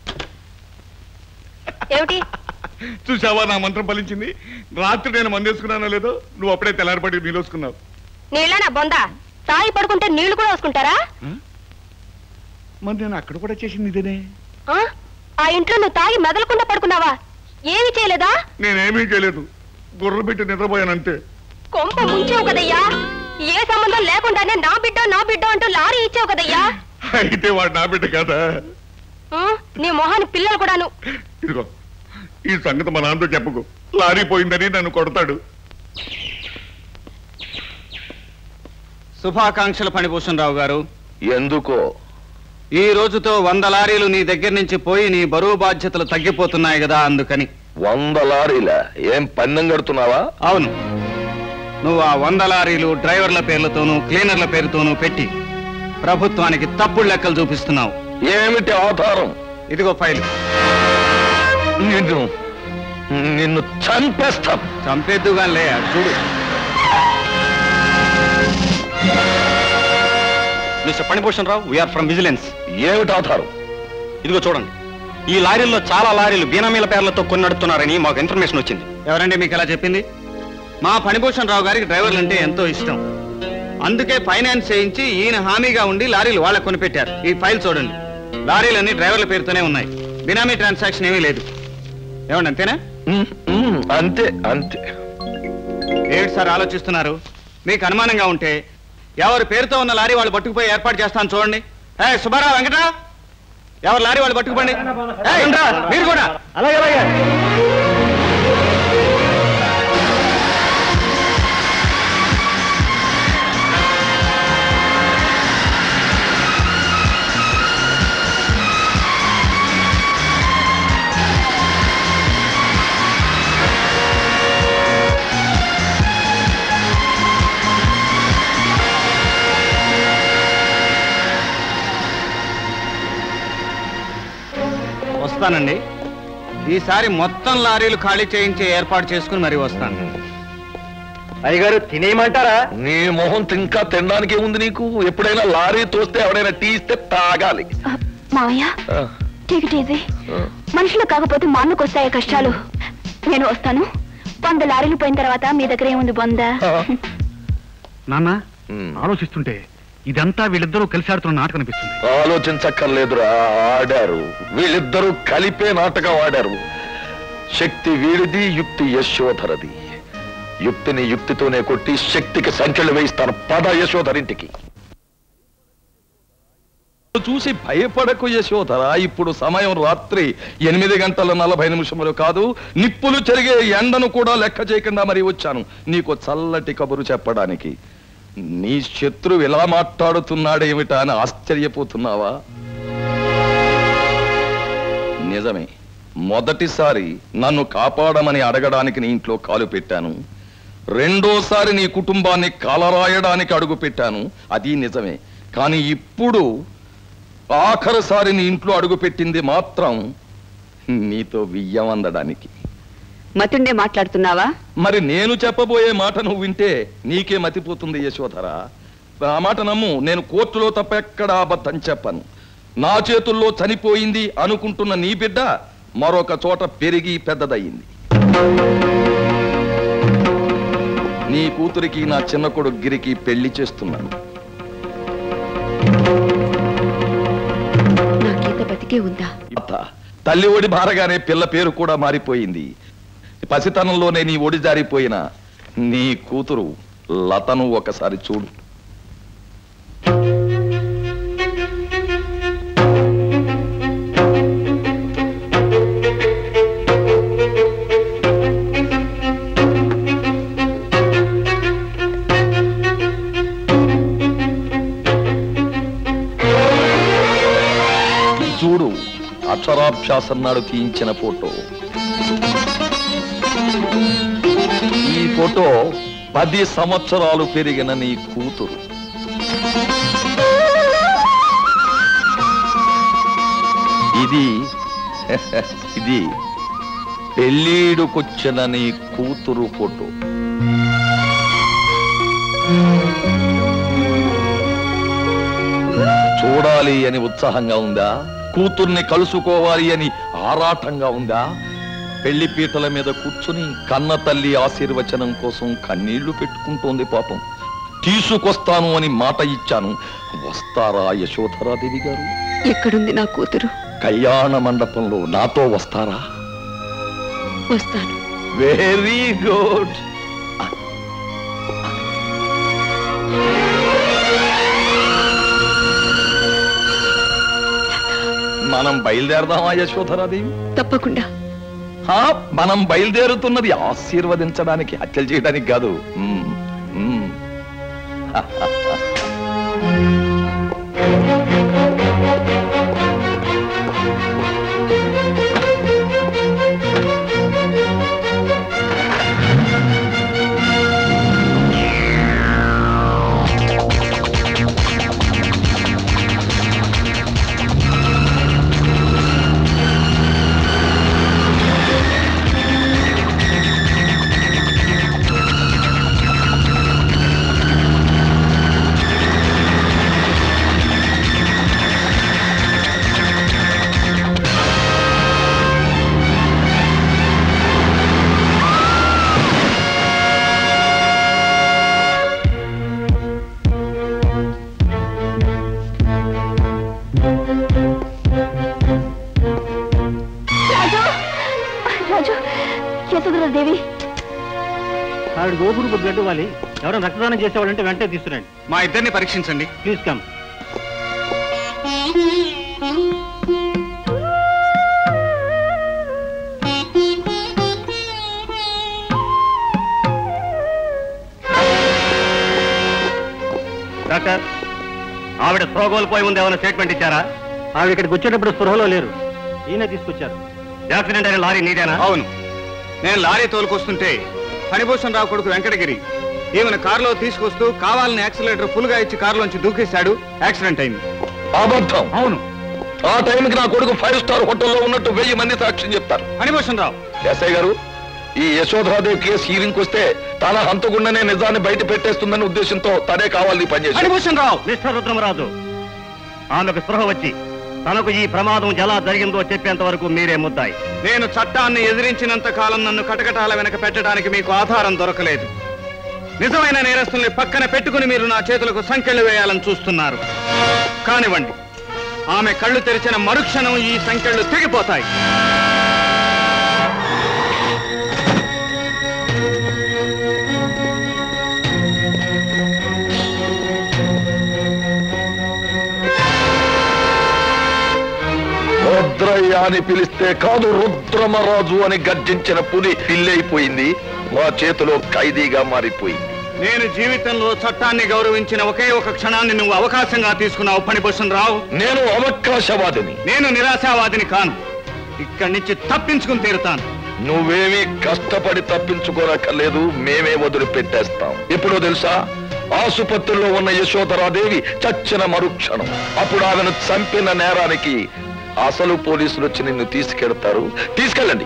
ఏమిటి చూసావా నా మంత్రం ఫలించింది రాత్రి నేను మందేసుకున్నానో లేదో నువ్వు అప్పుడే తెల్లారిపడి నీళ్ళోసుకున్నావు నీళ్ళనా బొందా తాగి పడుకుంటే నీళ్లు కూడా వేసుకుంటారా మరి నేను అక్కడ కూడా చేసింది ఇదేనే ఆ? ఆ ఇంట్లో నువ్వు తాగి మెదలకుండా పడుకున్నావా ఏమి చేయలేదా నేనేమీ చేయలేదు గుర్ర పెట్టి నిద్రపోయానంతే కొంప ముంచావు కదయ్యా ఏ సంబంధం లేకుండానే నా బిడ్డ నా బిడ్డ అంటూ లారీ ఇచ్చావు కదయ్యా అయితే వాడు నా బిడ్డ కదా ఆ? నీ మొహాన్ని పిల్లలు కూడాను ఇదిగో ఈ సంగతి మా నాన్నతో చెప్పుకో లారీ పోయిందని నన్ను కొడతాడు శుభాకాంక్షలు ఫణిభూషణ్ రావు గారు ఎందుకో ఈ రోజుతో వంద లారీలు నీ దగ్గర నుంచి పోయి నీ బరువు బాధ్యతలు తగ్గిపోతున్నాయి కదా అందుకని వంద లారీలా ఏం పన్నెం కడుతున్నావా అవును నువ్వు ఆ వంద లారీలు డ్రైవర్ల పేర్లతోనూ క్లీనర్ల పేరుతోనూ పెట్టి ప్రభుత్వానికి తప్పుడు లెక్కలు చూపిస్తున్నావు ఏమిటి ఆధారం ఇదిగో ఫైలు నిన్ను నిన్ను చంపేస్తాం చంపేద్దుగా లే అటు చూడు mister Phanibhushan Rao we are from vigilance ఏమిటి ఆధారం ఇదిగో చూడండి ఈ లారీల్లో చాలా లారీలు బీనామీల పేర్లతో కొన్ని నడుపుతున్నారని మాకు ఇన్ఫర్మేషన్ వచ్చింది ఎవరండి మీకు ఎలా చెప్పింది మా ఫణిభూషణ్ రావు గారికి డ్రైవర్లు అంటే ఎంతో ఇష్టం అందుకే ఫైనాన్స్ చేయించి ఈయన హామీగా ఉండి లారీలు వాళ్ళకు కొనిపెట్టారు ఈ ఫైల్ చూడండి లారీలన్నీ డ్రైవర్ల పేరుతోనే ఉన్నాయి బినామీ ట్రాన్సాక్షన్ ఏమీ లేదు ఏమండి అంతేనా అంతే అంతే ఏమిటి సార్ ఆలోచిస్తున్నారు మీకు అనుమానంగా ఉంటే ఎవరి పేరుతో ఉన్న లారీ వాళ్ళు పట్టుకుపోయి ఏర్పాటు చేస్తాను చూడండి ఏ సుబ్బారావు వెంకట ఎవరు లారీ వాళ్ళు పట్టుకుపోండి ఏయ్, ఉండ్రా, మీరు కూడా అలాగే అలాగే వస్తానండి ఈసారి మొత్తం లారీలు ఖాళీ చేయించే ఏర్పాటు చేసుకుని మరీ వస్తాను అయ్యగారు తినేయమంటారా నీ మొహం ఇంకా తినడానికి ఉంది నీకు ఎప్పుడైనా లారీ తోస్తే ఎవడైనా టీ ఇస్తే తాగాలి మావయ్య ఆ, టేక్ ఇట్ ఈజీ ఆ. మనుషులు కాకపోతే మా అన్నకు వస్తాయి కష్టాలు నేను వస్తాను వంద లారీలు పోయిన తర్వాత మీ దగ్గర ఏముంది బొంద నాన్న ఆలోచిస్తుంటే ఇదంతా వీళ్ళిద్దరూ కలిసి ఆడుతున్న నాటకం అనిపిస్తుంది ఆలోచించక్కర్లేదురా ఆడారు వీళ్ళిద్దరూ కలిపే నాటకం ఆడారు శక్తి వీడిది యుక్తి యశోధరది యుక్తిని యుక్తితోనే కొట్టి శక్తికి సంఖ్యలు వేయిస్తాను పద యశోధరింటికి చూసి భయపడకు యశోధర ఇప్పుడు సమయం రాత్రి ఎనిమిది గంటల నలభై నిమిషములు కాదు నిప్పులు చెరిగే ఎండను కూడా లెక్క చేయకుండా మరి వచ్చాను నీకు చల్లటి కబురు చెప్పడానికి నీ శత్రువు ఎలా మాట్లాడుతున్నాడేమిటా అని ఆశ్చర్యపోతున్నావా నిజమే మొదటిసారి నన్ను కాపాడమని అడగడానికి నీ ఇంట్లో కాలు పెట్టాను రెండోసారి నీ కుటుంబాన్ని కాలరాయడానికి అడుగు పెట్టాను అది నిజమే కానీ ఇప్పుడు ఆఖరిసారి నీ ఇంట్లో అడుగు పెట్టింది మాత్రం నీతో వియ్యం అందడానికి మతుండే మాట్లాడుతున్నావా మరి నేను చెప్పబోయే మాట నువ్వు వింటే నీకే మతిపోతుంది యశోధరా ఆ మాట నమ్ము నేను కోర్టులో తప్ప ఎక్కడా అబద్ధం చెప్పను నా చేతుల్లో చనిపోయింది అనుకుంటున్న నీ బిడ్డ మరొక చోట పెరిగి పెద్దదయ్యింది నీ కూతురికి నా చిన్న కొడుకు గిరికి పెళ్లి చేస్తున్నాను నా గీత బతికే ఉందా అత్త, తల్లి ఒడి భారగానే పిల్ల పేరు కూడా మారిపోయింది పసితనంలోనే నీ ఒడి జారిపోయిన నీ కూతురు లతను ఒకసారి చూడు చూడు అక్షరాభ్యాసం నాడు తీయించిన ఫోటో ఈ ఫోటో పది సంవత్సరాలు పెరిగిన నీ కూతురు ఇది ఇది పెళ్ళీడుకొచ్చిన నీ కూతురు ఫోటో చూడాలి అని ఉత్సాహంగా ఉందా కూతుర్ని కలుసుకోవాలి అని ఆరాటంగా ఉందా పెళ్లి పీటల మీద కూర్చుని కన్న తల్లి ఆశీర్వచనం కోసం కన్నీళ్లు పెట్టుకుంటోంది పాపం తీసుకొస్తాను అని మాట ఇచ్చాను వస్తారా యశోధరాదేవి గారు ఎక్కడుంది నా కూతురు కళ్యాణ మండపంలో నాతో వస్తారా వస్తాను వెరీ గుడ్ మనం బయలుదేరదామా యశోధరాదేవి తప్పకుండా హా, మనం బయలుదేరుతున్నది ఆశీర్వదించడానికి హత్యలు చేయడానికి కాదు మ్మ్, మ్మ్. రాజు రాజు యశోధర దేవి ఆవిడ గోపురు బ్లడ్ ఇవ్వాలి ఎవరైనా రక్తదానం చేసేవాళ్ళంటే వెంటనే తీసుకురండి మా ఇద్దరిని పరీక్షించండి ప్లీజ్ కమ్ డాక్టర్ ఆవిడ స్పృహ కోల్పోయి ముందు ఏమైనా స్టేట్మెంట్ ఇచ్చారా ఆవిడ ఇక్కడికి వచ్చేటప్పుడు స్పృహలో లేరు ఈయన తీసుకొచ్చారు యాక్సిడెంట్ అయిన లారీ నీదేనా అవును నేను లారీ తోలుకొస్తుంటే హరిభూషణ్ రావు కొడుకు వెంకటగిరి ఈమెను కారులో తీసుకొస్తూ కావాలని యాక్సిలేటర్ ఫుల్ గా ఇచ్చి కారులోంచి దూకేశాడు యాక్సిడెంట్ అయింది అబద్ధం అవును ఆ టైంకి నా కొడుకు ఫైవ్ స్టార్ హోటల్లో ఉన్నట్టు వెయ్యి మంది సాక్ష్యం చెప్తారు హరిభూషణ్ రావు ఎస్ఐ గారు ఈ యశోధరాదేవి కేసు హీరింగ్ వస్తే తన హంతకుండానే నిజాన్ని బయట పెట్టేస్తుందనే ఉద్దేశంతో తనే కావాలి పనిచేసి హరిభూషణ్ రావు మిస్టర్ రుద్రమరాజు ఆమెకు స్పృహ వచ్చి తనకు ఈ ప్రమాదం ఎలా జరిగిందో చెప్పేంత వరకు మీరే ముద్దాయి నేను చట్టాన్ని ఎదిరించినంత కాలం నన్ను కటకటాల వెనక పెట్టడానికి మీకు ఆధారం దొరకలేదు నిజమైన నేరస్తుల్ని పక్కన పెట్టుకుని మీరు నా చేతులకు సంఖ్యలు వేయాలని చూస్తున్నారు కానివ్వండి ఆమె కళ్ళు తెరిచిన మరుక్షణం ఈ సంఖ్యలు తెగిపోతాయి రుద్రయ్య అని పిలిస్తే కాదు రుద్రమరాజు అని గర్జించిన పులి పిల్లైపోయింది మా చేతిలో ఖైదీగా మారిపోయింది నేను జీవితంలో చట్టాన్ని గౌరవించిన ఒకే ఒక క్షణాన్ని నువ్వు అవకాశంగా తీసుకున్నావు ఫణిభూషణ్ రావు నేను అవకాశవాదిని నేను నిరాశావాదిని కాను ఇక్కడి నుంచి తప్పించుకుని తీరుతాను నువ్వేమీ కష్టపడి తప్పించుకోనక్కర్లేదు మేమే వదిలిపెట్టేస్తాం ఎప్పుడో తెలుసా ఆసుపత్రిలో ఉన్న యశోధరాదేవి చచ్చిన మరుక్షణం అప్పుడు ఆమెను చంపిన నేరానికి అసలు పోలీసులు వచ్చి నిన్ను తీసుకెడతారు తీసుకెళ్ళండి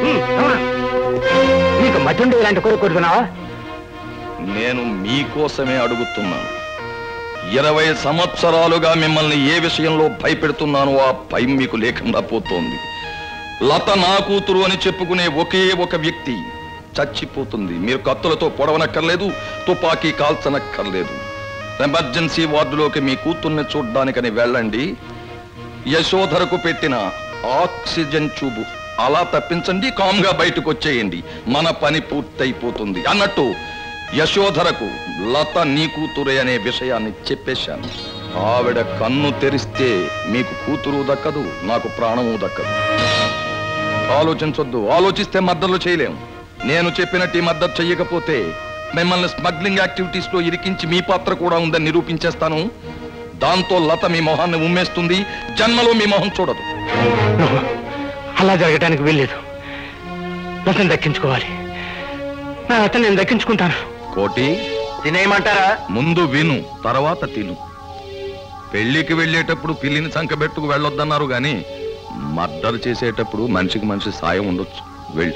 నీకు మధ్యుండి ఇలాంటి కోరిక కోరుకున్నావా నేను మీకోసమే అడుగుతున్నాను ఇరవై సంవత్సరాలుగా మిమ్మల్ని ఏ విషయంలో భయపెడుతున్నానో ఆ భయం మీకు లేకుండా పోతోంది లత నా కూతురు అని చెప్పుకునే ఒకే ఒక వ్యక్తి చచ్చిపోతుంది మీరు కత్తులతో పొడవనక్కర్లేదు తుపాకీ కాల్చనక్కర్లేదు ఎమర్జెన్సీ వార్డులోకి మీ కూతుర్ని చూడ్డానికని వెళ్ళండి యశోధరకు పెట్టిన ఆక్సిజన్ ట్యూబు అలా తప్పించండి కామ్గా బయటకు వచ్చేయండి మన పని పూర్తయిపోతుంది అన్నట్టు యశోధరకు లత నీ కూతురే అనే విషయాన్ని చెప్పేశాను ఆవిడ కన్ను తెరిస్తే మీకు కూతురు దక్కదు నాకు ప్రాణము దక్కదు ఆలోచించొద్దు ఆలోచిస్తే మద్దతులు చేయలేం నేను చెప్పినట్టు ఈ మద్దతు చెయ్యకపోతే మిమ్మల్ని స్మగ్లింగ్ యాక్టివిటీస్ లో ఇరికించి మీ పాత్ర కూడా ఉందని నిరూపించేస్తాను దాంతో లత మీ మొహాన్ని ఉమ్మేస్తుంది జన్మలో మీ మొహం చూడదు అలా జరగడానికి వీల్లేదు అతను దక్కించుకోవాలి నా అతను నేను దక్కించుకుంటాను కోటి తినేయమంటారా ముందు విను తర్వాత తిను పెళ్లికి వెళ్ళేటప్పుడు పిల్లిని సంకబెట్టుకు వెళ్ళొద్దన్నారు గాని మర్డర్ చేసేటప్పుడు మనిషికి మనిషి సాయం ఉండొచ్చు వెళ్ళి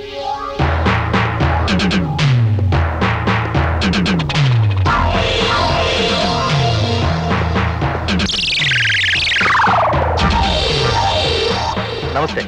నమస్తే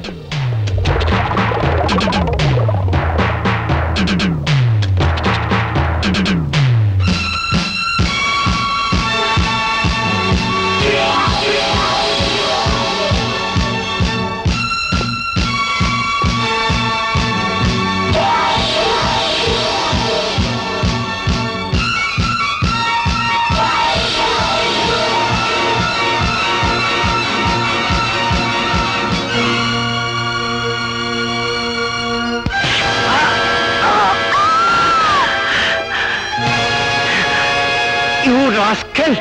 యూ రాస్కెల్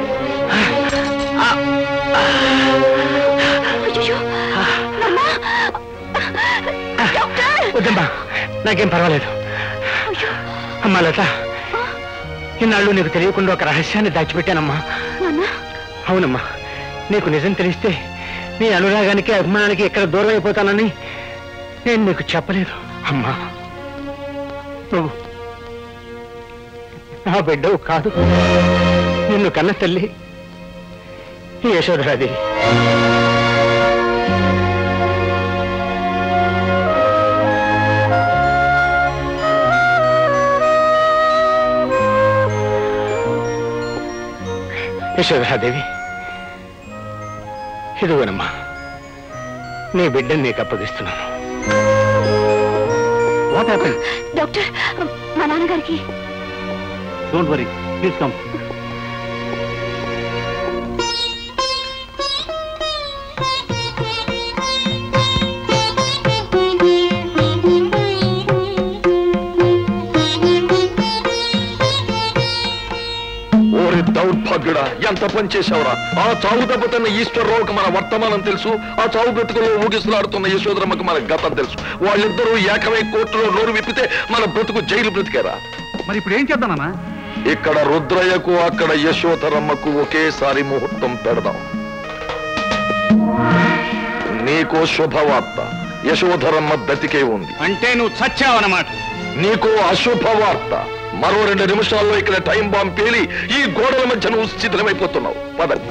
వద్దమ్మా నాకేం పర్వాలేదు అమ్మా లత ఇన్నాళ్ళు నీకు తెలియకుండా ఒక రహస్యాన్ని దాచిపెట్టానమ్మా అవునమ్మా నీకు నిజం తెలిస్తే నీ అనురాగానికి అభిమానానికి ఎక్కడ దూరం అయిపోతానని నేను నీకు చెప్పలేదు అమ్మా నువ్వు నా బిడ్డవు కాదు నిన్ను కన్న తల్లి ఈ యశోధరాదేవి యశోధరాదేవి ఇదిగోనమ్మా నీ బిడ్డని నీకు అప్పగిస్తున్నాను వాట్ హ్యాపెన్ డాక్టర్ మా నాన్నగారికి డోంట్ వరీ ప్లీజ్ కమ్ ఓరి దౌర్భాగ్యుడా ఎంత పని చేశావురా ఆ చావు దెబ్బతిన్న ఈశ్వరరావుకి మన వర్తమానం తెలుసు ఆ చావు బ్రతుకులో ఊగిసలాడుతున్న యశోధరమ్మకి మన గతం తెలుసు వాళ్ళిద్దరూ ఏకమై కోర్టులో నోరు విప్పితే మన బ్రతుకు జైలు బ్రతికేరా మరి ఇప్పుడు ఏం చేద్దామన్నా ఇక్కడ రుద్రయ్యకు అక్కడ యశోధరమ్మకు ఒకేసారి ముహూర్తం పెడదాం నీకో శుభవార్త యశోధరమ్మ బ్రతికే ఉంది అంటే నువ్వు చచ్చావన్నమాట నీకు అశుభవార్త మరో రెండు నిమిషాల్లో ఇక్కడ టైం బాంబ్ పేలి ఈ గోడల మధ్య నువ్వు శిథిలమైపోతున్నావు పదండి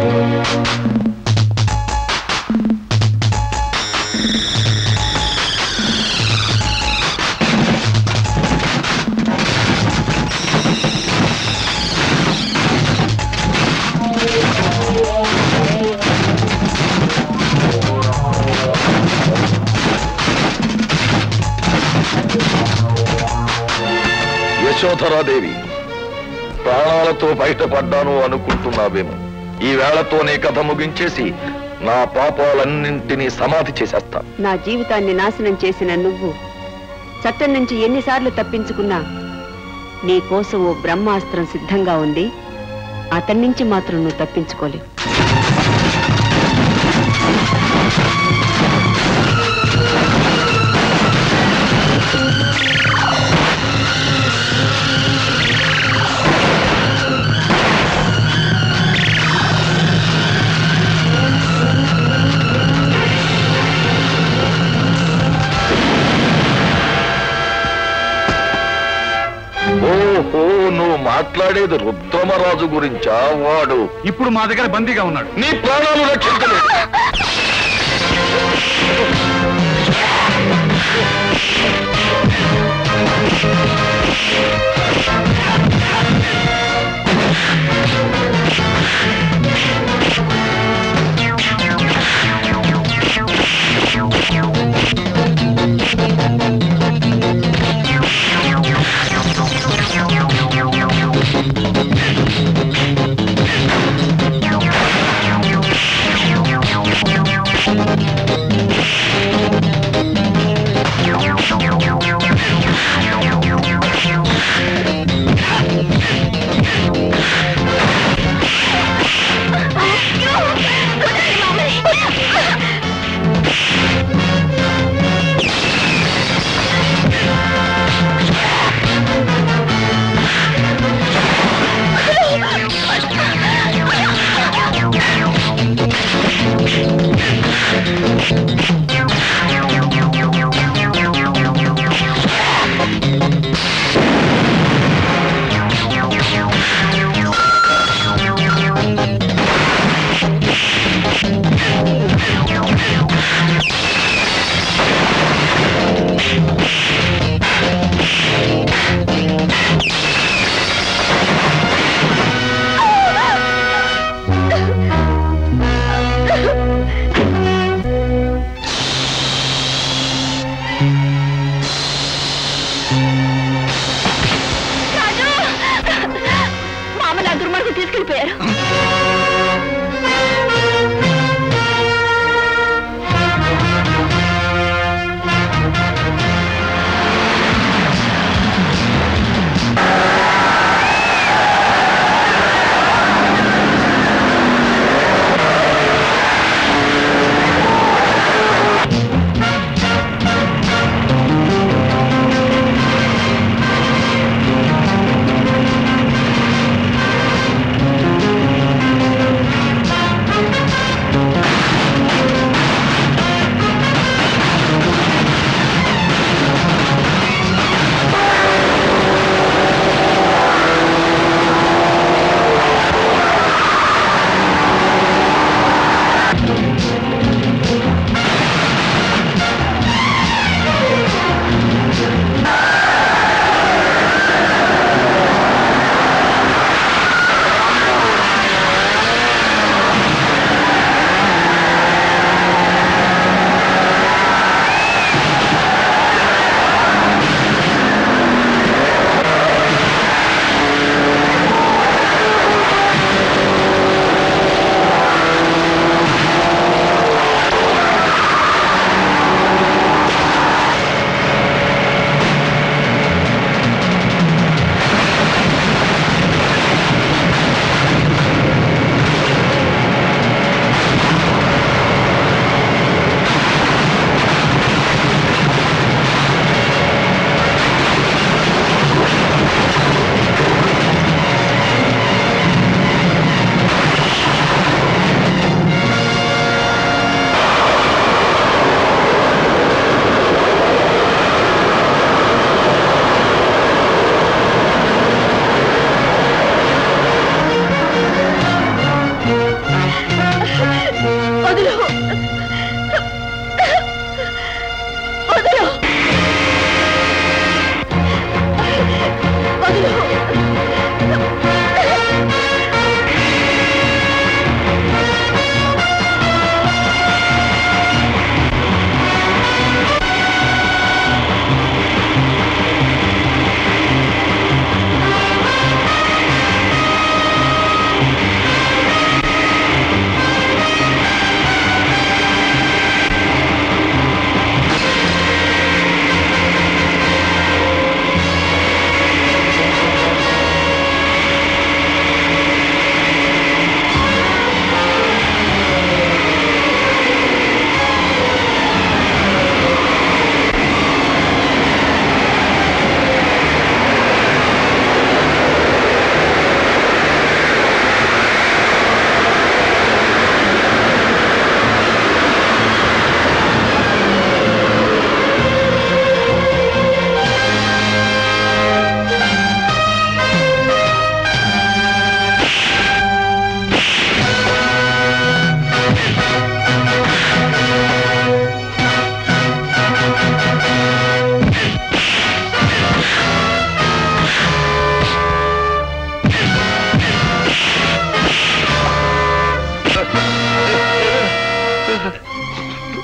యశోధరాదేవి ప్రాణాలతో బయటపడ్డాను అనుకుంటున్నావేమో ఈ వేళతోనే కథ ముగించేసి నా పాపాలన్నింటినీ సమాధి చేసేస్తాను నా జీవితాన్ని నాశనం చేసిన నువ్వు చట్టం నుంచి ఎన్నిసార్లు తప్పించుకున్నా నీ కోసం ఓ బ్రహ్మాస్త్రం సిద్ధంగా ఉంది అతని నుంచి మాత్రం నువ్వు తప్పించుకోలేవు ఓహో నువ్వు మాట్లాడేది రుద్రమరాజు గురించా వాడు ఇప్పుడు మా దగ్గర బందీగా ఉన్నాడు నీ ప్రాణాలు రక్షించలేదు Thank you.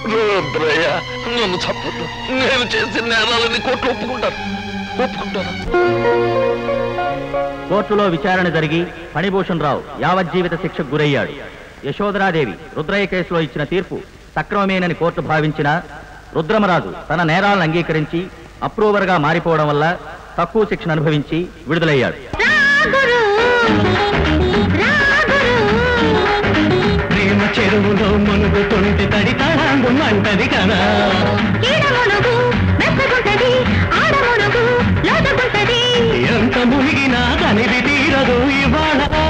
రుద్రయ్య నన్ను చంపొద్దు నేను చేసిన నేరాలని కోర్టు ఒప్పుకుంటాను ఒప్పుకుంటాను కోర్టులో విచారణ జరిగి ఫణిభూషణ్ రావు యావజ్జీవిత శిక్షకు గురయ్యాడు యశోధరాదేవి రుద్రయ్య కేసులో ఇచ్చిన తీర్పు సక్రమమేనని కోర్టు భావించిన రుద్రమరాజు తన నేరాలను అంగీకరించి అప్రూవర్గా మారిపోవడం వల్ల తక్కువ శిక్షను అనుభవించి విడుదలయ్యాడు ప్రేమ చెరువులో మునుగుతుంటే తడి తడాంగు మంటది కదా ఎంత మునిగినా కనిది తీరదు ఇవాళ